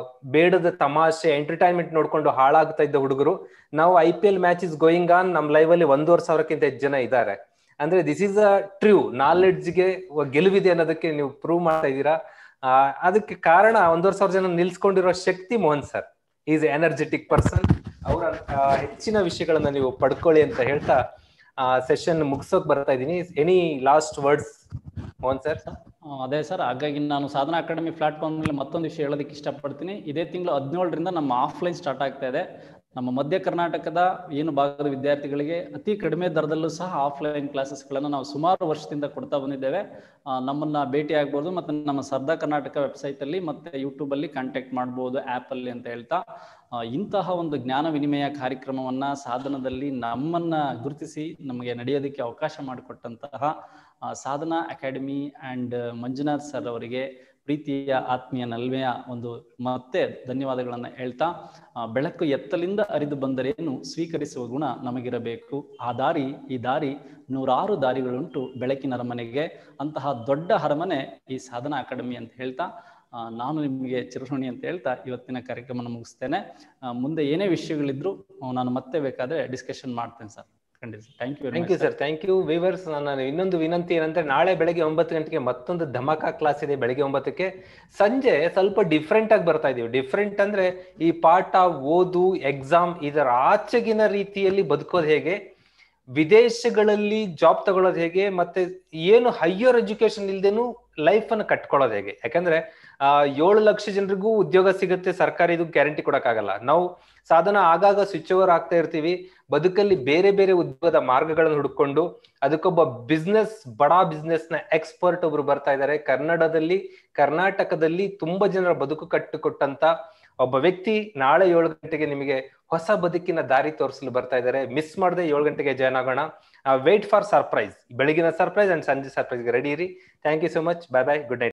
ಬೇಡದ ತಮಾಷೆ ಎಂಟರ್ಟೈನ್ಮೆಂಟ್ ನೋಡ್ಕೊಂಡು ಹಾಳಾಗ್ತಾ ಇದ್ದ ಹುಡುಗರು ನಾವು I P L match is going on ನಮ್ ಲೈವ್ ಅಲ್ಲಿ ಒಂದೂವರೆ ಸಾವಿರಕ್ಕಿಂತ ಹೆಚ್ಚು ಜನ ಇದ್ದಾರೆ ಅಂದ್ರೆ ದಿಸ್ ಇಸ್ ಅ ಟ್ರೂ ನಾಲೆಡ್ಜ್ಗೆ ಗೆಲುವಿದೆ ಅನ್ನೋದಕ್ಕೆ ನೀವು ಪ್ರೂವ್ ಮಾಡ್ತಾ ಇದ್ದೀರಾ ಆ ಅದಕ್ಕೆ ಕಾರಣ ಒಂದೂವರೆ ಸಾವಿರ ಜನ ನಿಲ್ಸ್ಕೊಂಡಿರೋ ಶಕ್ತಿ Mohan sir is energetic person ಅವರ ಹೆಚ್ಚಿನ ವಿಷಯಗಳನ್ನ ನೀವು ಪಡ್ಕೊಳ್ಳಿ ಅಂತ ಹೇಳ್ತಾ ಆ ಸೆಷನ್ ಮುಗಿಸೋಕ್ ಬರ್ತಾ ಇದ್ದೀನಿ any last words Mohan sir ಅದೇ ಸರ್ ಹಾಗಾಗಿ ನಾನು ಸಾಧನಾ ಅಕಾಡೆಮಿ ಪ್ಲಾಟ್ಫಾರ್ಮ್ ಮೇಲೆ ಮತ್ತೊಂದು ವಿಷಯ ಹೇಳೋದಕ್ಕೆ ಇಷ್ಟಪಡ್ತೀನಿ ಇದೇ ತಿಂಗಳು ಹದಿನೇಳರಿಂದ ನಮ್ಮ ಆಫ್ಲೈನ್ ಸ್ಟಾರ್ಟ್ ಆಗ್ತಾ ಇದೆ ನಮ್ಮ ಮಧ್ಯ ಕರ್ನಾಟಕದ ಏನು ಭಾಗದ ವಿದ್ಯಾರ್ಥಿಗಳಿಗೆ ಅತಿ ಕಡಿಮೆ ದರದಲ್ಲೂ ಸಹ ಆಫ್ಲೈನ್ ಕ್ಲಾಸಸ್ಗಳನ್ನು ನಾವು ಸುಮಾರು ವರ್ಷದಿಂದ ಕೊಡ್ತಾ ಬಂದಿದ್ದೇವೆ ನಮ್ಮನ್ನ ಭೇಟಿ ಆಗ್ಬೋದು ಮತ್ತು ನಮ್ಮ ಸರ್ದಾ ಕರ್ನಾಟಕ ವೆಬ್ಸೈಟಲ್ಲಿ ಮತ್ತು ಯೂಟ್ಯೂಬಲ್ಲಿ ಕಾಂಟ್ಯಾಕ್ಟ್ ಮಾಡ್ಬೋದು ಆ್ಯಪಲ್ಲಿ ಅಂತ ಹೇಳ್ತಾ ಇಂತಹ ಒಂದು ಜ್ಞಾನ ವಿನಿಮಯ ಕಾರ್ಯಕ್ರಮವನ್ನು ಸಾಧನದಲ್ಲಿ ನಮ್ಮನ್ನ ಗುರುತಿಸಿ ನಮಗೆ ನಡೆಯೋದಕ್ಕೆ ಅವಕಾಶ ಮಾಡಿಕೊಟ್ಟಂತಹ Sadhana academy and Manjunath sir ಅವರಿಗೆ ಪ್ರೀತಿಯ ಆತ್ಮೀಯ ನಲ್ಮೆಯ ಒಂದು ಮತ್ತೆ ಧನ್ಯವಾದಗಳನ್ನು ಹೇಳ್ತಾ ಬೆಳಕು ಎತ್ತಲಿಂದ ಅರಿದು ಬಂದರೇನು ಸ್ವೀಕರಿಸುವ ಗುಣ ನಮಗಿರಬೇಕು ಆ ದಾರಿ ಈ ದಾರಿ ನೂರಾರು ದಾರಿಗಳುಂಟು ಬೆಳಕಿನ ಅರಮನೆಗೆ ಅಂತಹ ದೊಡ್ಡ ಅರಮನೆ ಈ ಸಾಧನಾ ಅಕಾಡೆಮಿ ಅಂತ ಹೇಳ್ತಾ ನಾನು ನಿಮಗೆ ಚಿರಋಣಿ ಅಂತ ಹೇಳ್ತಾ ಇವತ್ತಿನ ಕಾರ್ಯಕ್ರಮ ಮುಗಿಸ್ತೇನೆ ಮುಂದೆ ಏನೇ ವಿಷಯಗಳಿದ್ರು ನಾನು ಮತ್ತೆ ಬೇಕಾದ್ರೆ ಡಿಸ್ಕಷನ್ ಮಾಡ್ತೇನೆ ಸರ್ ಖಂಡಿತ thank you thank you sir thank you viewers ನನ್ನ ಇನ್ನೊಂದು ವಿನಂತಿ ಏನಂದ್ರೆ ನಾಳೆ ಬೆಳಗ್ಗೆ ಒಂಬತ್ತು ಗಂಟೆಗೆ ಮತ್ತೊಂದು ಧಮಾಕ ಕ್ಲಾಸ್ ಇದೆ ಬೆಳಗ್ಗೆ ಒಂಬತ್ತಕ್ಕೆ ಸಂಜೆ ಸ್ವಲ್ಪ ಡಿಫ್ರೆಂಟ್ ಆಗಿ ಬರ್ತಾ ಇದೀವಿ ಡಿಫ್ರೆಂಟ್ ಅಂದ್ರೆ ಈ ಪಾಠ ಓದು ಎಕ್ಸಾಮ್ ಇದರ ಆಚೆಗಿನ ರೀತಿಯಲ್ಲಿ ಬದುಕೋದು ಹೇಗೆ ವಿದೇಶಗಳಲ್ಲಿ ಜಾಬ್ ತಗೊಳ್ಳೋದು ಹೇಗೆ ಮತ್ತೆ ಏನು ಹೈಯರ್ ಎಜುಕೇಶನ್ ಇಲ್ದೇನು ಲೈಫ್ ಅನ್ನು ಕಟ್ಕೊಳ್ಳೋದು ಹೇಗೆ ಯಾಕಂದ್ರೆ ಆ ಏಳು ಲಕ್ಷ ಜನರಿಗೂ ಉದ್ಯೋಗ ಸಿಗುತ್ತೆ ಸರ್ಕಾರ ಇದು ಗ್ಯಾರಂಟಿ ಕೊಡಕ್ಕಾಗಲ್ಲ ನಾವು ಸಾಧನ ಆಗಾಗ ಸ್ವಿಚ್ ಓವರ್ ಆಗ್ತಾ ಇರ್ತೀವಿ ಬದುಕಲ್ಲಿ ಬೇರೆ ಬೇರೆ ಉದ್ಯೋಗದ ಮಾರ್ಗಗಳನ್ನು ಹುಡುಕೊಂಡು ಅದಕ್ಕೊಬ್ಬ ಬಿಸ್ನೆಸ್ ಬಡಾ ಬಿಸ್ನೆಸ್ ನ ಎಕ್ಸ್ಪರ್ಟ್ ಒಬ್ರು ಬರ್ತಾ ಇದ್ದಾರೆ ಕನ್ನಡದಲ್ಲಿ ಕರ್ನಾಟಕದಲ್ಲಿ ತುಂಬಾ ಜನರ ಬದುಕು ಕಟ್ಟಿಕೊಟ್ಟಂತ ಒಬ್ಬ ವ್ಯಕ್ತಿ ನಾಳೆ ಏಳು ಗಂಟೆಗೆ ನಿಮಗೆ ಹೊಸ ಬದುಕಿನ ದಾರಿ ತೋರಿಸಲು ಬರ್ತಾ ಇದ್ದಾರೆ ಮಿಸ್ ಮಾಡದೆ ಏಳು ಗಂಟೆಗೆ ಜಾಯ್ನ್ ಆಗೋಣ ವೇಟ್ ಫಾರ್ ಸರ್ಪ್ರೈಸ್ ಬೆಳಗಿನ ಸರ್ಪ್ರೈಸ್ ಅಂಡ್ ಸಂಜೆ ಸರ್ಪ್ರೈಸ್ಗೆ ರೆಡಿ ಇರಿ thank you so much bye bye good night